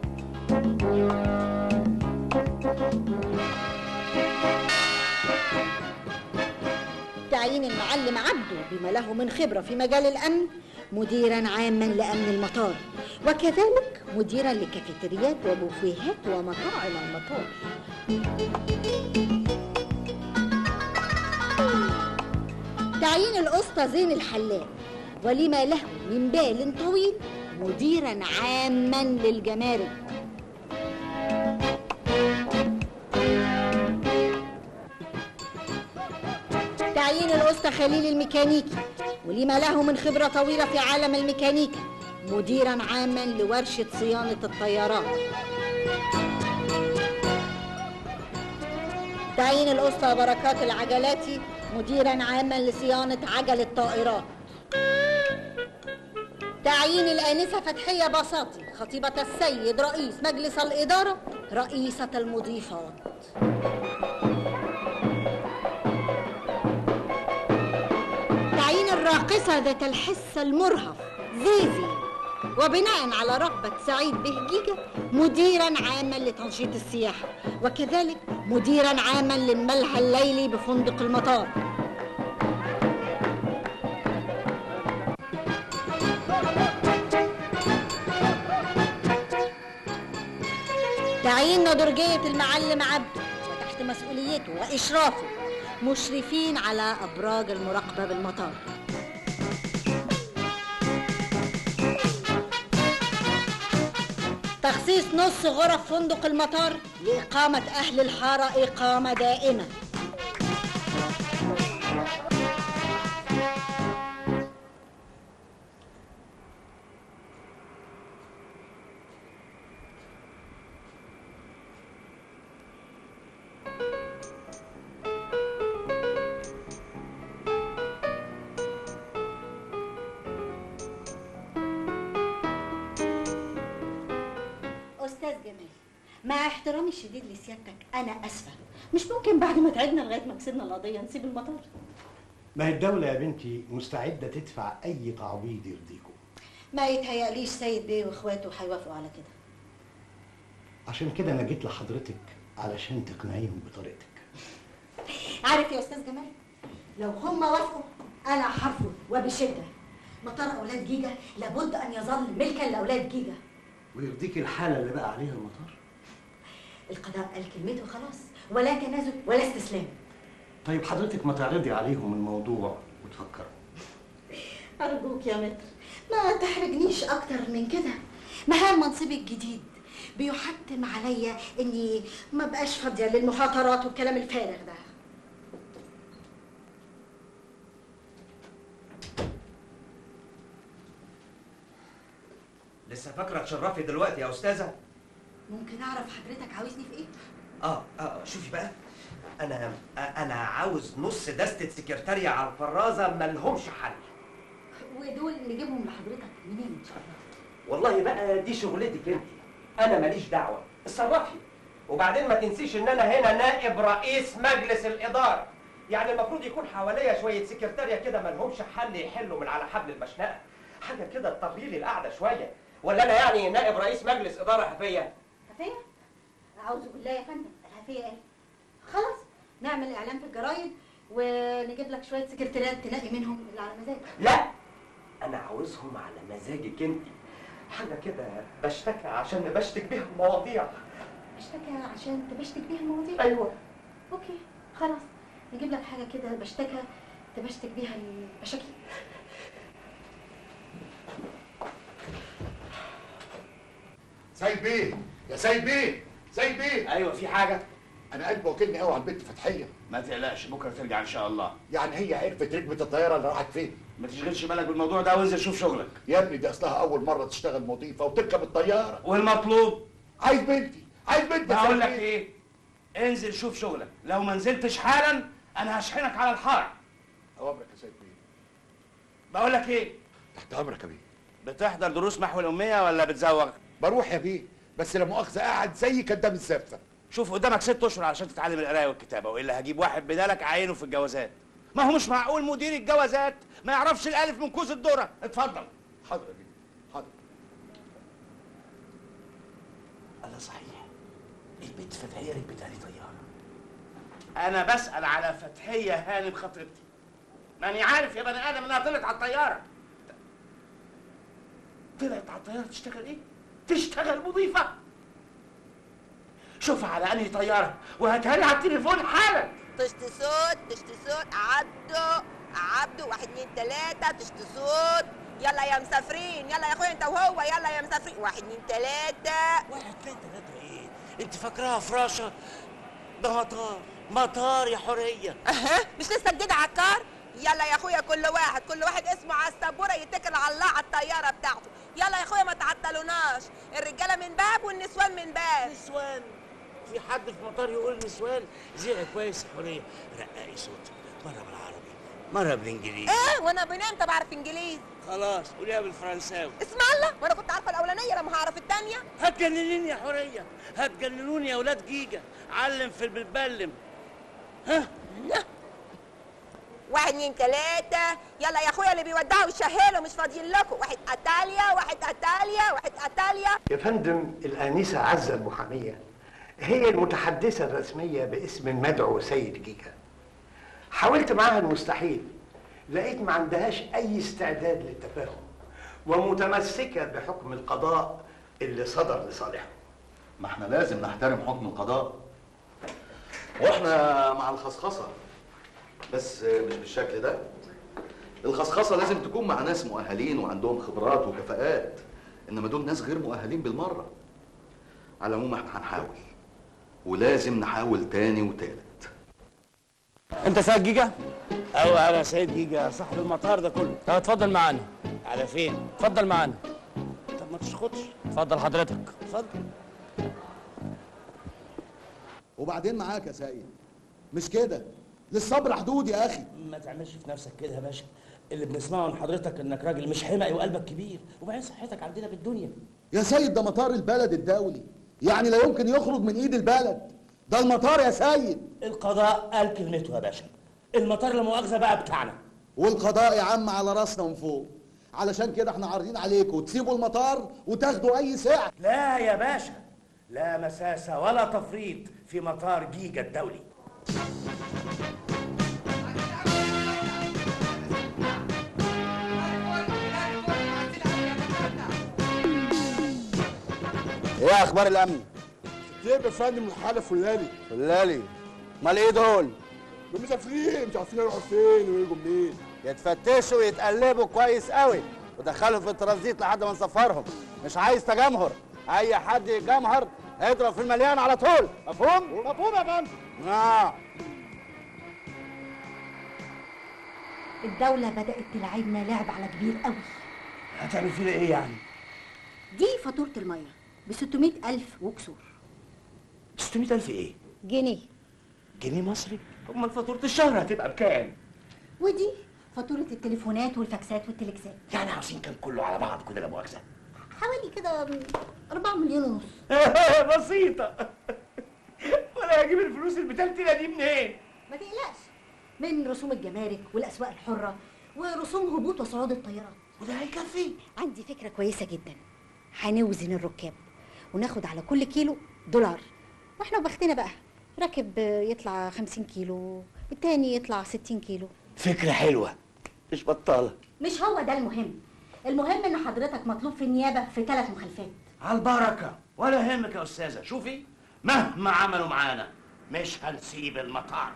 Speaker 14: تعيين المعلم عبده بما له من خبرة في مجال الأمن مديرا عاما لأمن المطار وكذلك مديرا لكافيتريات وبوفيهات ومطاعم المطار تعيين الأسطى زين الحلاق ولما له من بال طويل مديرا عاما للجمارك تعيين الأسطى خليل الميكانيكي ولما له من خبرة طويلة في عالم الميكانيكا مديرا عاما لورشة صيانة الطيارات تعيين الأسطى بركات العجلاتي مديرا عاما لصيانة عجل الطائرات تعيين الآنسة فتحية بساطي خطيبة السيد رئيس مجلس الإدارة رئيسة المضيفات تعيين الراقصة ذات الحس المرهف زيزي وبناء على رغبة سعيد بهجيجة مديرا عاما لتنشيط السياحة وكذلك مديرا عاما للملهى الليلي بفندق المطار تعيين نضرجية المعلم عبده وتحت مسؤوليته وإشرافه مشرفين على أبراج المراقبة بالمطار تخصيص نص غرف فندق المطار لإقامة أهل الحارة إقامة دائمة أستاذ جمال مع احترامي الشديد لسيادتك أنا أسفة مش ممكن بعد ما تعبنا لغاية ما كسبنا القضية نسيب المطار
Speaker 21: ما هي الدولة يا بنتي مستعدة تدفع أي تعويض يرضيكم
Speaker 14: ما يتهيأليش سيد بيه وإخواته هيوافقوا على كده
Speaker 21: عشان كده أنا جيت لحضرتك علشان تقنعيهم بطريقتك
Speaker 14: عارف يا أستاذ جمال لو هم وافقوا أنا هرفض وبشدة مطار أولاد جيجا لابد أن يظل ملكا لأولاد جيجا
Speaker 21: ويرضيك الحالة اللي بقى عليها المطار
Speaker 14: القضاء قال كلمته خلاص ولا تنازل ولا استسلام
Speaker 21: طيب حضرتك ما تعرضي عليهم الموضوع وتفكروا
Speaker 14: أرجوك يا متر ما تحرجنيش أكتر من كده مهام منصبي الجديد بيحتم عليا إني ما بقاش فاضية للمخاطرات والكلام الفارغ ده
Speaker 9: لسه فاكره تشرفي دلوقتي يا استاذه
Speaker 14: ممكن أعرف حضرتك عاوزني في إيه؟
Speaker 9: اه اه شوفي بقى انا انا عاوز نص دستة سكرتارية على الفرازه ملهمش حل
Speaker 14: ودول نجيبهم لحضرتك منين إن شاء الله؟
Speaker 9: والله بقى دي شغلتك انت انا ماليش دعوه اتصرفي وبعدين ما تنسيش ان انا هنا نائب رئيس مجلس الاداره يعني المفروض يكون حواليا شويه سكرتارية كده ملهمش حل يحلوا من على حبل المشنقه حاجه كده تطري لي القعده شويه ولا انا يعني نائب رئيس مجلس اداره حفيه
Speaker 14: حفية؟ اعوذ بالله يا فندم العافيه ايه خلاص نعمل اعلان في الجرايد ونجيب لك شويه سكرتيرات تلاقي منهم اللي على مزاجك
Speaker 9: لا انا عاوزهم على مزاجك انت حاجه كده بشتكي عشان بشتك بيها المواضيع
Speaker 14: اشتكى عشان تبشتك بيها المواضيع
Speaker 9: ايوه
Speaker 14: اوكي خلاص نجيب لك حاجه كده بشتكى تبشتك بيها المشاكل
Speaker 6: سيد بيه يا سيد بيه سيد بيه
Speaker 5: ايوه في حاجه
Speaker 6: انا قلبي واكلني قوي على البنت فتحيه
Speaker 5: ما تقلقش بكره ترجع ان شاء الله
Speaker 6: يعني هي عرفت ركبه الطياره اللي راحت فين
Speaker 5: ما تشغلش بالك بالموضوع ده وانزل شوف شغلك
Speaker 6: يا ابني دي اصلها اول مره تشتغل مضيفه وتركب الطياره
Speaker 5: والمطلوب
Speaker 6: عايز بنتي عايز بنتي يا
Speaker 5: بقول
Speaker 6: سيد
Speaker 5: لك
Speaker 6: بيه.
Speaker 5: ايه انزل شوف شغلك لو ما نزلتش حالا انا هشحنك على الحاره
Speaker 6: اوامرك يا سيد بيه
Speaker 5: بقول لك ايه
Speaker 6: تحت امرك يا بيه
Speaker 5: بتحضر دروس محو الاميه ولا بتزوغ
Speaker 6: بروح يا بيه بس لا مؤاخذه قاعد زي كدام الزفه
Speaker 5: شوف قدامك ست اشهر عشان تتعلم القرايه والكتابه والا هجيب واحد بدالك اعينه في الجوازات ما هو مش معقول مدير الجوازات ما يعرفش الالف من كوز الذره اتفضل
Speaker 6: حاضر يا بيه حاضر
Speaker 5: الله صحيح البنت فتحيه ركبت لي طياره انا بسال على فتحيه هانم خطيبتي ماني عارف يا بني ادم انها طلعت على الطياره طلعت على الطياره تشتغل ايه تشتغل مضيفه شوفها على انهي طياره وهاتها لي على التليفون حالا
Speaker 22: طشت صوت طشت صوت عبده عبده واحد اتنين تلاتة طشت صوت يلا يا مسافرين يلا يا اخويا انت وهو يلا يا مسافرين واحد اتنين تلاتة
Speaker 1: واحد اتنين تلاتة ايه؟ انت فاكراها فراشة؟ ده مطار مطار يا حورية
Speaker 22: اها مش لسه جديد على الكار يلا يا اخويا كل واحد كل واحد اسمه على السبوره يتكل على الله على الطياره بتاعته يلا يا اخويا ما تعطلوناش الرجاله من باب والنسوان من باب
Speaker 1: نسوان في حد في مطار يقول نسوان زي كويس يا حورية رققي صوتك مرة بالعربي مرة بالانجليزي
Speaker 22: ايه وانا بنام طب اعرف انجليزي
Speaker 1: خلاص قوليها بالفرنساوي
Speaker 22: اسم الله وانا كنت عارفه الاولانيه لما هعرف الثانيه
Speaker 1: هتجننيني يا حورية هتجننوني يا ولاد جيجا علم في البلبلم ها
Speaker 22: واحد اتنين تلاتة يلا يا اخويا اللي بيودعوا يشهلوا مش فاضيين لكم واحد اتاليا واحد اتاليا واحد اتاليا
Speaker 21: يا فندم الآنسة عزة المحامية هي المتحدثة الرسمية باسم المدعو سيد جيجا حاولت معاها المستحيل لقيت ما عندهاش أي استعداد للتفاهم ومتمسكة بحكم القضاء اللي صدر لصالحها
Speaker 16: ما احنا لازم نحترم حكم القضاء واحنا مع الخصخصه بس مش بالشكل ده الخصخصه لازم تكون مع ناس مؤهلين وعندهم خبرات وكفاءات انما دول ناس غير مؤهلين بالمره على العموم احنا هنحاول ولازم نحاول تاني وتالت
Speaker 1: انت سيد جيجا؟ ايوه انا سيد جيجا صاحب المطار ده كله
Speaker 10: طب اتفضل معانا
Speaker 1: على فين؟
Speaker 10: اتفضل معانا
Speaker 1: طب ما تسخطش
Speaker 10: اتفضل حضرتك
Speaker 1: اتفضل
Speaker 3: وبعدين معاك يا سيد مش كده للصبر حدود يا اخي
Speaker 1: ما تعملش في نفسك كده يا باشا اللي بنسمعه من حضرتك انك راجل مش حمقي وقلبك كبير وبعدين صحتك عندنا بالدنيا
Speaker 3: يا سيد ده مطار البلد الدولي يعني لا يمكن يخرج من ايد البلد ده المطار يا سيد
Speaker 1: القضاء قال كلمته يا باشا المطار لا مؤاخذه بقى بتاعنا
Speaker 3: والقضاء يا عم على راسنا من فوق علشان كده احنا عارضين عليكم تسيبوا المطار وتاخدوا اي سعر
Speaker 1: لا يا باشا لا مساسه ولا تفريط في مطار جيجا الدولي
Speaker 23: ايه اخبار الامن
Speaker 12: جيب يا فندم الحاله فلاني
Speaker 23: فلالي امال ايه دول
Speaker 12: دول مسافرين مش عارفين يروحوا فين ويجوا منين
Speaker 23: يتفتشوا ويتقلبوا كويس قوي ودخلهم في الترانزيت لحد ما نسفرهم مش عايز تجمهر اي حد يجمهر اضرب في المليان على طول مفهوم
Speaker 12: مفهوم يا فندم
Speaker 23: اه
Speaker 14: الدولة بدأت تلعبنا لعب على كبير قوي
Speaker 1: هتعمل فينا ايه يعني؟
Speaker 14: دي فاتورة المية ب 600 ألف وكسور
Speaker 1: 600000 ايه؟
Speaker 14: جنيه
Speaker 1: جنيه مصري؟ امال فاتوره الشهر هتبقى بكام؟
Speaker 14: ودي فاتورة التليفونات والفاكسات والتليكسات
Speaker 1: يعني عاوزين كام كله على بعض كده لا مؤاخذه
Speaker 14: حوالي كده 4 مليون ونص
Speaker 1: بسيطه ولا هجيب الفلوس البتلتينه دي منين؟
Speaker 14: ما تقلقش من رسوم الجمارك والأسواق الحرة ورسوم هبوط وصعود الطيارات
Speaker 1: وده هيكفي
Speaker 14: عندي فكرة كويسة جدا هنوزن الركاب وناخد على كل كيلو دولار واحنا وبختنا بقى راكب يطلع 50 كيلو التاني يطلع 60 كيلو
Speaker 5: فكرة حلوة مش بطالة
Speaker 14: مش هو ده المهم المهم ان حضرتك مطلوب في النيابه في ثلاث مخالفات
Speaker 5: على البركة ولا يهمك يا أستاذة شوفي مهما عملوا معانا مش هنسيب المطار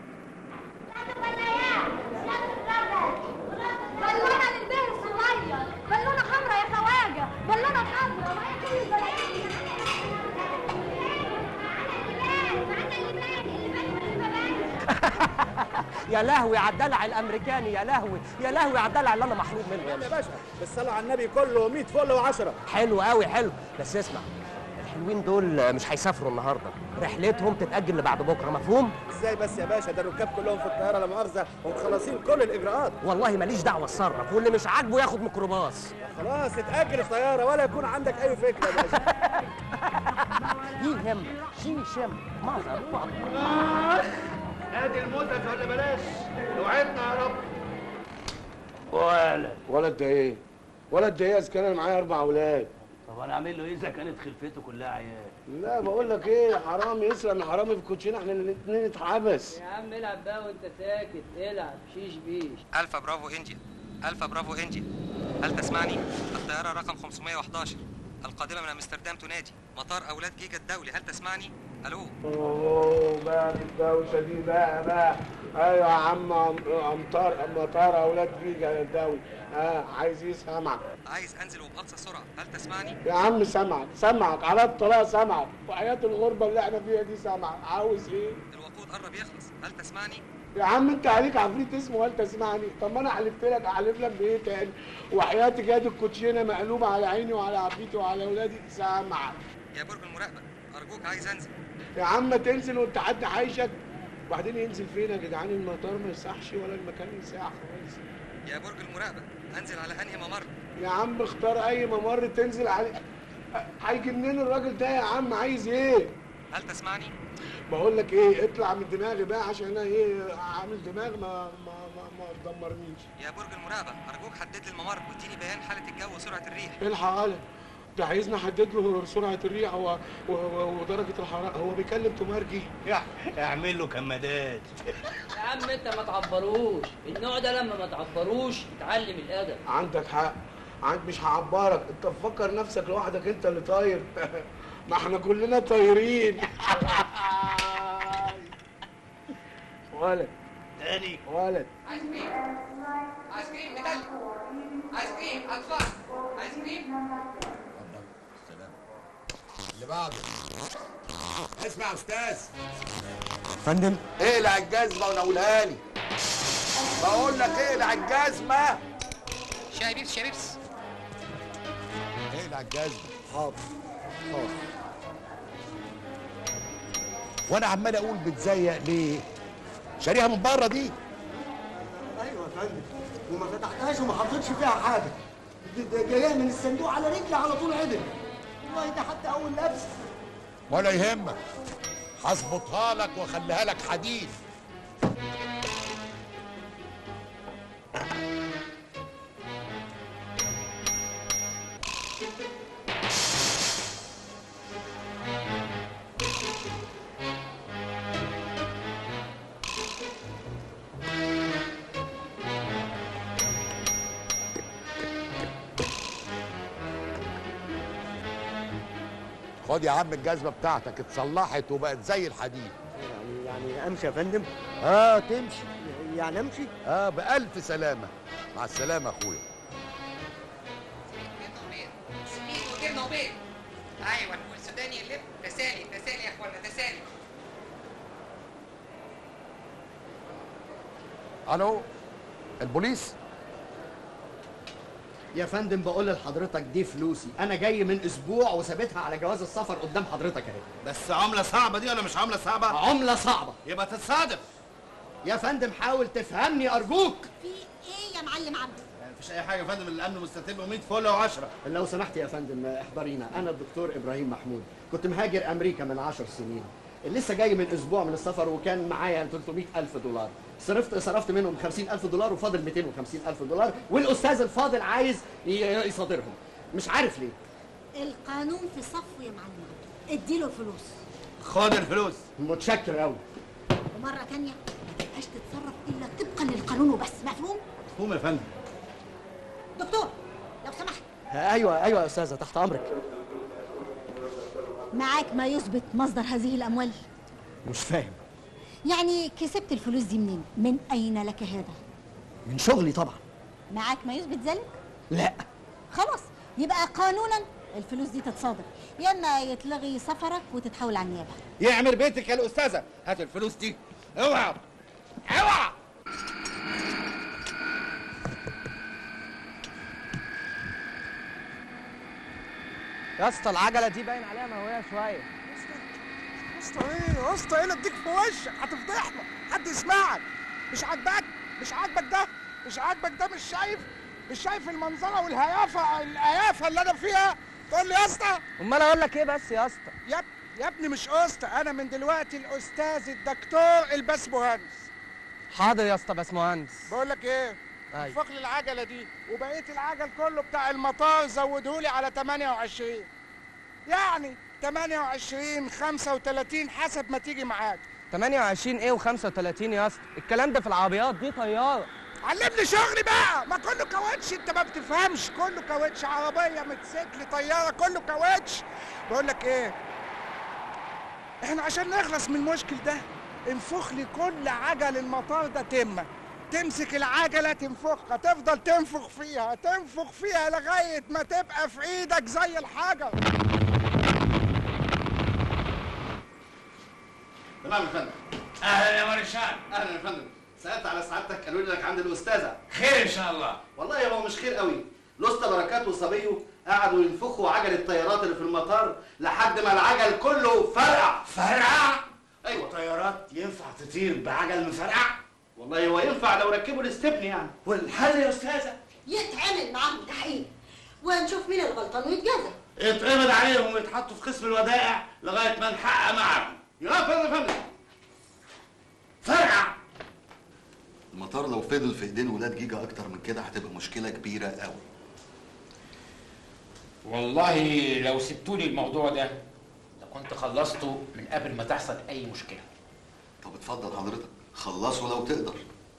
Speaker 13: بالونة للبهر الصغير بالونة حمرا يا خواجة بالونة حمرا
Speaker 9: يا لهوي على الدلع الامريكاني يا لهوي يا لهوي على الدلع اللي انا محروم منه
Speaker 23: يا باشا بالصلاة على النبي كله 100 فل و10
Speaker 9: حلو قوي حلو بس اسمع الحلوين دول مش هيسافروا النهارده رحلتهم تتاجل لبعد بكره مفهوم
Speaker 23: ازاي بس يا باشا ده الركاب كلهم في الطيارة لا مؤاخذة ومخلصين كل الإجراءات
Speaker 9: والله ماليش دعوه اتصرف واللي مش عاجبه ياخد ميكروباص
Speaker 23: خلاص اتأجل الطيارة ولا يكون عندك أي فكرة يا باشا
Speaker 9: يهم شيل شم ماذا
Speaker 5: ادي الموتة ولا بلاش وعدنا يا رب ولد
Speaker 15: ولد ده ايه؟ ولد ده ايه اذا كان انا معايا اربع اولاد
Speaker 5: طب انا اعمل له ايه اذا كانت خلفته كلها عيال
Speaker 15: لا بقول لك ايه حرامي يسرق من حرامي في الكوتشينه احنا الاثنين اتحبس
Speaker 4: يا عم العب بقى وانت ساكت العب شيش بيش
Speaker 8: ألفا برافو إنجل ألفا برافو إنجل هل تسمعني؟ الطيارة رقم 511 القادمة من أمستردام تنادي مطار أولاد جيجا الدولي هل تسمعني؟ ألو
Speaker 15: اوه بقى الدوشه دي بقى بقى ايوه يا عم أم- امطار مطار اولاد جيجا الدولي اه عايز ايه سامعك
Speaker 8: عايز أنزل وبأقصى سرعة هل تسمعني؟
Speaker 15: يا عم سامعك سامعك على الطلاق سامعك وحياة الغربة اللي احنا فيها دي سامعك عاوز ايه؟
Speaker 8: الوقود قرب يخلص هل تسمعني؟
Speaker 15: يا عم انت عليك عفريت اسمه هل تسمعني؟ طب ما انا حلفت لك احلف لك بايه تاني؟ وحياتك ادي الكوتشينه مقلوبه على عيني وعلى عفريتي وعلى اولادي سامعك
Speaker 8: يا برج المراقبة أرجوك عايز أنزل
Speaker 15: يا عم تنزل وانت حد حايشك وبعدين ينزل فين يا جدعان المطار ما يصحش ولا المكان يساع خالص
Speaker 8: يا برج المراقبة أنزل على أنهي ممر؟
Speaker 15: يا عم اختار اي ممر تنزل عليه هيجنن الراجل ده يا عم عايز ايه
Speaker 8: هل تسمعني؟
Speaker 15: بقول لك ايه اطلع من دماغي بقى عشان انا ايه عامل دماغ ما ما ما, ما تدمرنيش
Speaker 8: يا برج المراقبة أرجوك حدد لي الممر واديني بيان حالة الجو وسرعة الريح
Speaker 15: الحق على ده عايزني احدد له سرعه الريح و... و... و... ودرجه الحراره هو بيكلم تمارجي
Speaker 5: اعمل له كمادات
Speaker 4: يا عم انت ما تعبروش النوع ده لما ما تعبروش يتعلم الادب
Speaker 15: عندك حق عند مش هعبرك انت مفكر نفسك لوحدك انت اللي طاير ما احنا كلنا طايرين ولد
Speaker 5: تاني
Speaker 15: ولد
Speaker 8: آيس كريم آيس كريم ميدالي آيس كريم أطفال آيس كريم
Speaker 6: اللي بعده اسمع يا استاذ
Speaker 23: فندم
Speaker 6: اقلع الجزمه ونقولها لي بقول لك اقلع الجزمه
Speaker 8: شاي بيبس شاي بيبس
Speaker 6: اقلع الجزمه
Speaker 23: حاضر حاضر
Speaker 6: وانا عمال اقول بتزيق ليه شاريها من بره دي
Speaker 3: ايوه يا فندم وما فتحتهاش وما حطيتش فيها حاجه دي- دي جايه من الصندوق على رجلي على طول عدل والله ده حتى اول لبس
Speaker 6: ولا يهمك هظبطها لك واخليها لك حديد خد يا عم الجزمه بتاعتك اتصلحت وبقت زي الحديد
Speaker 3: يعني يعني امشي يا فندم اه تمشي يعني امشي
Speaker 6: اه بألف سلامة مع السلامة يا اخويا
Speaker 8: سمين وجبنة وبيض أيوة نقول سوداني اللب تسالي تسالي يا إخوانا تسالي
Speaker 6: الو البوليس
Speaker 3: يا فندم بقول لحضرتك دي فلوسي انا جاي من اسبوع وثابتها على جواز السفر قدام حضرتك اهي
Speaker 5: بس عملة صعبة دي ولا مش عملة صعبة؟
Speaker 3: عملة صعبة
Speaker 5: يبقى تتصادف
Speaker 3: يا فندم حاول تفهمني ارجوك
Speaker 14: في ايه يا معلم عبد
Speaker 5: مفيش أي حاجة يا فندم الأمن مستتب 100 فل وعشرة
Speaker 3: لو سمحت يا فندم احضرينا انا الدكتور ابراهيم محمود كنت مهاجر امريكا من عشر سنين لسه جاي من اسبوع من السفر وكان معايا 300 الف دولار صرفت صرفت منهم 50 الف دولار وفاضل 250 الف دولار والاستاذ الفاضل عايز ي- يصادرهم مش عارف ليه
Speaker 14: القانون في صفه يا معلم عبد اديله الفلوس
Speaker 3: خد الفلوس
Speaker 15: متشكر قوي
Speaker 14: ومرة تانية ما تبقاش تتصرف إلا طبقا للقانون وبس مفهوم؟
Speaker 3: مفهوم يا فندم
Speaker 14: دكتور لو سمحت
Speaker 7: ايوه ايوه يا استاذه تحت امرك
Speaker 14: معاك ما يثبت مصدر هذه الأموال
Speaker 7: مش فاهم
Speaker 14: يعني كسبت الفلوس دي منين؟ من أين لك هذا؟
Speaker 7: من شغلي طبعا
Speaker 14: معاك ما يثبت ذلك؟
Speaker 7: لا
Speaker 14: خلاص يبقى قانونا الفلوس دي تتصادر يا اما يتلغي سفرك وتتحول على النيابه
Speaker 3: يعمل بيتك يا الاستاذه هات الفلوس دي اوعى اوعى
Speaker 7: يا اسطى العجله دي باين عليها مهويه شويه
Speaker 12: يا اسطى ايه يا اسطى ايه اللي اديك في وشك هتفضحنا حد يسمعك مش عاجبك مش عاجبك ده مش عاجبك ده مش شايف مش شايف المنظره والهيافه الهيافه اللي انا فيها تقول لي يا اسطى
Speaker 7: امال اقول لك ايه بس يا اسطى
Speaker 12: يا اب- يا ابني مش اسطى انا من دلوقتي الاستاذ الدكتور الباس مهندس
Speaker 7: حاضر يا اسطى باشمهندس
Speaker 12: بقول لك ايه
Speaker 7: أيوة.
Speaker 12: انفخ لي العجله دي وبقيه العجل كله بتاع المطار زودهولي على 28 يعني 28 35 حسب ما تيجي معاك
Speaker 7: 28 ايه و35 يا اسطى الكلام ده في العربيات دي طياره
Speaker 12: علمني شغلي بقى ما كله كاوتش انت ما بتفهمش كله كاوتش عربيه موتوسيكل طياره كله كاوتش بقول لك ايه احنا عشان نخلص من المشكل ده انفخ لي كل عجل المطار ده تمه تمسك العجله تنفخها تفضل تنفخ فيها تنفخ فيها لغايه ما تبقى في ايدك زي الحجر
Speaker 3: تمام يا فندم
Speaker 5: اهلا يا مارشال
Speaker 3: اهلا يا فندم سالت على سعادتك قالوا لي انك عند الاستاذه
Speaker 5: خير ان شاء الله
Speaker 3: والله هو مش خير قوي لوستا بركات وصبيه قعدوا ينفخوا عجل الطيارات اللي في المطار لحد ما العجل كله فرقع
Speaker 5: فرقع
Speaker 3: ايوه
Speaker 5: طيارات ينفع تطير بعجل مفرقع
Speaker 3: والله هو ينفع لو ركبوا الاستبن يعني
Speaker 5: والحل يا استاذه
Speaker 14: يتعمل معاهم تحقيق ونشوف مين الغلطان ويتجازى
Speaker 5: يتقبض عليهم ويتحطوا في قسم الودائع لغايه ما نحقق معاهم
Speaker 3: يا فندم فندم
Speaker 5: فرقع
Speaker 16: المطار لو فضل في ايدين ولاد جيجا اكتر من كده هتبقى مشكله كبيره قوي
Speaker 18: والله لو سبتولي الموضوع ده لكنت خلصته من قبل ما تحصل اي مشكله
Speaker 16: طب اتفضل حضرتك خلصه لو تقدر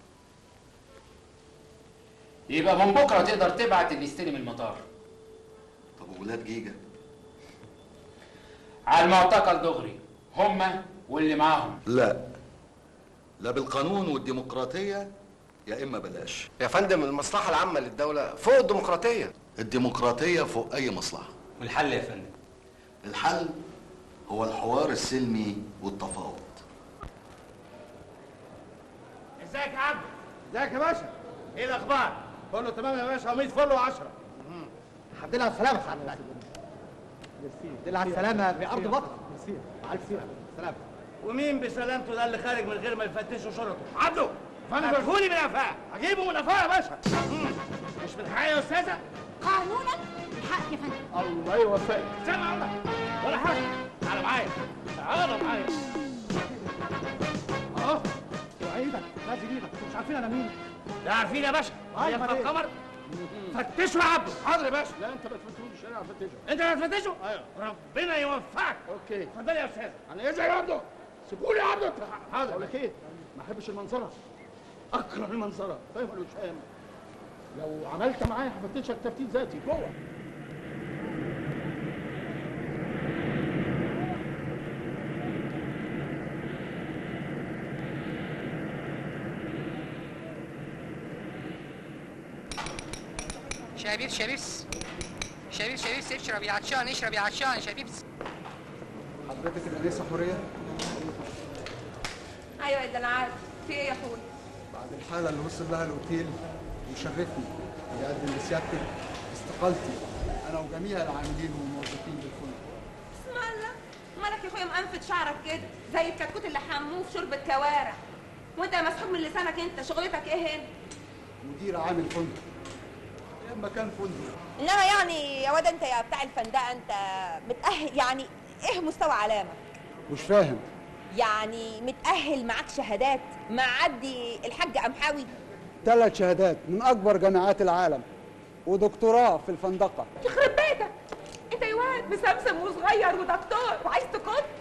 Speaker 18: يبقى من بكره تقدر تبعت اللي يستلم المطار
Speaker 16: طب ولاد جيجا
Speaker 18: على المعتقل دغري هما واللي معاهم
Speaker 16: لا لا بالقانون والديمقراطيه يا اما بلاش
Speaker 17: يا فندم المصلحه العامه للدوله فوق الديمقراطيه
Speaker 16: الديمقراطيه فوق اي مصلحه
Speaker 8: والحل يا فندم
Speaker 16: الحل هو الحوار السلمي والتفاوض
Speaker 12: ازيك يا عبد ازيك يا باشا ايه الاخبار كله تمام يا باشا 100 فل و10
Speaker 7: الحمد لله على السلامه سعادتك الحمد لله على السلامه في ارض بطن على السلامه سلام
Speaker 1: ومين بسلامته ده اللي خارج من غير ما يفتشوا شرطه عبده
Speaker 12: فندم.
Speaker 1: عرفوني من قفاه
Speaker 12: اجيبه من قفاه يا باشا
Speaker 1: مش من حقي يا استاذه
Speaker 14: قانونا الحق يا فندم
Speaker 12: الله يوفقك
Speaker 1: سامع الله ولا حاجه تعالى معايا تعالى معايا
Speaker 12: اه وعيدك نازل ايدك انتوا مش عارفين انا مين
Speaker 1: لا عارفين يا باشا
Speaker 12: أيوة،
Speaker 1: هي
Speaker 12: أمال إيه؟
Speaker 1: القمر فتشوا يا عبده
Speaker 12: حاضر يا باشا لا انت ما تفتحوش انا هفتشه
Speaker 1: انت اللي هتفتشه
Speaker 12: ايوه
Speaker 1: ربنا يوفقك
Speaker 12: اوكي
Speaker 1: اتفضل يا استاذ
Speaker 12: انا ايه زي عبده سيبوني يا عبده حاضر اقول لك ايه ما احبش المنظره اكره المنظره فاهم ولا مش فاهم لو عملت معايا هفتشك تفتيش ذاتي جوه
Speaker 8: شبيب شبيبس شبيب شبيبس اشرب يا عطشان اشرب يا عطشان شبيبس
Speaker 11: حضرتك الانسه حوريه
Speaker 22: ايوه ده انا عارف في ايه يا اخويا
Speaker 11: بعد الحاله اللي وصل لها الاوتيل يشرفني يقدم لسيادتك استقالتي انا وجميع العاملين والموظفين بالفندق
Speaker 22: اسم الله مالك يا اخويا مقنفة شعرك كده زي الكتكوت اللي حموه في شوربة كوارع وانت مسحوب من لسانك انت شغلتك ايه هنا
Speaker 11: مدير عامل فندق يا اما كان فندق
Speaker 22: انما يعني يا واد انت يا بتاع الفندقه انت متاهل يعني ايه مستوى علامه
Speaker 11: مش فاهم
Speaker 22: يعني متاهل معاك شهادات معدي الحاج قمحاوي
Speaker 11: ثلاث شهادات من اكبر جامعات العالم ودكتوراه في الفندقه
Speaker 22: يخرب بيتك انت يا واد مسمسم وصغير ودكتور وعايز تكون
Speaker 11: يا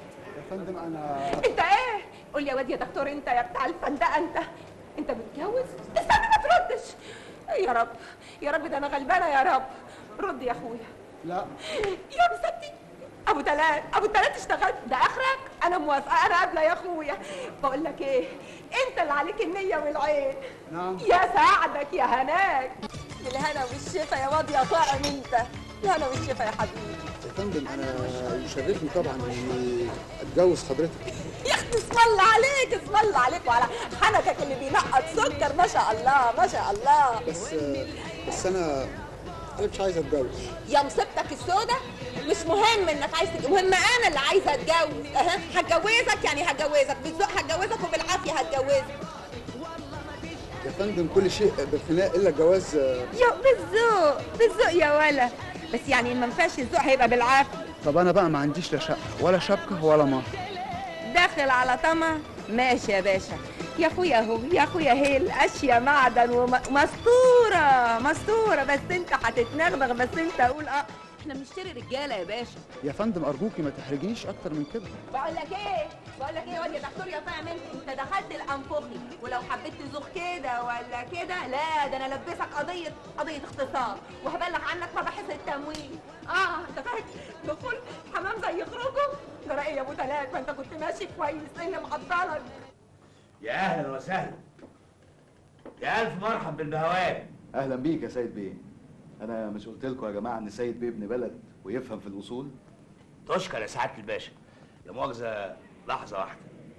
Speaker 11: فندم انا
Speaker 22: انت ايه قول يا واد يا دكتور انت يا بتاع الفندقه انت انت متجوز استنى ما تردش يا رب يا رب ده انا غلبانه يا رب رد يا اخويا
Speaker 11: لا
Speaker 22: يا مصدق ابو تلات ابو تلات اشتغلت ده اخرك انا موافقه انا قابله يا اخويا بقول لك ايه انت اللي عليك النيه والعين
Speaker 11: نعم
Speaker 22: يا سعدك يا هناك بالهنا والشفا يا واد يا طاعم انت الهنا والشفا يا حبيبي
Speaker 11: يا فندم انا يشرفني طبعا اني اتجوز حضرتك
Speaker 22: يا اختي اسم الله عليك اسم الله عليك وعلى حنكك اللي بينقط سكر ما شاء الله ما شاء الله
Speaker 11: بس بس انا انا مش عايز اتجوز
Speaker 22: يا مصيبتك السودة مش مهم انك عايز تتجوز مهم انا اللي عايزه اتجوز اها هتجوزك يعني هتجوزك بالذوق هتجوزك وبالعافيه هتجوزك
Speaker 11: يا فندم كل شيء بالخناق الا الجواز آه،
Speaker 22: يا بالذوق بالذوق يا ولا بس يعني ما ينفعش الذوق هيبقى بالعافيه
Speaker 11: طب انا بقى ما عنديش لا شقه ولا شبكه ولا مهر
Speaker 22: داخل على طمع ماشي يا باشا يا اخويا اهو يا اخويا هيل اشياء معدن ومستوره مستوره بس انت هتتنغنغ بس انت قول اه احنا بنشتري رجاله يا باشا
Speaker 11: يا فندم ارجوكي ما تحرجنيش اكتر من كده
Speaker 22: بقول لك ايه بقول لك ايه يا واد يا دكتور يا فاهم انت انت دخلت الانفخي ولو حبيت تزوق كده ولا كده لا ده انا البسك قضيه قضيه اختصار وهبلغ عنك مباحث التمويل اه انت فاهم دخول حمام زي يخرجوا ده رأي يا ابو تلات ما انت كنت ماشي كويس ايه اللي معطلك
Speaker 1: يا اهلا وسهلا يا الف مرحب بالبهوات
Speaker 16: اهلا بيك يا سيد بيه انا مش قلت لكم يا جماعه ان سيد بيه ابن بلد ويفهم في الاصول
Speaker 1: تشكر يا سعاده الباشا لا مؤاخذه لحظه واحده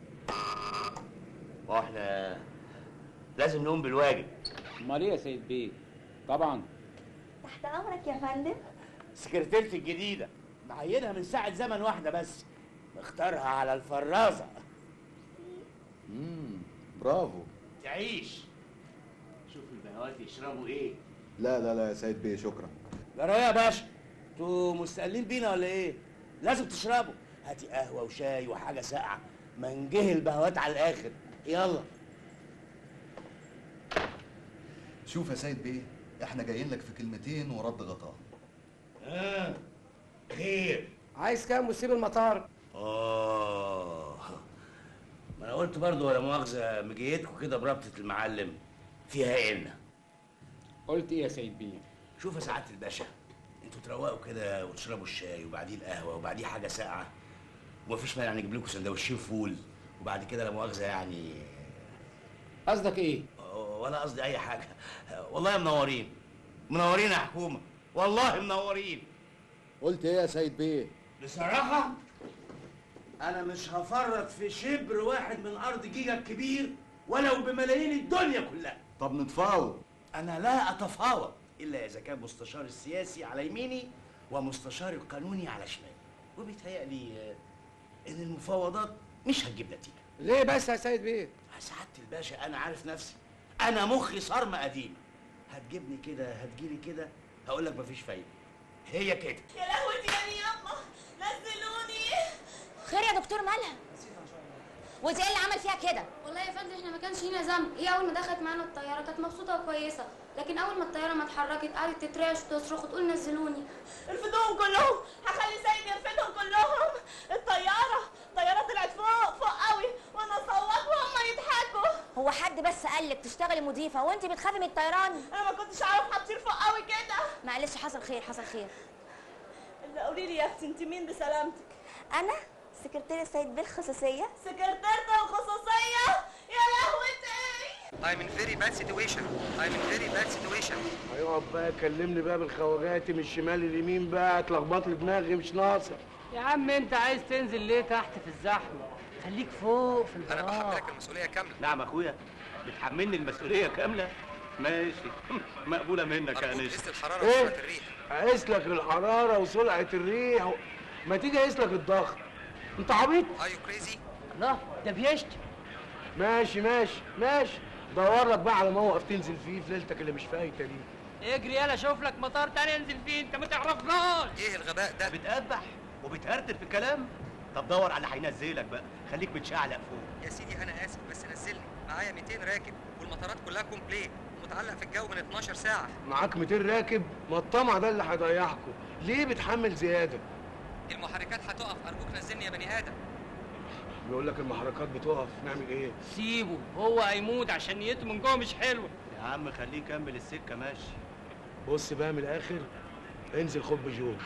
Speaker 1: هو احنا لازم نقوم بالواجب
Speaker 18: امال ايه يا سيد بيه طبعا
Speaker 14: تحت امرك يا فندم
Speaker 1: سكرتيرتي الجديده معينها من ساعه زمن واحده بس مختارها على الفرازه
Speaker 16: امم برافو
Speaker 1: تعيش شوف البهوات يشربوا ايه
Speaker 16: لا لا لا يا سيد بيه شكرا
Speaker 1: لا رأي يا باشا انتوا مستقلين بينا ولا ايه لازم تشربوا هاتي قهوه وشاي وحاجه ساقعه منجه البهوات على الاخر يلا
Speaker 16: شوف يا سيد بيه احنا جايين لك في كلمتين ورد غطاء
Speaker 1: اه خير
Speaker 17: عايز كام وسيب المطار
Speaker 1: اه ما انا قلت برضو ولا مؤاخذه مجيتكم كده بربطه المعلم فيها ان
Speaker 18: قلت ايه يا سيد بيه
Speaker 1: شوف يا سعاده الباشا انتوا تروقوا كده وتشربوا الشاي وبعديه القهوه وبعديه حاجه ساقعه ومفيش مانع نجيب لكم سندوتشين فول وبعد كده لا مؤاخذه يعني
Speaker 18: قصدك ايه
Speaker 1: ولا قصدي اي حاجه والله منورين منورين يا حكومه والله منورين
Speaker 11: قلت ايه يا سيد بيه
Speaker 1: بصراحه انا مش هفرط في شبر واحد من ارض جيجا الكبير ولو بملايين الدنيا كلها
Speaker 16: طب نتفاوض
Speaker 1: انا لا اتفاوض الا اذا كان مستشار السياسي على يميني ومستشار القانوني على شمالي وبيتهيألي آه، ان المفاوضات مش هتجيب نتيجه
Speaker 17: ليه بس يا سيد بيه
Speaker 1: يا سعاده الباشا انا عارف نفسي انا مخي صرمه قديمه هتجيبني كده هتجيلي كده هقول لك مفيش فايده هي كده
Speaker 13: يا لهوتي يا ياما نزلوني
Speaker 2: خير يا دكتور مالها وانت ايه اللي عمل فيها كده
Speaker 19: والله يا فندم احنا ما كانش لينا ذنب هي اول ما دخلت معانا الطياره كانت مبسوطه وكويسه لكن اول ما الطياره ما اتحركت قعدت تترعش وتصرخ وتقول نزلوني
Speaker 13: ارفدوهم كلهم هخلي سيد يرفدهم كلهم الطياره الطياره طلعت فوق فوق قوي وانا صوت وهم يضحكوا
Speaker 2: هو حد بس قالك تشتغلي مضيفه وانت بتخافي من الطيران
Speaker 13: انا ما كنتش عارف هطير فوق قوي كده
Speaker 2: معلش حصل خير حصل خير
Speaker 13: اللي قولي لي يا اختي انت مين بسلامتك
Speaker 2: انا سكرتير السيد بالخصوصيه
Speaker 13: سكرتيرة الخصوصيه يا لهوتي
Speaker 8: I'm in very bad situation I'm in very bad situation
Speaker 3: هيقعد بقى كلمني بقى بالخواجاتي من الشمال اليمين بقى اتلخبط لي دماغي مش ناقصه
Speaker 10: يا عم انت عايز تنزل ليه تحت في الزحمه خليك فوق في
Speaker 8: انا
Speaker 10: البراح
Speaker 8: بحملك المسؤوليه كامله
Speaker 15: نعم اخويا بتحملني المسؤوليه كامله ماشي مقبوله منك يا
Speaker 8: أرجوك
Speaker 15: انس
Speaker 8: قيس الحرارة
Speaker 3: ايه
Speaker 8: وسرعة الريح
Speaker 3: اقيس لك الحراره وسرعه الريح و... ما تيجي اقيس لك الضغط انت عبيط
Speaker 8: Are you crazy
Speaker 10: لا ده بيشتي
Speaker 3: ماشي ماشي ماشي دور لك بقى على موقف تنزل فيه في ليلتك اللي مش فايته دي
Speaker 10: اجري يلا شوف لك مطار تاني انزل فيه انت ما تعرفناش
Speaker 8: ايه الغباء ده
Speaker 15: بتقبح وبتهرتل في الكلام طب دور على اللي هينزلك بقى خليك متشعلق فوق
Speaker 8: يا سيدي انا اسف بس نزلني معايا 200 راكب والمطارات كلها كومبليت متعلق في الجو من 12 ساعه
Speaker 3: معاك 200 راكب ما الطمع ده اللي هيضيعكم ليه بتحمل زياده
Speaker 8: المحركات هتقف ارجوك نزلني يا بني ادم
Speaker 17: بيقول لك المحركات بتقف نعمل ايه
Speaker 4: سيبه هو هيموت عشان نيته من جوه مش حلوه
Speaker 5: يا عم خليه يكمل السكه ماشي
Speaker 17: بص بقى من الاخر انزل خد بجوه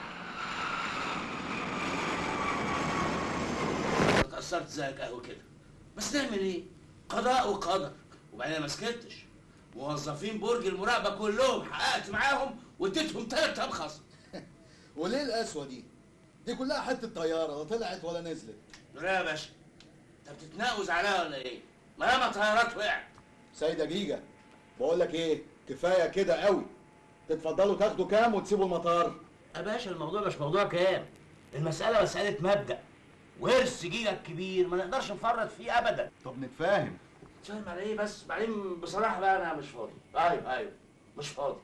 Speaker 1: اتأثرت زيك قهوة كده بس نعمل ايه؟ قضاء وقدر وبعدين أنا ما سكتش موظفين برج المراقبة كلهم حققت معاهم واديتهم ثلاث أبخص
Speaker 16: وليه القسوه دي؟ دي كلها حته طياره لا طلعت ولا نزلت
Speaker 1: لا يا باشا انت بتتناقز عليها ولا ايه؟ ما ياما طيارات وقعت
Speaker 16: سيدة جيجا بقول لك ايه كفايه كده قوي تتفضلوا تاخدوا كام وتسيبوا المطار
Speaker 1: يا باشا الموضوع مش موضوع كام المسألة مسألة مبدأ ورث جيجا الكبير ما نقدرش نفرط فيه أبدا
Speaker 16: طب نتفاهم
Speaker 1: فاهم على ايه بس بعدين بصراحة بقى أنا مش فاضي أيوه أيوه مش فاضي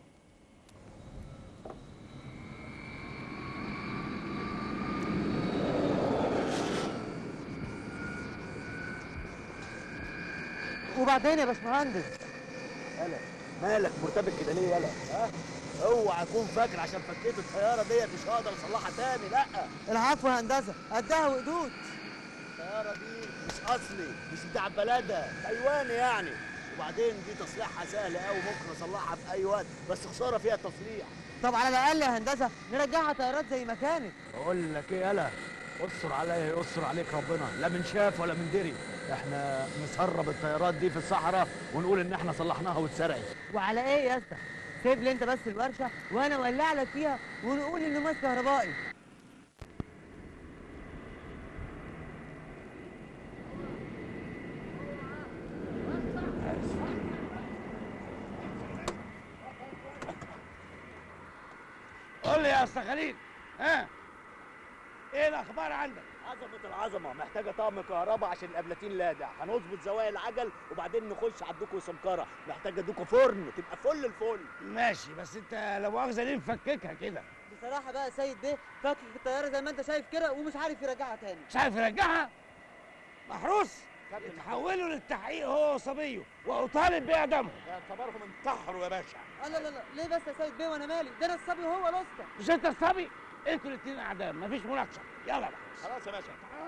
Speaker 7: وبعدين يا باشمهندس
Speaker 23: يلا مالك مرتبك كده ليه يلا ها اوعى اكون فاكر عشان فكيت الطياره ديت مش هقدر اصلحها تاني لا
Speaker 7: العفو يا هندسه قدها وقدود
Speaker 23: الطياره دي مش اصلي مش بتاع بلدها تايواني يعني وبعدين دي تصليحها سهل قوي ممكن اصلحها في اي وقت بس خساره فيها التصليح
Speaker 7: طب على الاقل يا هندسه نرجعها طيارات زي ما كانت
Speaker 23: بقول لك ايه يلا استر عليا يستر عليك ربنا لا من شاف ولا من دري احنا نسرب الطيارات دي في الصحراء ونقول ان احنا صلحناها واتسرقت
Speaker 7: وعلى ايه يا اسطى سيب لي انت بس الورشه وانا اولع لك فيها ونقول انه ماس كهربائي
Speaker 23: قول لي يا استاذ خليل ها ايه الاخبار عندك عظمه العظمه محتاجه طقم كهرباء عشان الابلاتين لادع هنظبط زوايا العجل وبعدين نخش على الدوكو سمكره محتاجه دوكو فرن تبقى فل الفل ماشي بس انت لو مؤاخذه ليه مفككها كده
Speaker 7: بصراحه بقى سيد بيه فاكك الطياره زي ما انت شايف كده ومش عارف يرجعها تاني
Speaker 23: مش عارف يرجعها محروس تحولوا للتحقيق هو وصبيه واطالب باعدامهم اعتبرهم انتحروا يا باشا
Speaker 7: لا لا لا ليه بس يا سيد بيه وانا مالي ده انا الصبي وهو الاسطى
Speaker 23: مش انت الصبي انتوا الاثنين اعدام مفيش مناقشه يلا بقى خلاص يا باشا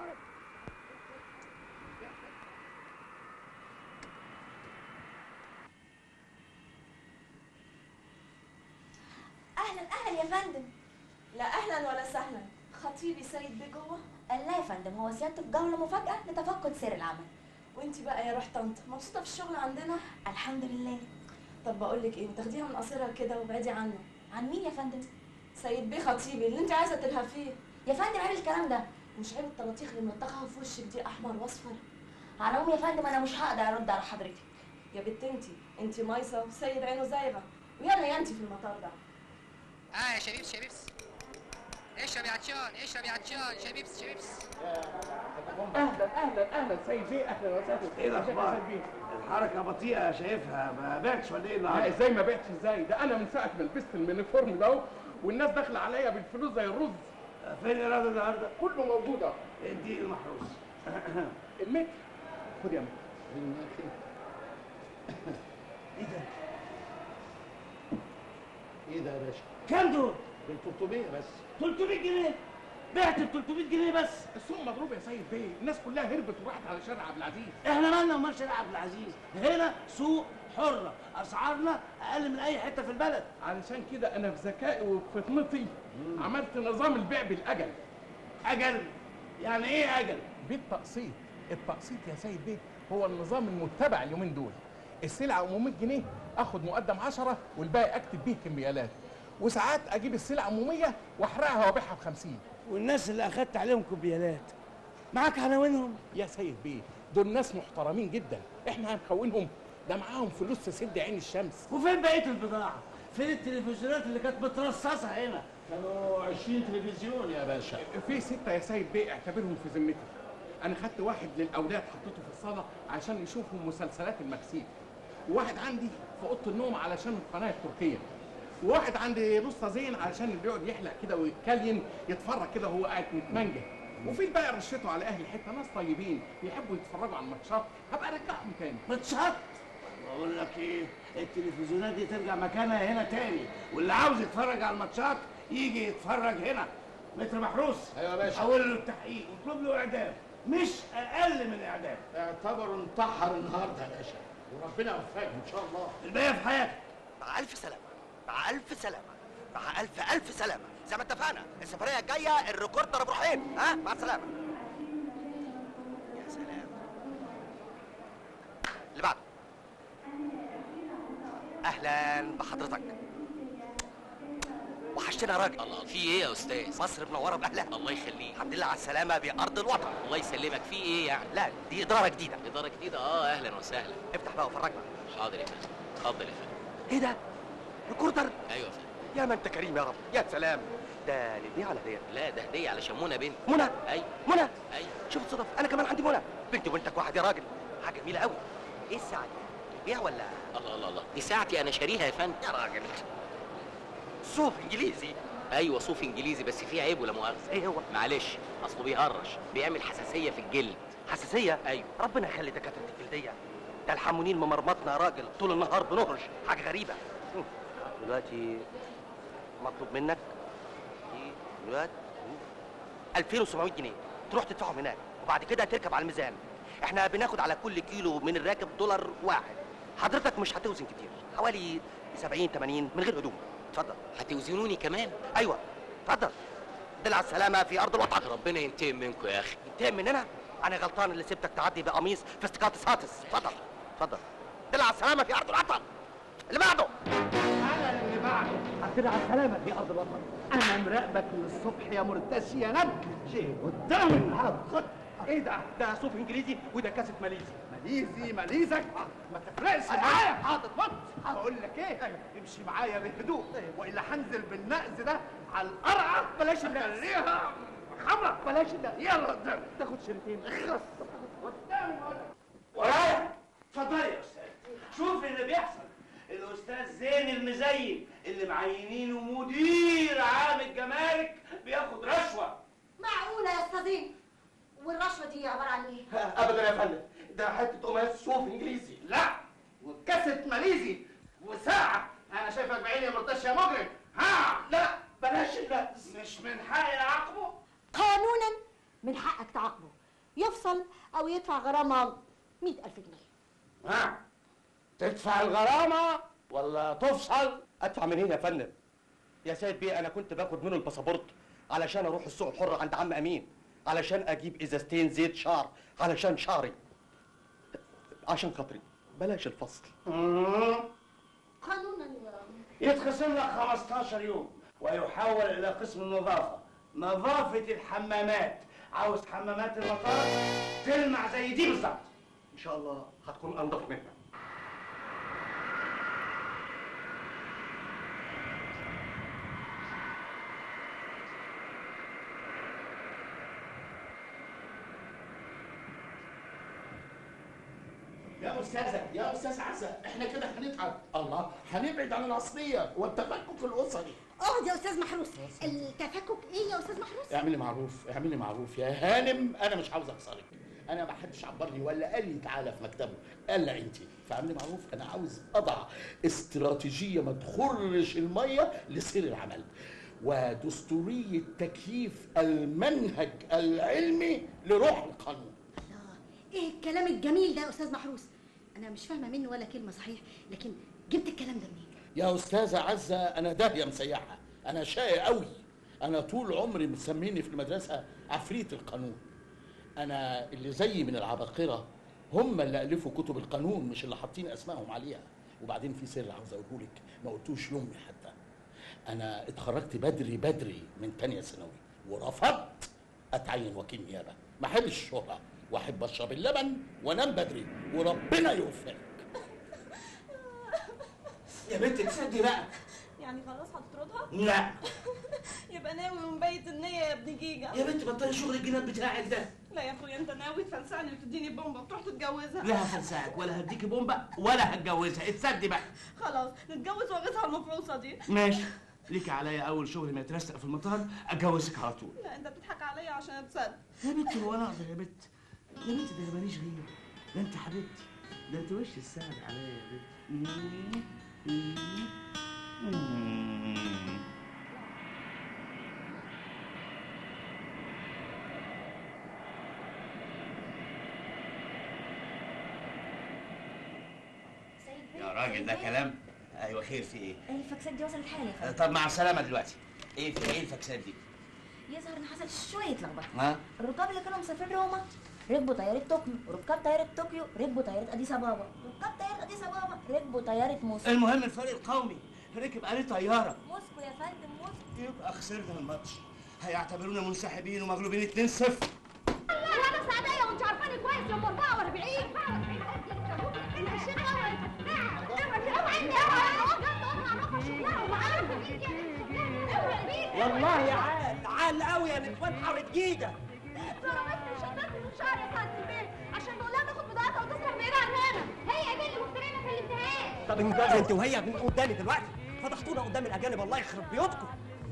Speaker 13: اهلا اهلا يا فندم لا اهلا ولا سهلا خطيبي سيد بيه جوه
Speaker 2: لا يا فندم هو سيادته في جولة مفاجأة لتفقد سير العمل
Speaker 13: وانتي بقى يا روح طنط مبسوطه في الشغل عندنا
Speaker 2: الحمد لله
Speaker 13: طب بقول لك ايه تاخديها من قصيرها كده وابعدي عنه
Speaker 2: عن مين يا فندم
Speaker 13: سيد بيه خطيبي اللي انت عايزه تلهفيه
Speaker 2: يا فندم عيب الكلام ده
Speaker 13: مش عيب الطلاطيخ اللي ملطخها في وشك دي احمر واصفر
Speaker 2: على العموم يا فندم انا مش هقدر ارد على حضرتك
Speaker 13: يا بنت انتي انتي مايسه وسيد عينه زايغه ويلا يا انتي في المطار ده
Speaker 8: اه يا شبيبس شبيبس اشرب يا عطشان اشرب يا عطشان شبيبس شبيبس
Speaker 15: اهلا اهلا اهلا سيد بيه اهلا وسهلا
Speaker 23: ايه الاخبار الحركه بطيئه شايفها ما بعتش ولا ايه
Speaker 15: لا
Speaker 23: النهارده
Speaker 15: ازاي ما بعتش ازاي ده انا من ساعه ما لبست اليونيفورم ده اهو والناس داخله عليا بالفلوس زي الرز
Speaker 23: فين الراجل النهارده
Speaker 15: كله موجود اهو
Speaker 23: ادي المحروس
Speaker 15: المتر خد يا متر
Speaker 23: ايه ده
Speaker 15: ايه ده يا باشا
Speaker 23: كام دول
Speaker 15: دول 300 بس
Speaker 23: 300 جنيه بعت ب 300 جنيه بس
Speaker 15: السوق مضروب يا سيد بيه الناس كلها هربت وراحت على شارع عبد العزيز
Speaker 23: احنا مالنا ومال شارع عبد العزيز هنا سوق حره اسعارنا اقل من اي حته في البلد
Speaker 15: علشان كده انا في ذكائي وفطنتي عملت نظام البيع بالاجل
Speaker 23: اجل يعني ايه اجل
Speaker 15: بالتقسيط التقسيط يا سيد بيه هو النظام المتبع اليومين دول السلعه ام 100 جنيه اخد مقدم 10 والباقي اكتب بيه كميالات وساعات اجيب السلعه ام 100 واحرقها وابيعها ب 50
Speaker 23: والناس اللي اخدت عليهم كوبيالات معاك عناوينهم
Speaker 15: يا سيد بيه دول ناس محترمين جدا احنا هنخونهم ده معاهم فلوس تسد عين الشمس
Speaker 23: وفين بقيه البضاعه فين التلفزيونات اللي كانت مترصصه هنا كانوا 20 تلفزيون يا باشا
Speaker 15: في ستة يا سيد بيه اعتبرهم في ذمتي انا خدت واحد للاولاد حطيته في الصاله عشان يشوفوا مسلسلات المكسيك وواحد عندي في اوضه النوم علشان القناه التركيه وواحد عندي لسطى زين علشان اللي بيقعد يحلق كده ويتكلم يتفرج كده وهو قاعد متمنجه وفي الباقي رشته على اهل الحته ناس طيبين بيحبوا يتفرجوا على الماتشات هبقى ارجعهم تاني
Speaker 23: ماتشات بقول لك ايه التلفزيونات دي ترجع مكانها هنا تاني واللي عاوز يتفرج على الماتشات يجي يتفرج هنا متر محروس
Speaker 15: ايوه يا باشا
Speaker 23: حول له التحقيق واطلب له اعدام مش اقل من اعدام
Speaker 15: اعتبره انتحر النهارده يا باشا وربنا يوفقك ان شاء الله
Speaker 23: الباقي في حياتك
Speaker 9: مع الف سلامه مع الف سلامه مع الف الف سلامه زي ما اتفقنا السفريه الجايه الريكوردر ابو رحيم ها مع السلامه يا سلام اللي بعده اهلا بحضرتك وحشتنا يا راجل الله
Speaker 20: في ايه يا استاذ
Speaker 9: مصر منوره باهلها
Speaker 20: الله يخليك
Speaker 9: الحمد لله على السلامه بارض الوطن
Speaker 20: الله يسلمك في ايه يعني
Speaker 9: لا دي اداره جديده
Speaker 20: اداره جديده اه اهلا وسهلا
Speaker 9: افتح بقى وفرجنا
Speaker 20: حاضر يا فندم اتفضل يا فندم
Speaker 9: ايه ده ريكوردر
Speaker 20: ايوه يا فندم
Speaker 9: يا ما انت كريم يا رب يا سلام ده للبيع ولا هديه
Speaker 20: لا ده هديه علشان منى بنت
Speaker 9: منى
Speaker 20: ايوه
Speaker 9: منى
Speaker 20: ايوه
Speaker 9: شوف الصدف انا كمان عندي منى بنتي وبنتك واحد يا راجل حاجه جميله قوي ايه الساعه دي بيع ولا
Speaker 20: الله الله الله دي ساعتي انا شاريها يا فندم
Speaker 9: يا راجل صوف انجليزي
Speaker 20: ايوه صوف انجليزي بس فيه عيب ولا مؤاخذه
Speaker 9: ايه هو
Speaker 20: معلش اصله بيهرش بيعمل حساسيه في الجلد
Speaker 9: حساسيه
Speaker 20: ايوه
Speaker 9: ربنا يخلي دكاتره الجلديه ده الحمونين ممرمطنا يا راجل طول النهار بنهرش حاجه غريبه هم. دلوقتي مطلوب منك دي دلوقتي 2700 جنيه تروح تدفعهم هناك وبعد كده تركب على الميزان احنا بناخد على كل كيلو من الراكب دولار واحد حضرتك مش هتوزن كتير حوالي 70 80 من غير هدوم اتفضل
Speaker 20: هتوزنوني كمان
Speaker 9: ايوه اتفضل دل على السلامه في ارض الوطن
Speaker 20: ربنا ينتقم منكم يا اخي
Speaker 9: ينتقم مننا انا غلطان اللي سبتك تعدي بقميص في استيقاظ هاتس اتفضل اتفضل دل على السلامه في ارض الوطن اللي بعده
Speaker 15: انا اللي بعده
Speaker 3: عدنا على السلامة في أرض الوطن أنا مراقبك من الصبح يا مرتشي يا نبل شيء قدام العرض خد إيه ده؟ ده صوف إنجليزي وده كاسة ماليزي ماليزي ماليزك ما تفرقش معايا حاضر بص بقول لك إيه امشي معايا بهدوء وإلا هنزل بالنقز ده على القرعة بلاش خليها حمرا بلاش ده يلا قدام تاخد شريطين اخلص قدامي بقول لك
Speaker 1: ورايا اتفضلي يا استاذ شوف اللي بيحصل الاستاذ زين المزين اللي معينينه مدير عام الجمارك بياخد رشوه
Speaker 14: معقولة يا أستاذين والرشوة دي عبارة عن إيه؟
Speaker 9: ابدا يا فندم ده حته قماش صوف انجليزي
Speaker 15: لا وكاسة ماليزي وساعة أنا شايفك بعيني يا مرتشي يا مجرم ها لا بلاش النقص
Speaker 1: مش من حقي اعاقبه
Speaker 14: قانونا من حقك تعاقبه يفصل أو يدفع غرامة مئة ألف جنيه
Speaker 3: ها تدفع الغرامة ولا تفصل؟
Speaker 9: ادفع منين يا فندم يا سيد بيه انا كنت باخد منه الباسبورت علشان اروح السوق الحر عند عم امين علشان اجيب ازازتين زيت شعر علشان شعري عشان خاطري بلاش الفصل
Speaker 14: قانونا
Speaker 1: يتخصم لك 15 يوم ويحول الى قسم النظافه نظافه الحمامات عاوز حمامات المطار تلمع زي دي بالظبط
Speaker 9: ان شاء الله هتكون انضف منها
Speaker 15: يا أستاذة يا أستاذ عزة إحنا كده هنتعب الله هنبعد عن العصرية والتفكك الأسري
Speaker 14: اقعد يا أستاذ محروس التفكك إيه يا أستاذ محروس؟
Speaker 15: اعملي معروف اعملي معروف يا هانم أنا مش عاوز أخسرك أنا ما حدش عبرني ولا قال لي تعالى في مكتبه إلا أنت فاعملي معروف أنا عاوز أضع استراتيجية ما تخرش المية لسير العمل ودستورية تكييف المنهج العلمي لروح القانون
Speaker 14: إيه الكلام الجميل ده يا أستاذ محروس؟ أنا مش فاهمة منه ولا كلمة صحيح لكن جبت الكلام ده منين؟
Speaker 15: يا أستاذة عزة أنا داهية مسيحة أنا شقي قوي أنا طول عمري مسميني في المدرسة عفريت القانون أنا اللي زيي من العباقرة هم اللي ألفوا كتب القانون مش اللي حاطين أسمائهم عليها وبعدين في سر عاوز أقوله لك ما قلتوش يومي حتى أنا اتخرجت بدري بدري من تانية ثانوي ورفضت أتعين وكيل نيابة ما أحبش الشهرة وأحب أشرب اللبن وأنام بدري وربنا يوفقك يا بنت تصدي بقى
Speaker 13: يعني خلاص هتطردها؟
Speaker 1: لا
Speaker 13: يبقى ناوي ومبيت النية يا ابن جيجا
Speaker 1: يا بنت بطلي شغل الجنان بتاعك ده
Speaker 13: لا يا اخويا انت ناوي تفلسعني وتديني بومبا وتروح تتجوزها
Speaker 1: لا هفلسعك ولا هديكي بومبا ولا هتجوزها اتصدي بقى
Speaker 13: خلاص نتجوز واغيثها المفروسه دي
Speaker 1: ماشي ليكي عليا اول شغل ما يترستق في المطار اتجوزك على طول
Speaker 13: لا انت بتضحك عليا عشان اتصدق
Speaker 1: يا بنت هو انا اقدر يا بنت يا بنت ده ماليش غير ده انت حبيبتي ده انت وش السهل عليا يا بنت مم. مم. مم.
Speaker 5: راجل ده كلام ايوه خير في ايه
Speaker 2: الفاكسات دي وصلت حالا
Speaker 5: آه، طب مع السلامه دلوقتي ايه في ايه الفاكسات دي
Speaker 2: يظهر ان حصل شويه لخبطه
Speaker 5: ها
Speaker 2: الركاب اللي كانوا مسافرين روما ركبوا طياره طوكيو ركاب طياره طوكيو ركبوا طياره اديس ابابا ركاب طياره اديس ابابا ركبوا طياره موسكو
Speaker 5: المهم الفريق القومي ركب عليه طياره
Speaker 2: موسكو يا فندم موسكو
Speaker 5: يبقى خسرنا الماتش هيعتبرونا منسحبين ومغلوبين 2-0
Speaker 14: انا سعديه وانت عارفاني كويس يوم 44 44 الشيخ
Speaker 1: والله يا عال عال قوي يا متفتحه وجديده
Speaker 14: ضربتني شدتني من شعري يا سعاده البيت عشان بقول لها تاخد بضاعتها وتسرح بعيد عننا هي دي اللي مفترينا في الامتحان
Speaker 1: طب انت انت وهي من قدامي دلوقتي فضحتونا قدام الاجانب الله يخرب بيوتكم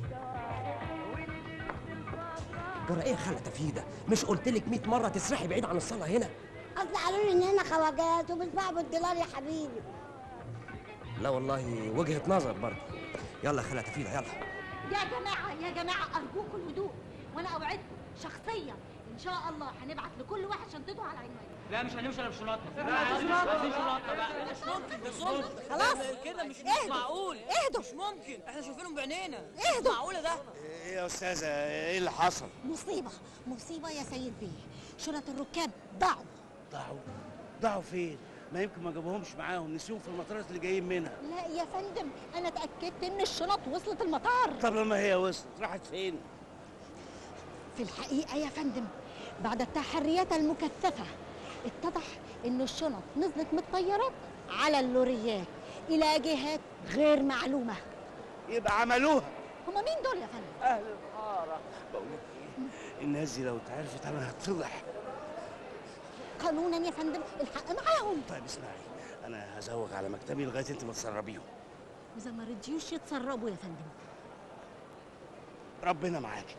Speaker 1: جرى ايه يا خالة تفيدة مش قلت لك 100 مرة تسرحي بعيد عن الصلاة هنا
Speaker 6: اصل قالوا لي ان هنا خواجات وبيدفعوا بالدولار يا حبيبي
Speaker 1: لا والله وجهة نظر برضه يلا يا خالة تفيدة يلا
Speaker 14: يا جماعه يا جماعه ارجوكم الهدوء وانا اوعدكم شخصيا ان شاء الله هنبعت لكل واحد شنطته على عنوانه
Speaker 4: لا مش هنمشي الا بشنطه
Speaker 14: لا،
Speaker 4: عايزين
Speaker 14: شنطة.
Speaker 4: عايزين شنطه بقى
Speaker 12: مش ممكن ده ظلم
Speaker 14: خلاص.
Speaker 12: كده مش مش
Speaker 14: اهدوا.
Speaker 12: معقول
Speaker 14: اهدوا.
Speaker 12: مش ممكن احنا شايفينهم بعينينا
Speaker 14: اهدوا.
Speaker 12: مش معقوله ده
Speaker 5: ايه يا استاذه ايه اللي حصل
Speaker 14: مصيبه مصيبه يا سيد بيه شرط الركاب ضاعوا
Speaker 5: ضاعوا ضاعوا فين ما يمكن ما جابوهمش معاهم نسيهم في المطارات اللي جايين منها
Speaker 14: لا يا فندم انا اتاكدت ان الشنط وصلت المطار
Speaker 5: طب لما هي وصلت راحت فين
Speaker 14: في الحقيقه يا فندم بعد التحريات المكثفه اتضح ان الشنط نزلت من الطيارات على اللوريات الى جهات غير معلومه
Speaker 5: يبقى عملوها
Speaker 14: هما مين دول يا فندم
Speaker 5: اهل الحاره بقول لك ايه الناس دي لو اتعرفت انا هتفضح
Speaker 14: قانونا يا فندم الحق معاهم
Speaker 5: طيب اسمعي انا هزوغ على مكتبي لغايه انت ما تسربيهم
Speaker 14: اذا ما رضيوش يتسربوا يا فندم
Speaker 5: ربنا معاك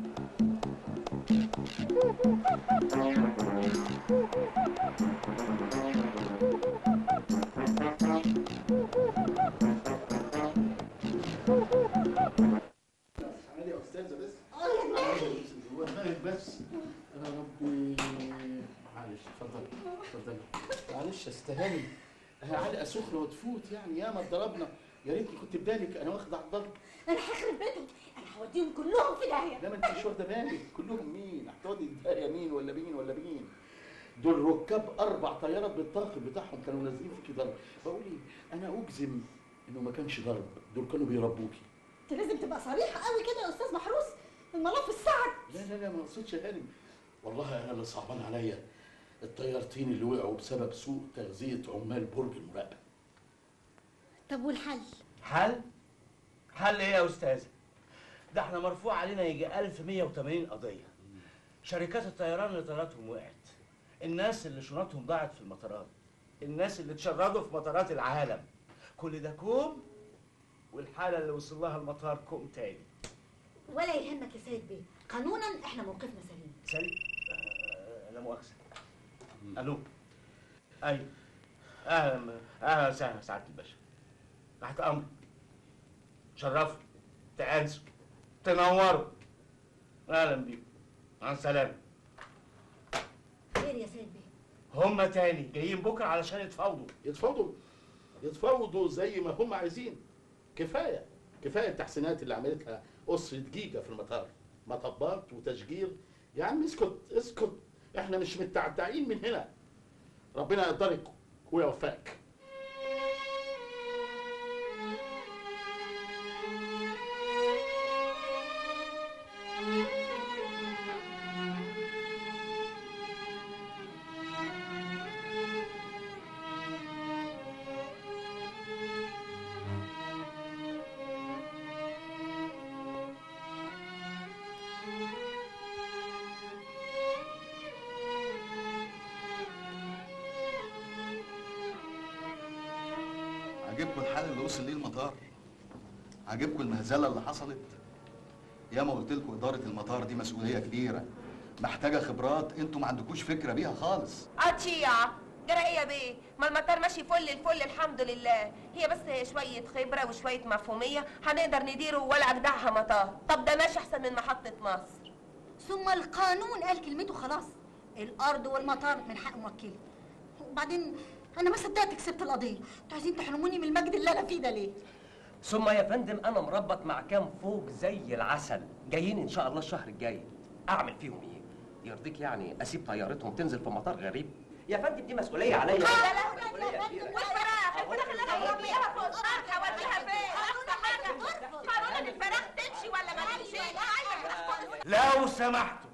Speaker 15: عادي يا استاذه بس
Speaker 14: اه يا دماغي
Speaker 15: هو دماغك بس انا ربي معلش اتفضل اتفضل معلش استهاني علقه سخنه وتفوت يعني ياما اتضربنا يا ريتني كنت بدالك انا واخد على الضرب
Speaker 14: انا هخرب بيتهم انا هوديهم كلهم في داهيه
Speaker 15: لا ما انت مش واخده بالك كلهم مين هتقعدي الداهيه مين ولا مين ولا مين دول ركاب اربع طيارات بالطاقم بتاعهم كانوا نازلين فيكي ضرب بقول ايه انا اجزم انه ما كانش ضرب دول كانوا بيربوكي
Speaker 14: انت لازم تبقى صريحه قوي كده يا استاذ محروس الملف السعد
Speaker 15: لا لا لا ما اقصدش يا هانم والله انا اللي صعبان عليا الطيارتين اللي وقعوا بسبب سوء تغذيه عمال برج المراقبه
Speaker 14: طب والحل
Speaker 5: حل حل ايه يا استاذه ده احنا مرفوع علينا يجي 1180 قضيه شركات الطيران اللي طياراتهم وقعت الناس اللي شنطهم ضاعت في المطارات الناس اللي اتشردوا في مطارات العالم كل ده كوم والحاله اللي وصل لها المطار كوم تاني
Speaker 14: ولا يهمك يا سيد بيه قانونا احنا موقفنا سليم
Speaker 5: سليم آه، لا مؤاخذه الو ايوه اهلا اهلا وسهلا سعاده الباشا تحت امر شرفوا تأنسوا تنوروا اهلا بيكم مع السلامه
Speaker 14: خير يا سيد بيه
Speaker 5: هما تاني جايين بكره علشان يتفاوضوا
Speaker 15: يتفاوضوا يتفاوضوا زي ما هم عايزين كفايه كفايه التحسينات اللي عملتها اسره جيجا في المطار مطبات وتشجير يا عم اسكت اسكت احنا مش متعتعين من هنا ربنا يقدرك ويوفقك
Speaker 16: عجبكم الحال اللي وصل ليه المطار عجبكم المهزله اللي حصلت ياما قلت لكم اداره المطار دي مسؤوليه كبيره محتاجه خبرات انتوا ما عندكوش فكره بيها خالص
Speaker 22: قطيع جرى ايه يا بيه ما المطار ماشي فل الفل الحمد لله هي بس شويه خبره وشويه مفهوميه هنقدر نديره ولا اجدعها مطار طب ده ماشي احسن من محطه مصر
Speaker 14: ثم القانون قال كلمته خلاص الارض والمطار من حق موكله وبعدين انا ما صدقت كسبت القضيه انتوا عايزين تحرموني من المجد اللي انا فيه ده ليه
Speaker 9: ثم يا فندم انا مربط مع كام فوق زي العسل جايين ان شاء الله الشهر الجاي اعمل فيهم ايه يرضيك يعني اسيب طيارتهم تنزل في مطار غريب يا فندم دي مسؤوليه عليا
Speaker 22: والفراخ الفراخ اللي انا مربيها فوق السطح اوديها فين؟ اقصى حاجه قانون ان الفراخ تمشي ولا ما تمشيش؟
Speaker 23: لو سمحتوا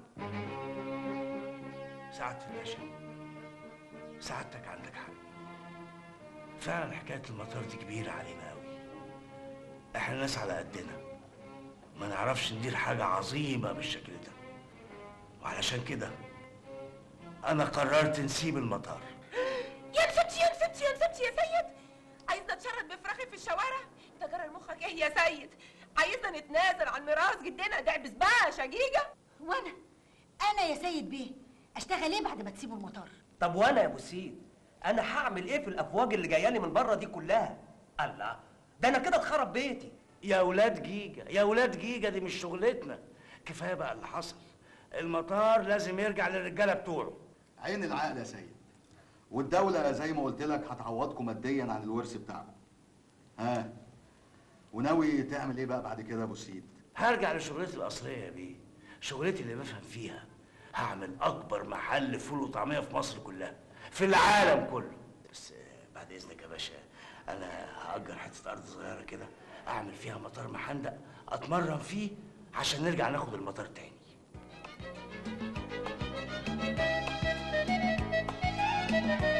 Speaker 23: سعادة الباشا سعادتك عندك حق فعلا حكاية المطار دي كبيرة علينا قوي احنا ناس على قدنا ما نعرفش ندير حاجة عظيمة بالشكل ده وعلشان كده أنا قررت نسيب المطار
Speaker 22: يا نفتي يا نفتي يا نفتي يا سيد عايزنا نتشرد بفراخي في الشوارع انت جرى مخك ايه يا سيد عايزنا نتنازل عن ميراث جدنا دعبس باشا جيجا
Speaker 14: وانا انا يا سيد بيه اشتغل ايه بعد ما تسيبوا المطار
Speaker 9: طب وانا يا ابو سيد انا هعمل ايه في الافواج اللي جايه لي من بره دي كلها الله ده انا كده اتخرب بيتي
Speaker 23: يا ولاد جيجا يا ولاد جيجا دي مش شغلتنا كفايه بقى اللي حصل المطار لازم يرجع للرجاله بتوعه
Speaker 16: عين العقل يا سيد والدولة زي ما قلت لك هتعوضكم ماديا عن الورث بتاعكم ها وناوي تعمل ايه بقى بعد كده يا ابو سيد
Speaker 23: هرجع لشغلتي الاصليه يا بيه شغلتي اللي بفهم فيها هعمل اكبر محل فول وطعميه في مصر كلها في العالم كله بس آه، بعد اذنك يا باشا انا هاجر حته ارض صغيره كده اعمل فيها مطار محندق اتمرن فيه عشان نرجع ناخد المطار تاني